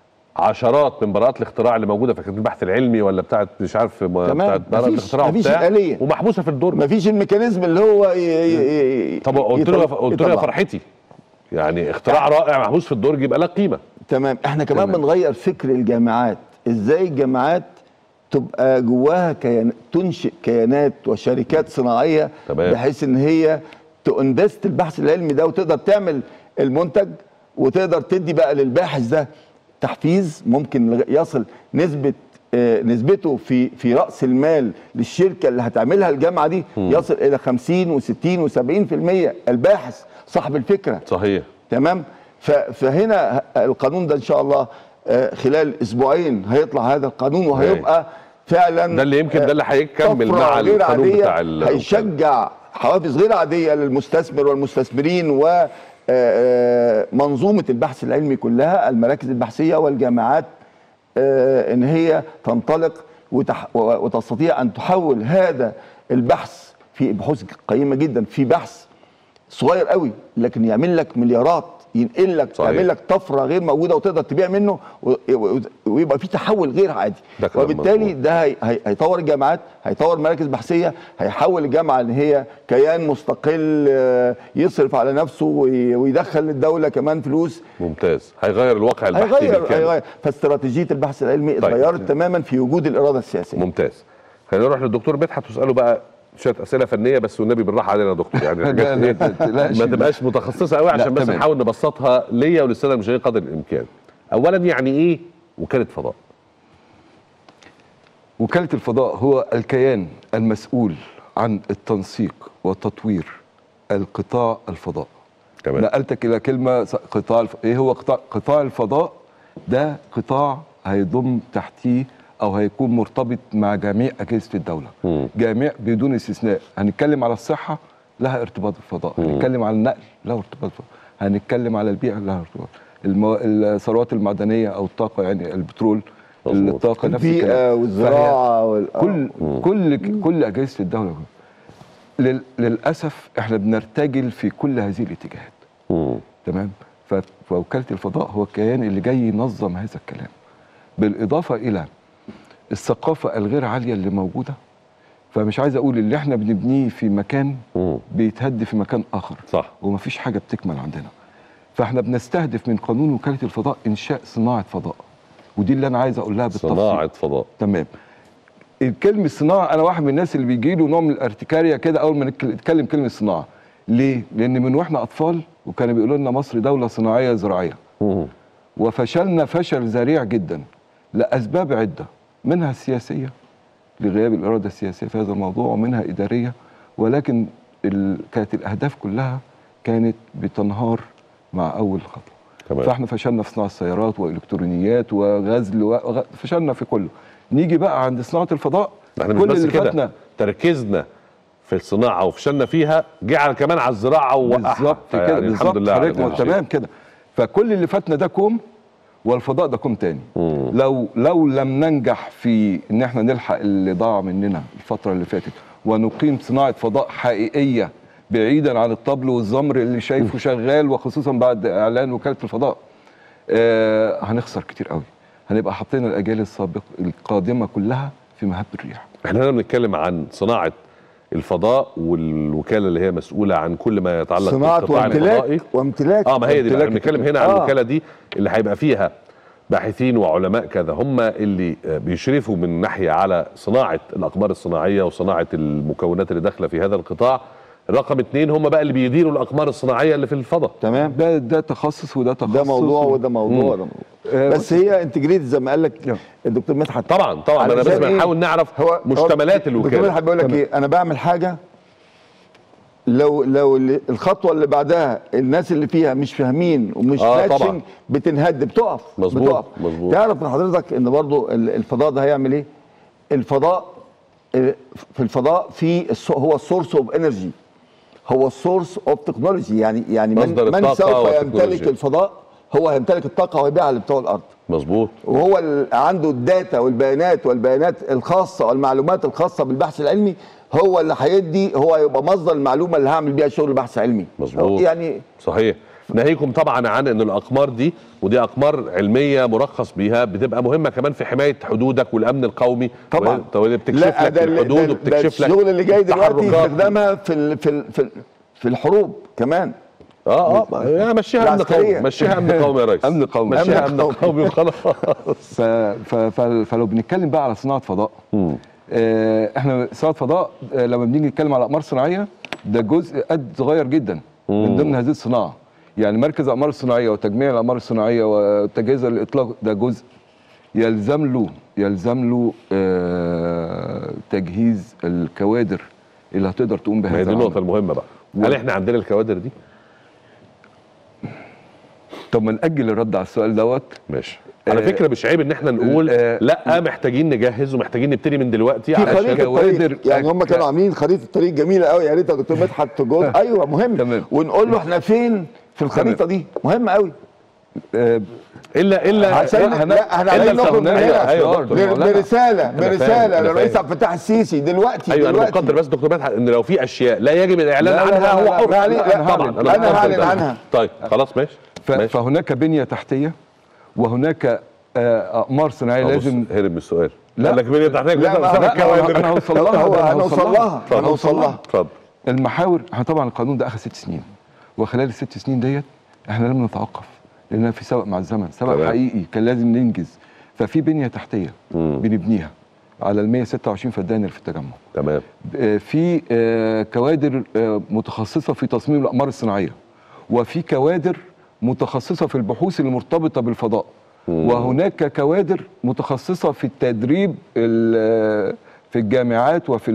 عشرات من براءات الاختراع اللي موجوده في كتاب البحث العلمي ولا بتاعت مش عارف ما- تمام. بتاعت براءه مفيش- الاختراع مفيش وبتاع الآلية. ومحبوسه في الدرج مفيش الميكانيزم اللي هو ي... ي... ي... طب قلت له يطلع- قلت له يا يطلع. فرحتي يعني اختراع رائع محبوس في الدرج يبقى له قيمه تمام احنا كمان تمام. بنغير فكر الجامعات ازاي الجامعات تبقى جواها كيان... تنشئ كيانات وشركات صناعيه تمام. بحيث ان هي تنبست البحث العلمي ده وتقدر تعمل المنتج وتقدر تدي بقى للباحث ده تحفيز ممكن لغ- يصل نسبه آه، نسبته في في راس المال للشركه اللي هتعملها الجامعه دي يصل الى 50 و60 و70% الباحث صاحب الفكره صحيح تمام ف- فهنا ه- القانون ده ان شاء الله آه، خلال اسبوعين هيطلع هذا القانون وهيبقى فعلا ده اللي يمكن ده اللي هيكمل طفرة مع غير القانون عادية بتاع ال- هيشجع حوافز غير عاديه للمستثمر والمستثمرين و آه، آه، منظومه البحث العلمي كلها المراكز البحثيه والجامعات آه، ان هي تنطلق وتح و- وتستطيع ان تحول هذا البحث في بحوث قيمه جدا في بحث صغير قوي لكن يعمل لك مليارات ينقل لك صحيح. يعمل لك طفره غير موجوده وتقدر تبيع منه و- و- ويبقى في تحول غير عادي ده كلام وبالتالي مظبوط. ده هي- هي- هيطور الجامعات هيطور مراكز بحثيه هيحول الجامعه ان هي كيان مستقل آه، يصرف على نفسه وي- ويدخل للدوله كمان فلوس ممتاز هيغير الواقع البحثي هيغير بالكامل. هيغير فاستراتيجيه البحث العلمي طيب. اتغيرت تماما في وجود الاراده السياسيه ممتاز خلينا نروح للدكتور مدحت واساله بقى شويه اسئله فنيه بس والنبي بالراحه علينا يا دكتور يعني لا، لا، الحاجات ما دي تقلقش. ما تبقاش متخصصه قوي لا، عشان بس تمام. نحاول نبسطها ليا وللساده المشاهدين قدر الامكان اولا يعني ايه وكاله فضاء وكالة الفضاء هو الكيان المسؤول عن التنسيق وتطوير القطاع الفضاء تمام نقلتك إلى كلمة س- قطاع الف... إيه هو قطاع قطاع الفضاء ده قطاع هيضم تحتيه أو هيكون مرتبط مع جميع أجهزة الدولة مم. جميع بدون استثناء هنتكلم على الصحة لها ارتباط بالفضاء مم. هنتكلم على النقل له ارتباط بالفضاء هنتكلم على البيئة لها ارتباط المو... الثروات المعدنية أو الطاقة يعني البترول مظبوط. الطاقة نفس البيئه الكلام. والزراعه وال... كل كل كل اجهزه الدوله لل للاسف احنا بنرتجل في كل هذه الاتجاهات مم. تمام ف- فوكاله الفضاء هو الكيان اللي جاي ينظم هذا الكلام بالاضافه الى الثقافه الغير عاليه اللي موجوده فمش عايز اقول اللي احنا بنبنيه في مكان مم. بيتهد في مكان اخر صح ومفيش حاجه بتكمل عندنا فاحنا بنستهدف من قانون وكاله الفضاء انشاء صناعه فضاء ودي اللي انا عايز اقولها بالتفصيل صناعه فضاء تمام الكلمة صناعة أنا واحد من الناس اللي بيجي له نوع من الارتكارية كده أول ما نتك- نتكلم كلمة صناعة ليه؟ لأن من وإحنا أطفال وكانوا بيقولوا لنا مصر دولة صناعية زراعية مم. وفشلنا فشل ذريع جدا لأسباب عدة منها السياسية لغياب الإرادة السياسية في هذا الموضوع ومنها إدارية ولكن ال... كانت الأهداف كلها كانت بتنهار مع أول خطوة تمام فاحنا فشلنا في صناعه السيارات والكترونيات وغزل وغ... فشلنا في كله نيجي بقى عند صناعه الفضاء احنا مش كل بس اللي كده فاتنا تركيزنا في الصناعه وفشلنا فيها جه على كمان على الزراعه ووقعها بالظبط فيعني كده الحمد بالظبط لله على حضرتك كل شيء. تمام كده فكل اللي فاتنا ده كوم والفضاء ده كوم تاني مم. لو لو لم ننجح في ان احنا نلحق اللي ضاع مننا الفتره اللي فاتت ونقيم صناعه فضاء حقيقيه بعيدا عن الطبل والزمر اللي شايفه شغال وخصوصا بعد اعلان وكاله الفضاء آه هنخسر كتير قوي هنبقى حاطين الاجيال السابقه القادمه كلها في مهب الريح احنا هنا بنتكلم عن صناعه الفضاء والوكاله اللي هي مسؤوله عن كل ما يتعلق صناعه بالقطاع وامتلاك الفضائي وامتلاك اه ما هي دي بقى وامتلاك احنا بنتكلم هنا عن آه. الوكاله دي اللي هيبقى فيها باحثين وعلماء كذا هم اللي آه، بيشرفوا من ناحيه على صناعه الاقمار الصناعيه وصناعه المكونات اللي داخله في هذا القطاع رقم اتنين هم بقى اللي بيديروا الاقمار الصناعيه اللي في الفضاء تمام ده ده تخصص وده تخصص ده موضوع وده موضوع مم. وده موضوع بس هي انتجريت زي ما قال لك الدكتور مدحت طبعا طبعا انا بس علشان إيه؟ بنحاول نعرف هو مشتملات هو الدكتور الوكاله مدحت بيقول لك ايه انا بعمل حاجه لو لو اللي- الخطوه اللي بعدها الناس اللي فيها مش فاهمين ومش آه، ماتشنج طبعا. بتنهد بتقف مظبوط، بتقف مظبوط. تعرف من حضرتك ان برضو ال- الفضاء ده هيعمل ايه الفضاء آه، في الفضاء في الس- هو السورس اوف انرجي هو السورس اوف تكنولوجي يعني يعني من, مصدر من الطاقة سوف والتكنولوجيا. يمتلك الفضاء هو هيمتلك الطاقه ويبيعها لبتوع الارض مظبوط وهو ال- عنده الداتا والبيانات والبيانات الخاصه والمعلومات الخاصه بالبحث العلمي هو اللي هيدي هو هيبقى مصدر المعلومه اللي هعمل بيها شغل بحث علمي مظبوط يعني صحيح ناهيكم طبعا عن ان الاقمار دي ودي اقمار علميه مرخص بيها بتبقى مهمه كمان في حمايه حدودك والامن القومي طبعا. واللي بتكشف لا لك ده ال- الحدود ده, ده وبتكشف لك الشغل اللي جاي دلوقتي التحركات. استخدامها في ال في ال في, ال في الحروب كمان اه اه يا مشيها امن العسكرية. قومي مشيها امن قومي يا ريس امن قومي مشيها امن قومي وخلاص ف... ف... ف... فلو بنتكلم بقى على صناعه فضاء آه احنا صناعه فضاء آه لما بنيجي نتكلم على اقمار صناعيه ده جزء قد صغير جدا من ضمن هذه الصناعه يعني مركز الاقمار الصناعيه وتجميع الاقمار الصناعيه وتجهيزها للاطلاق ده جزء يلزم له يلزم له آه تجهيز الكوادر اللي هتقدر تقوم بهذا ما هي دي العمل. النقطه المهمه بقى هل احنا عندنا الكوادر دي طب ما ناجل الرد على السؤال دوت ماشي على فكره مش عيب ان احنا نقول لا محتاجين نجهز ومحتاجين نبتدي من دلوقتي في علشان خريطه الطريق يعني هم كانوا عاملين خريطه طريق جميله قوي يا ريت يا دكتور مدحت تجود ايوه مهم تمام. ونقول له احنا فين في الخريطه دي مهم قوي الا الا عشان هن- لا احنا إلا عايزين نخرج من الفرناء. هنا أيوة يا دكتور، بر- مولانا. برساله أنا فاهم، برساله أنا للرئيس فاهم. عبد الفتاح السيسي دلوقتي ايوه انا دلوقتي مقدر بس دكتور مدحت ان لو في اشياء لا يجب الاعلان لا، لا، عنها لا، هو لا، حر لا، لا، أنا طبعا هعلن. أنا أنا مقدر هعلن ده. عنها. طيب خلاص ماشي ف... فهناك بنيه تحتيه وهناك آه، اقمار صناعيه أبص، لازم هرب من السؤال لا. قال لك بنيه تحتيه لا، كده ما- سبع لا، كوادر. انا هوصل لها هو ده أنا هنوصل لها اتفضل. هنوصل لها اتفضل المحاور احنا طبعا القانون ده اخذ ست سنين وخلال الست سنين ديت احنا لم نتوقف لان في سبق مع الزمن سبق تمام. حقيقي كان لازم ننجز ففي بنيه تحتيه بنبنيها على ال 126 فدان اللي في التجمع تمام آه، في آه، كوادر آه، متخصصه في تصميم الاقمار الصناعيه وفي كوادر متخصصه في البحوث المرتبطه بالفضاء وهناك كوادر متخصصه في التدريب ال- في الجامعات وفي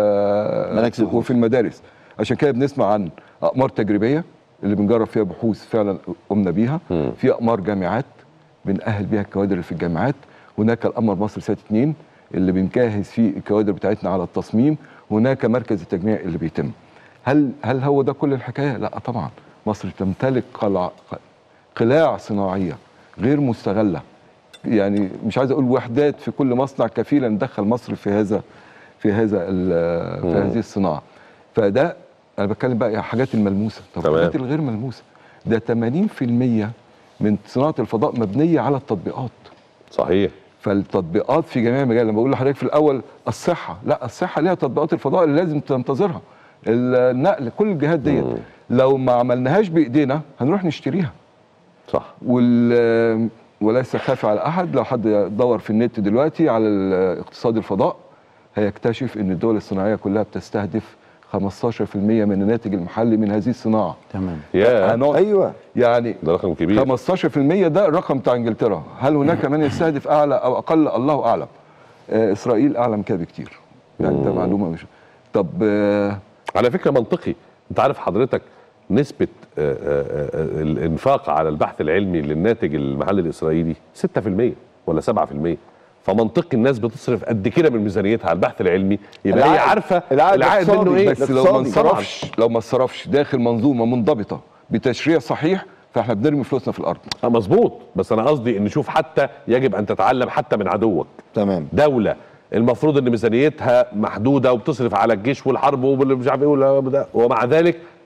ال- وفي المدارس عشان كده بنسمع عن اقمار تجريبيه اللي بنجرب فيها بحوث فعلا قمنا بيها في اقمار جامعات بنأهل بيها الكوادر اللي في الجامعات هناك القمر مصر سات 2 اللي بنجهز فيه الكوادر بتاعتنا على التصميم هناك مركز التجميع اللي بيتم هل هل هو ده كل الحكايه لا طبعا مصر تمتلك قلع قلاع صناعيه غير مستغله يعني مش عايز اقول وحدات في كل مصنع كفيله ندخل مصر في هذا في هذا ال- في مم. هذه الصناعه فده انا بتكلم بقى على الحاجات الملموسه طب تمام. الحاجات الغير ملموسه ده 80% من صناعه الفضاء مبنيه على التطبيقات صحيح فالتطبيقات في جميع المجالات لما بقول لحضرتك في الاول الصحه لا الصحه ليها تطبيقات الفضاء اللي لازم تنتظرها النقل كل الجهات ديت لو ما عملناهاش بايدينا هنروح نشتريها صح وال وليس خافي على احد لو حد دور في النت دلوقتي على ال- اقتصاد الفضاء هيكتشف ان الدول الصناعيه كلها بتستهدف 15% من الناتج المحلي من هذه الصناعه تمام يا ايوه يعني ده رقم كبير 15% ده الرقم بتاع انجلترا هل هناك من يستهدف اعلى او اقل الله اعلم آه اسرائيل اعلى من كده بكتير يعني ده معلومه مش طب آه على فكره منطقي انت عارف حضرتك نسبه آه، آه، آه، الانفاق على البحث العلمي للناتج المحلي الاسرائيلي 6% ولا 7% فمنطقي الناس بتصرف قد كده من ميزانيتها على البحث العلمي يبقى هي العائد- عارفه العائد العائد منه الاقتصادي، ايه بس لو ما انصرفش لو ما انصرفش داخل منظومه منضبطه بتشريع صحيح فاحنا بنرمي فلوسنا في الارض آه، مظبوط بس انا قصدي ان شوف حتى يجب ان تتعلم حتى من عدوك تمام دوله المفروض ان ميزانيتها محدوده وبتصرف على الجيش والحرب ومش عارف ايه ولا- ده- ومع ذلك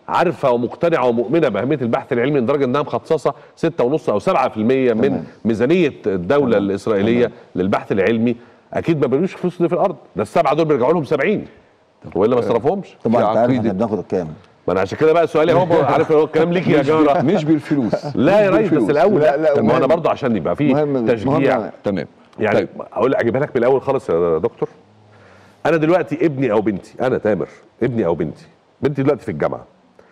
عارفه ومقتنعه ومؤمنه باهميه البحث العلمي لدرجه انها مخصصه 6.5 او 7% من ميزانيه الدوله الاسرائيليه للبحث العلمي اكيد ما بيرموش فلوس دي في الارض ده السبعه دول بيرجعوا لهم 70 والا ما صرفهمش طبعا انت عارف احنا بناخد كام ما انا عشان كده بقى سؤالي هو عارف هو الكلام ليك يا مش جاره بال- مش بالفلوس لا يا مش ريس بس بالفلوس. الاول لا، لا، ما انا مهم. برضه عشان يبقى فيه مهم- تشجيع مهم. تمام يعني طيب. اقول اجيبها لك من الاول خالص يا دكتور انا دلوقتي ابني او بنتي انا تامر ابني او بنتي بنتي دلوقتي في الجامعه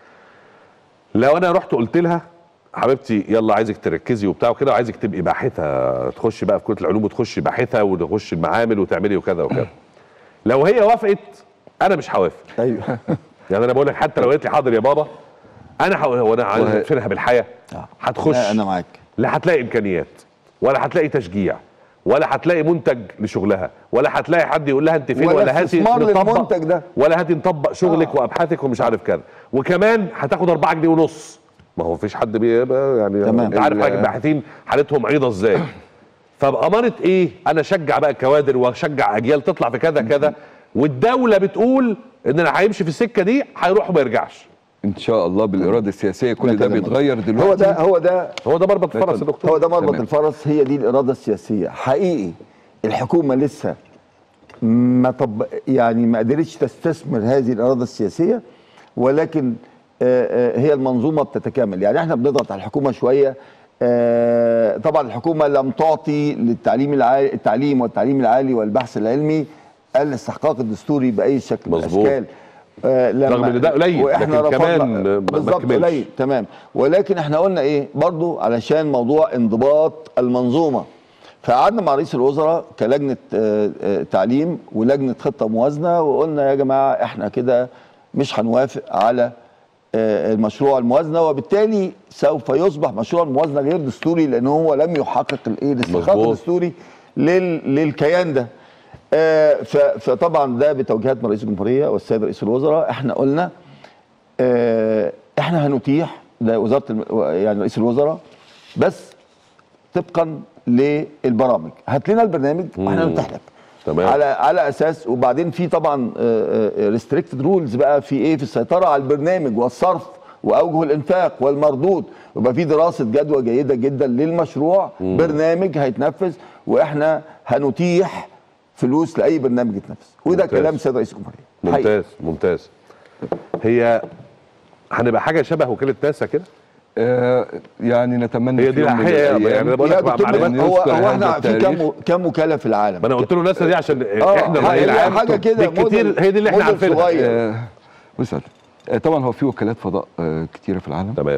لو انا رحت قلت لها حبيبتي يلا عايزك تركزي وبتاع وكده وعايزك تبقي باحثه تخشي بقى في كليه العلوم وتخشي باحثه وتخشي المعامل وتعملي وكذا وكذا لو هي وافقت انا مش هوافق ايوه يعني انا بقول لك حتى لو قالت لي حاضر يا بابا انا هو هو انا عايز وه- ادفنها بالحياه هتخش لا انا معاك لا هتلاقي امكانيات ولا هتلاقي تشجيع ولا هتلاقي منتج لشغلها ولا هتلاقي حد يقول لها انت فين ولا ولا هاتي استثمار نطبق- للمنتج ده. ولا هاتي نطبق شغلك آه. وابحاثك ومش عارف كذا وكمان هتاخد 4 جنيه ونص ما هو مفيش حد بيبقى يعني تمام. انت عارف ال- حاجه الباحثين حالتهم عريضه ازاي فبأمانة ايه انا اشجع بقى الكوادر واشجع اجيال تطلع في كذا كذا والدوله بتقول ان انا هيمشي في السكه دي هيروح وما يرجعش ان شاء الله بالاراده السياسيه كل ده كلام بيتغير دلوقتي هو ده هو ده هو ده مربط الفرس يا دكتور هو ده مربط تمام. الفرس هي دي الاراده السياسيه حقيقي الحكومه لسه ما طب يعني ما قدرتش تستثمر هذه الاراده السياسيه ولكن آه، آه، هي المنظومه بتتكامل يعني احنا بنضغط على الحكومه شويه آه، طبعا الحكومه لم تعطي للتعليم العالي التعليم والتعليم العالي والبحث العلمي الاستحقاق الدستوري باي شكل من مظبوط. الاشكال آه، لما رغم إن ده قليل، واحنا لكن رفضنا كمان ما- ما بالظبط كملش. قليل تمام ولكن احنا قلنا ايه برضو علشان موضوع انضباط المنظومه فقعدنا مع رئيس الوزراء كلجنه آه، آه، تعليم ولجنه خطه موازنه وقلنا يا جماعه احنا كده مش هنوافق على آه، المشروع الموازنه وبالتالي سوف يصبح مشروع الموازنه غير دستوري لان هو لم يحقق الايه الاستحقاق مظبوط. الدستوري لل للكيان ده آه، ف- فطبعا ده بتوجيهات من رئيس الجمهوريه والسيد رئيس الوزراء احنا قلنا آه، احنا هنتيح ده وزاره الم... يعني رئيس الوزراء بس طبقا للبرامج هات لنا البرنامج واحنا مم. نتيح لك تمام. على على اساس وبعدين في طبعا ريستريكتد رولز بقى في ايه في السيطره على البرنامج والصرف واوجه الانفاق والمردود ويبقى في دراسه جدوى جيده جدا للمشروع مم. برنامج هيتنفذ واحنا هنتيح فلوس لاي برنامج يتنفذ وده ممتاز. كلام سيد رئيس الجمهوريه حقيقي. ممتاز ممتاز هي هنبقى حاجه شبه وكاله ناسا كده آه يعني نتمنى هي في دي يوم من الحقيقة الأيام يعني أنا بقول يا لك دكتور معلومات مدحت، هو يذكر هو هذا احنا في التاريخ. كام كام وكاله في العالم ما انا قلت له ناسا دي عشان آه، احنا هي- الرأي هي العام حاجة كده، بالكتير موديل- هي دي اللي احنا موديل عارفينها صغير. آه بص آه طبعا هو في وكالات فضاء آه كتيره في العالم تمام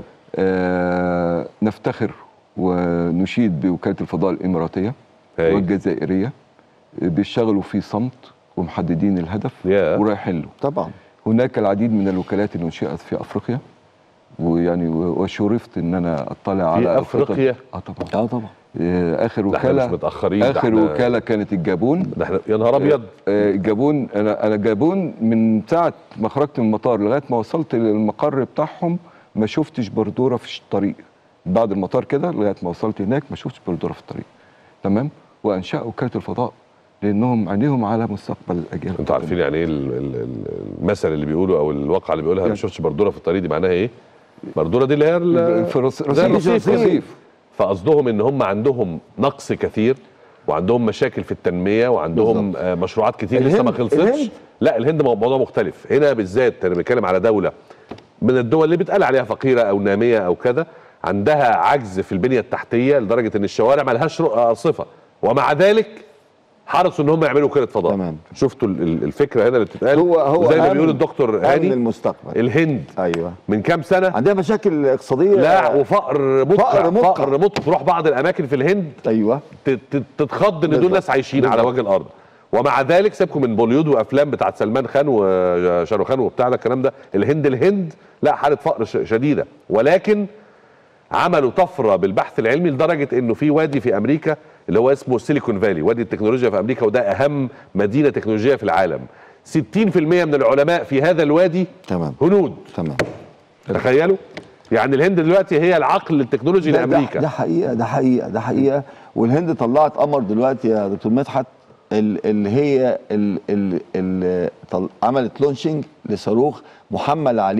آه نفتخر ونشيد بوكاله الفضاء الاماراتيه هاي. والجزائريه آه، بيشتغلوا في صمت ومحددين الهدف يا. ورايحين له طبعا هناك العديد من الوكالات اللي انشئت في افريقيا ويعني و- وشرفت ان انا اطلع على أفريقيا؟ اه طبعا اه طبعا آه اخر ده احنا مش وكاله متاخرين ده اخر احنا- وكاله كانت الجابون ده احنا يا نهار ابيض آه، الجابون انا انا جابون من ساعه ما خرجت من المطار لغايه ما وصلت للمقر بتاعهم ما شفتش بردوره في الطريق بعد المطار كده لغايه ما وصلت هناك ما شفتش بردوره في الطريق تمام وانشاوا وكاله الفضاء لانهم عينيهم على مستقبل الاجيال انتوا عارفين يعني ايه ال- ال- ال- المثل اللي بيقوله او الواقع اللي بيقولها انا ما شفتش بردوره في الطريق دي معناها ايه؟ بردوره دي اللي هي ال- في رص- زي رصيف الرصيف كده. رصيف فقصدهم ان هم عندهم نقص كثير وعندهم مشاكل في التنميه وعندهم آه مشروعات كتير لسه ما الهند- خلصتش الهند. لا الهند مو- موضوع مختلف هنا بالذات انا بتكلم على دوله من الدول اللي بيتقال عليها فقيره او ناميه او كذا عندها عجز في البنيه التحتيه لدرجه ان الشوارع ما لهاش صفه ومع ذلك حرصوا ان هم يعملوا وكاله فضاء تمام. شفتوا ال- ال- الفكره هنا اللي بتتقال هو هو زي ما أمن- بيقول الدكتور امن هاني المستقبل الهند ايوه من كام سنه عندها مشاكل اقتصاديه لا وفقر مدقع فقر مدقع. فقر مدقع تروح بعض الاماكن في الهند ايوه ت- ت- تتخض ان دول بالظبط. ناس عايشين على بالظبط. وجه الارض ومع ذلك سيبكم من بوليود وافلام بتاعت سلمان خان وشاروخان خان وبتاع ده الكلام ده الهند الهند لا حاله فقر ش- شديده ولكن عملوا طفره بالبحث العلمي لدرجه انه في وادي في امريكا اللي هو اسمه سيليكون فالي وادي التكنولوجيا في امريكا وده اهم مدينه تكنولوجيه في العالم 60% من العلماء في هذا الوادي تمام هنود تمام تخيلوا يعني الهند دلوقتي هي العقل التكنولوجي ده, ده, لامريكا ده حقيقه ده حقيقه ده حقيقه والهند طلعت قمر دلوقتي يا دكتور مدحت ال- اللي هي ال ال ال طل- عملت لونشنج لصاروخ محمل عليه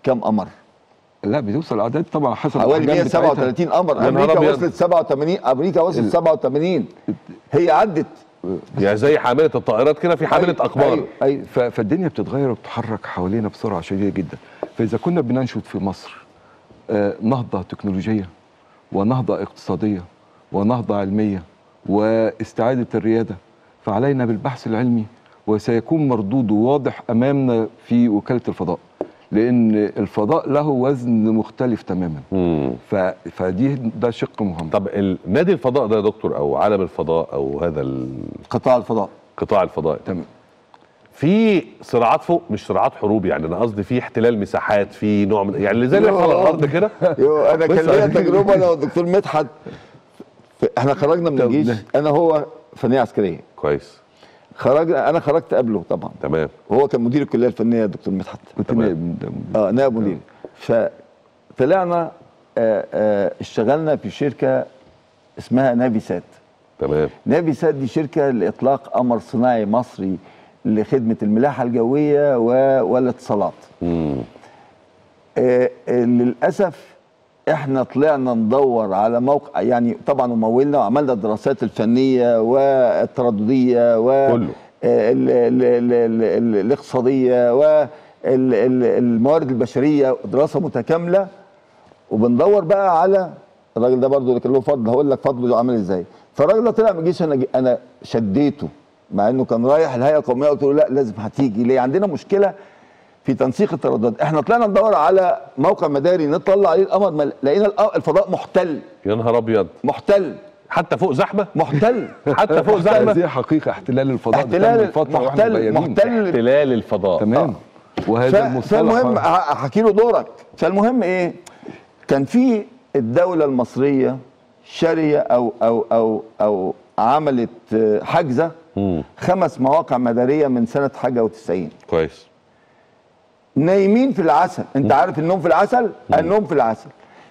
كم قمر لا بتوصل اعداد طبعا حسب حوالي الأحجام بتاعتها. 137 قمر يا نهار امريكا أبيض. وصلت 87 امريكا وصلت ال- 87 هي عدت يعني زي حامله الطائرات كده في حامله اقمار أيوة. أيوة. ف- فالدنيا بتتغير وبتتحرك حوالينا بسرعه شديده جدا فاذا كنا بننشد في مصر آه، نهضه تكنولوجيه ونهضه اقتصاديه ونهضه علميه واستعاده الرياده فعلينا بالبحث العلمي وسيكون مردوده واضح امامنا في وكاله الفضاء لان الفضاء له وزن مختلف تماما ف... فدي ده شق مهم طب ال- نادي الفضاء ده يا دكتور او عالم الفضاء او هذا ال... قطاع الفضاء قطاع الفضاء تمام في صراعات فوق مش صراعات حروب يعني انا قصدي في احتلال مساحات في نوع من يعني اللي زي اللي يحصل على الارض كده يو انا بص كان ليا عايزين- تجربه انا والدكتور مدحت ف- احنا خرجنا من طب الجيش ده- انا هو فنيه عسكريه كويس خرجنا انا خرجت قبله طبعا تمام وهو كان مدير الكليه الفنيه الدكتور مدحت كنت نائب اه نائب مدير فطلعنا آه آه اشتغلنا في شركه اسمها نافي سات تمام نافي سات دي شركه لاطلاق قمر صناعي مصري لخدمه الملاحه الجويه و- والاتصالات آه آه للاسف احنا طلعنا ندور على موقع يعني طبعا ومولنا وعملنا الدراسات الفنيه والتردديه و كله. آه، ال- ال- ال- ال- ال- الاقتصاديه والموارد البشريه دراسه متكامله وبندور بقى على الراجل ده برضه اللي كان له فضل هقول لك فضله عامل ازاي فالراجل ده طلع من الجيش انا انا شديته مع انه كان رايح الهيئه القوميه قلت له لا لازم هتيجي ليه عندنا مشكله في تنسيق الترددات احنا طلعنا ندور على موقع مداري نطلع عليه القمر ما لقينا الق- الفضاء محتل يا نهار ابيض محتل حتى فوق زحمه محتل حتى فوق هذه زحمه حقيقه احتلال الفضاء ده احتلال كان من فتره واحنا محتل مبينين. محتل احتلال الفضاء تمام وهذا ف- المصطلح فالمهم احكي له دورك فالمهم ايه كان في الدوله المصريه شاريه او او او او عملت آه، حجزه خمس مواقع مداريه من سنه حاجه و90 كويس نايمين في العسل انت عارف النوم في العسل النوم في العسل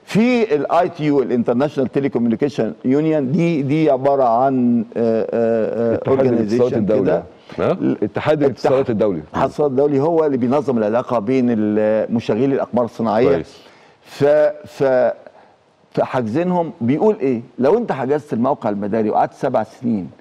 في الاي تي يو الانترناشونال تيليكوميونيكيشن يونيون دي دي عباره عن اتحاد الاتصالات الدولي اتحاد الاتصالات الدولي الاتحاد الاتصالات الدولي هو اللي بينظم العلاقه بين ال- مشغلي الاقمار الصناعيه كويس. ف ف فحاجزينهم بيقول ايه لو انت حجزت الموقع المداري وقعدت سبع سنين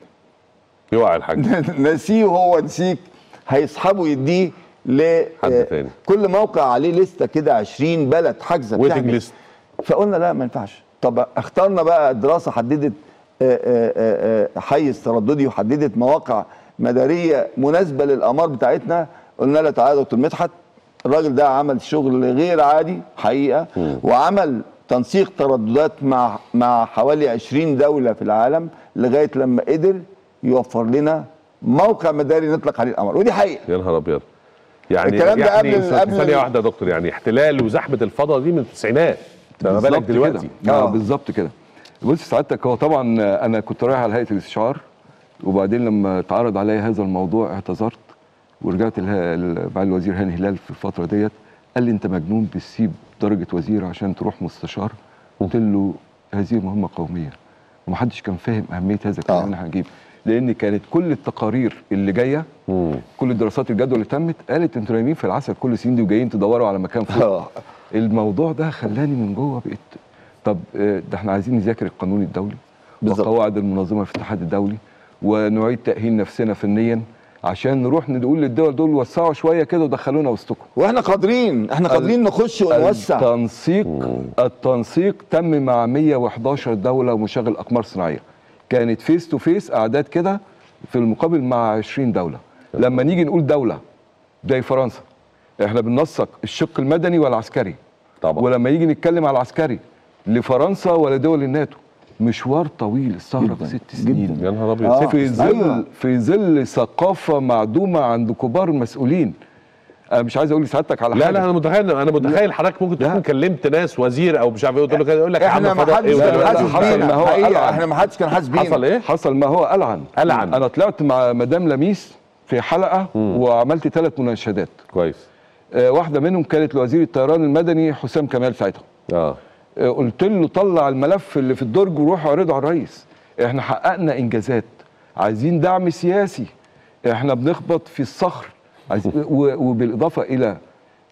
يقع الحاج نسيه وهو نسيك هيسحبوا يديه ل حد آه، تاني. كل موقع عليه لسته كده 20 بلد حاجزه Waiting بتحجز. list. فقلنا لا ما ينفعش طب اخترنا بقى الدراسه حددت آه، آه، آه، حيز ترددي وحددت مواقع مداريه مناسبه للاقمار بتاعتنا قلنا له تعالى يا دكتور مدحت الراجل ده عمل شغل غير عادي حقيقه وعمل تنسيق ترددات مع مع حوالي 20 دوله في العالم لغايه لما قدر يوفر لنا موقع مداري نطلق عليه القمر ودي حقيقه يا نهار ابيض يعني الكلام ده يعني قبل- قبل ثانيه ال- واحده يا دكتور يعني احتلال وزحمه الفضاء دي من التسعينات فما بالك بالظبط دلوقتي كده. اه بالظبط كده بص سعادتك هو طبعا انا كنت رايح على هيئه الاستشعار وبعدين لما اتعرض عليا هذا الموضوع اعتذرت ورجعت لها- مع الوزير هاني هلال في الفتره ديت قال لي انت مجنون بتسيب درجه وزير عشان تروح مستشار قلت له هذه مهمه قوميه ومحدش كان فاهم اهميه هذا الكلام اللي احنا هنجيب لان كانت كل التقارير اللي جايه كل دراسات الجدوى اللي تمت قالت انتوا نايمين في العسل كل السنين دي وجايين تدوروا على مكان فوق الموضوع ده خلاني من جوه بقيت طب آه، ده احنا عايزين نذاكر القانون الدولي بالظبط. وقواعد المنظمه في الاتحاد الدولي ونعيد تاهيل نفسنا فنيا عشان نروح نقول للدول دول وسعوا شويه كده ودخلونا وسطكم واحنا قادرين احنا قادرين نخش ونوسع التنسيق التنسيق تم مع 111 دوله ومشغل اقمار صناعيه كانت فيس تو فيس اعداد كده في المقابل مع 20 دوله لما نيجي نقول دوله زي فرنسا احنا بننسق الشق المدني والعسكري طبعا ولما يجي نتكلم على العسكري لفرنسا ولا دول الناتو مشوار طويل السهره في ست سنين يا نهار ابيض آه. ست في ظل أيوة. في ظل ثقافه معدومه عند كبار المسؤولين انا مش عايز اقول لسعادتك على لا حاجه لا انا متخيل انا متخيل حضرتك ممكن تكون كلمت ناس وزير او مش عارف ايه قلت له كده يقول لك يا احنا عم ما فضاء حدش ايه كان وده- حاسس حصل بينا ما هو حقيقة، ألعن. احنا ما حدش كان حاسس بينا حصل ايه؟ حصل ما هو ألعن ألعن. انا طلعت مع مدام لميس في حلقه وعملت ثلاث مناشدات كويس آه، واحده منهم كانت لوزير الطيران المدني حسام كمال ساعتها اه آه، قلت له طلع الملف اللي في الدرج وروح اعرضه على الرئيس احنا حققنا انجازات عايزين دعم سياسي احنا بنخبط في الصخر عايز و- وبالاضافه الى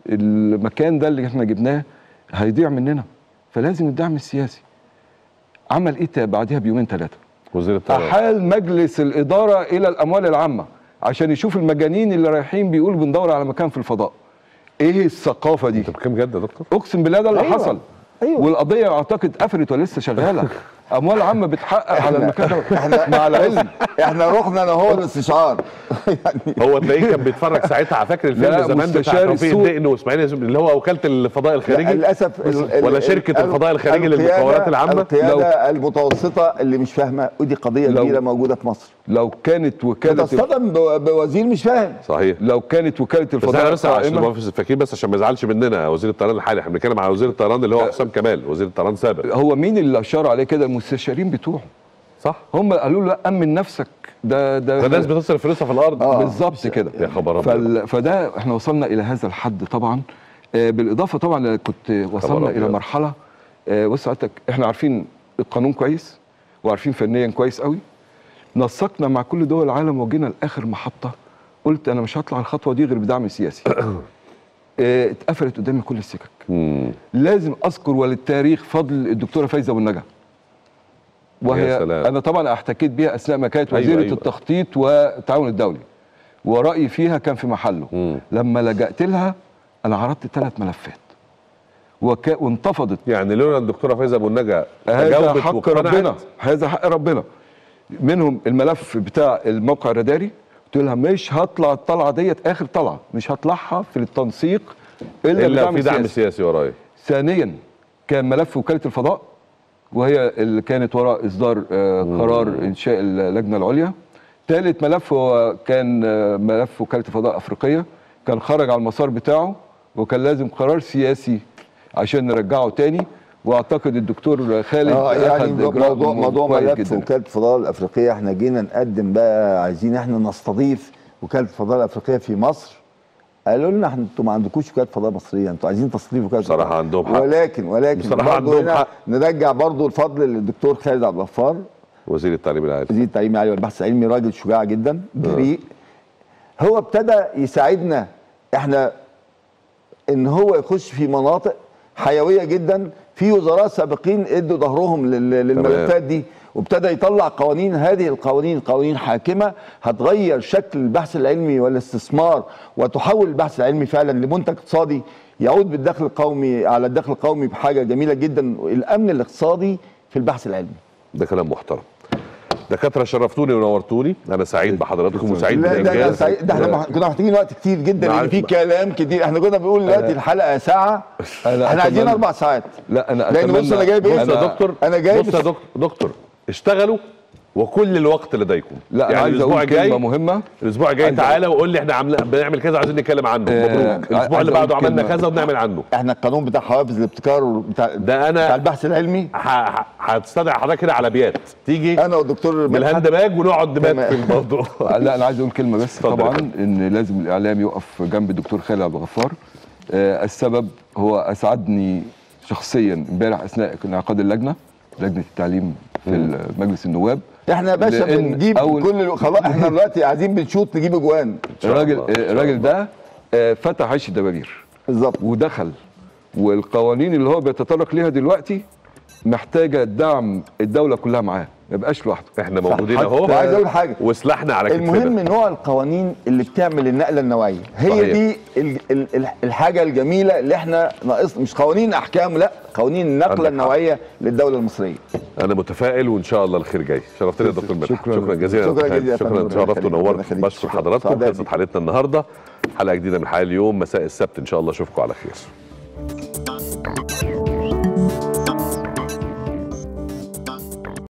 المكان ده اللي احنا جبناه هيضيع مننا فلازم الدعم السياسي عمل ايه تا- بعدها بيومين ثلاثه وزير الطيران احال مجلس الاداره الى الاموال العامه عشان يشوف المجانين اللي رايحين بيقولوا بندور على مكان في الفضاء ايه الثقافه دي انت بكام جد يا دكتور اقسم بالله ده اللي أيوة. حصل أيوة. والقضيه اعتقد قفلت ولا لسه شغاله اموال عامه بتحقق على المكان ده مع العلم احنا رحنا انا هو الاستشعار هو تلاقيه كان بيتفرج ساعتها على فاكر الفيلم لا، زمان بتاع مستشار توفيق السوق. الدقن واسماعيل ياسين اللي هو وكاله الفضاء الخارجي للاسف ال- ال- ولا ال- شركه ال- الفضاء الخارجي القيادة- للمخابرات العامه القياده المتوسطه اللي مش فاهمه ودي قضيه لو- كبيره موجوده في مصر لو كانت وكاله تصطدم ب- بوزير مش فاهم صحيح لو كانت وكاله بس احنا الفضاء بس عشان القائمه ما فاكرين بس عشان ما يزعلش مننا وزير الطيران الحالي احنا بنتكلم على وزير الطيران اللي هو حسام كمال وزير الطيران سابق هو مين اللي اشار عليه كده المستشارين بتوعه صح هم قالوا له لا امن نفسك ده ده ده ناس بتصرف فلوسها في الارض آه. بالظبط كده يا خبر أبيض. فال... فده احنا وصلنا الى هذا الحد طبعا آه بالاضافه طبعا أنا كنت وصلنا الى أبيض. مرحله آه بص حضرتك احنا عارفين القانون كويس وعارفين فنيا كويس قوي نسقنا مع كل دول العالم وجينا لاخر محطه قلت انا مش هطلع الخطوه دي غير بدعم سياسي آه، اتقفلت قدامي كل السكك مم. لازم اذكر وللتاريخ فضل الدكتوره فايزه والنجا وهي يا سلام. انا طبعا احتكيت بيها اثناء ما كانت أيوة، وزيره أيوة. التخطيط والتعاون الدولي ورايي فيها كان في محله مم. لما لجأت لها انا عرضت ثلاث ملفات وك... وانتفضت يعني لولا الدكتوره فايزه ابو النجا هذا تجاوبت حق واقتنعت. ربنا هذا حق ربنا منهم الملف بتاع الموقع الراداري قلت لها مش هطلع الطلعه ديت اخر طلعه مش هطلعها في التنسيق الا, الا بدعم في دعم سياسي. سياسي ورايا ثانيا كان ملف وكاله الفضاء وهي اللي كانت وراء اصدار آه، قرار انشاء اللجنه العليا ثالث ملف هو كان آه، ملف وكاله الفضاء الافريقيه كان خرج على المسار بتاعه وكان لازم قرار سياسي عشان نرجعه تاني واعتقد الدكتور خالد اه يعني أخذ إجراء موضوع موضوع كويس ملف جداً. وكاله الفضاء الافريقيه احنا جينا نقدم بقى عايزين احنا نستضيف وكاله الفضاء الافريقيه في مصر قالوا لنا احنا انتوا ما عندكوش وكاله فضاء مصريه انتوا عايزين تستضيف وكاله بصراحة الفضاء. عندهم حق. ولكن ولكن بصراحة برضه عندهم هنا حق. نرجع برضه الفضل للدكتور خالد عبد الغفار وزير التعليم العالي وزير التعليم العالي والبحث العلمي راجل شجاع جدا جريء هو ابتدى يساعدنا احنا ان هو يخش في مناطق حيويه جدا في وزراء سابقين ادوا ظهرهم لل- للملفات دي وابتدى يطلع قوانين هذه القوانين قوانين حاكمه هتغير شكل البحث العلمي والاستثمار وتحول البحث العلمي فعلا لمنتج اقتصادي يعود بالدخل القومي على الدخل القومي بحاجه جميله جدا الامن الاقتصادي في البحث العلمي ده كلام محترم دكاتره شرفتوني ونورتوني انا سعيد بحضراتكم وسعيد لا ده, ده, بالانجاز سعيد- ده احنا مح- كنا محتاجين وقت كتير جدا مع- لان في كلام كتير احنا كنا بنقول دلوقتي الحلقه ساعه أنا احنا عايزين أتمنى- اربع ساعات لا انا لان بص انا جايب ايه بص يا دكتور انا جايب بص يا دكتور دكتور اشتغلوا وكل الوقت لديكم لا انا عايز الاسبوع اقول الجاي كلمه مهمه الاسبوع الجاي عايز تعالى وقول لي احنا عاملين بنعمل كذا عايزين نتكلم عنه آه، مبروك الاسبوع عايز اللي بعده أقول عملنا كلمة. كذا وبنعمل عنه احنا القانون بتاع حوافز الابتكار بتاع ده انا بتاع البحث العلمي ه- ه- هتستدعي حضرتك كده على بيات تيجي انا والدكتور بالهاند باج ونقعد نبات تمام. في الموضوع لا انا عايز اقول كلمه بس اتفضل يا طبعا فندم. ان لازم الاعلام يقف جنب الدكتور خالد عبد الغفار آه، السبب هو اسعدني شخصيا امبارح اثناء انعقاد اللجنه لجنه التعليم في مجلس النواب احنا يا باشا لأن بنجيب أول- كل خلاص احنا دلوقتي قاعدين بنشوط نجيب اجوان الراجل الراجل ده آه، فتح عيش الدبابير بالظبط ودخل والقوانين اللي هو بيتطرق ليها دلوقتي محتاجه دعم الدوله كلها معاه ما يبقاش لوحده احنا موجودين حتى- اهو وعايز اقول حاجه وسلاحنا على كتفنا المهم نوع القوانين اللي بتعمل النقله النوعيه هي صحيح. دي ال- ال- ال- الحاجه الجميله اللي احنا ناقص مش قوانين احكام لا قوانين عندك النقله حق. النوعيه للدوله المصريه انا متفائل وان شاء الله الخير جاي شرفتني يا دكتور مدحت شكراً. شكرا جزيلا شكراً يا دكتور جزيلاً يا شكرا فندم. شرفت ربنا ونورت يخليك. بشكر شكراً. حضراتكم سعداء خلصت بيك. حلقتنا النهارده حلقه جديده من حلقه اليوم مساء السبت ان شاء الله اشوفكم على خير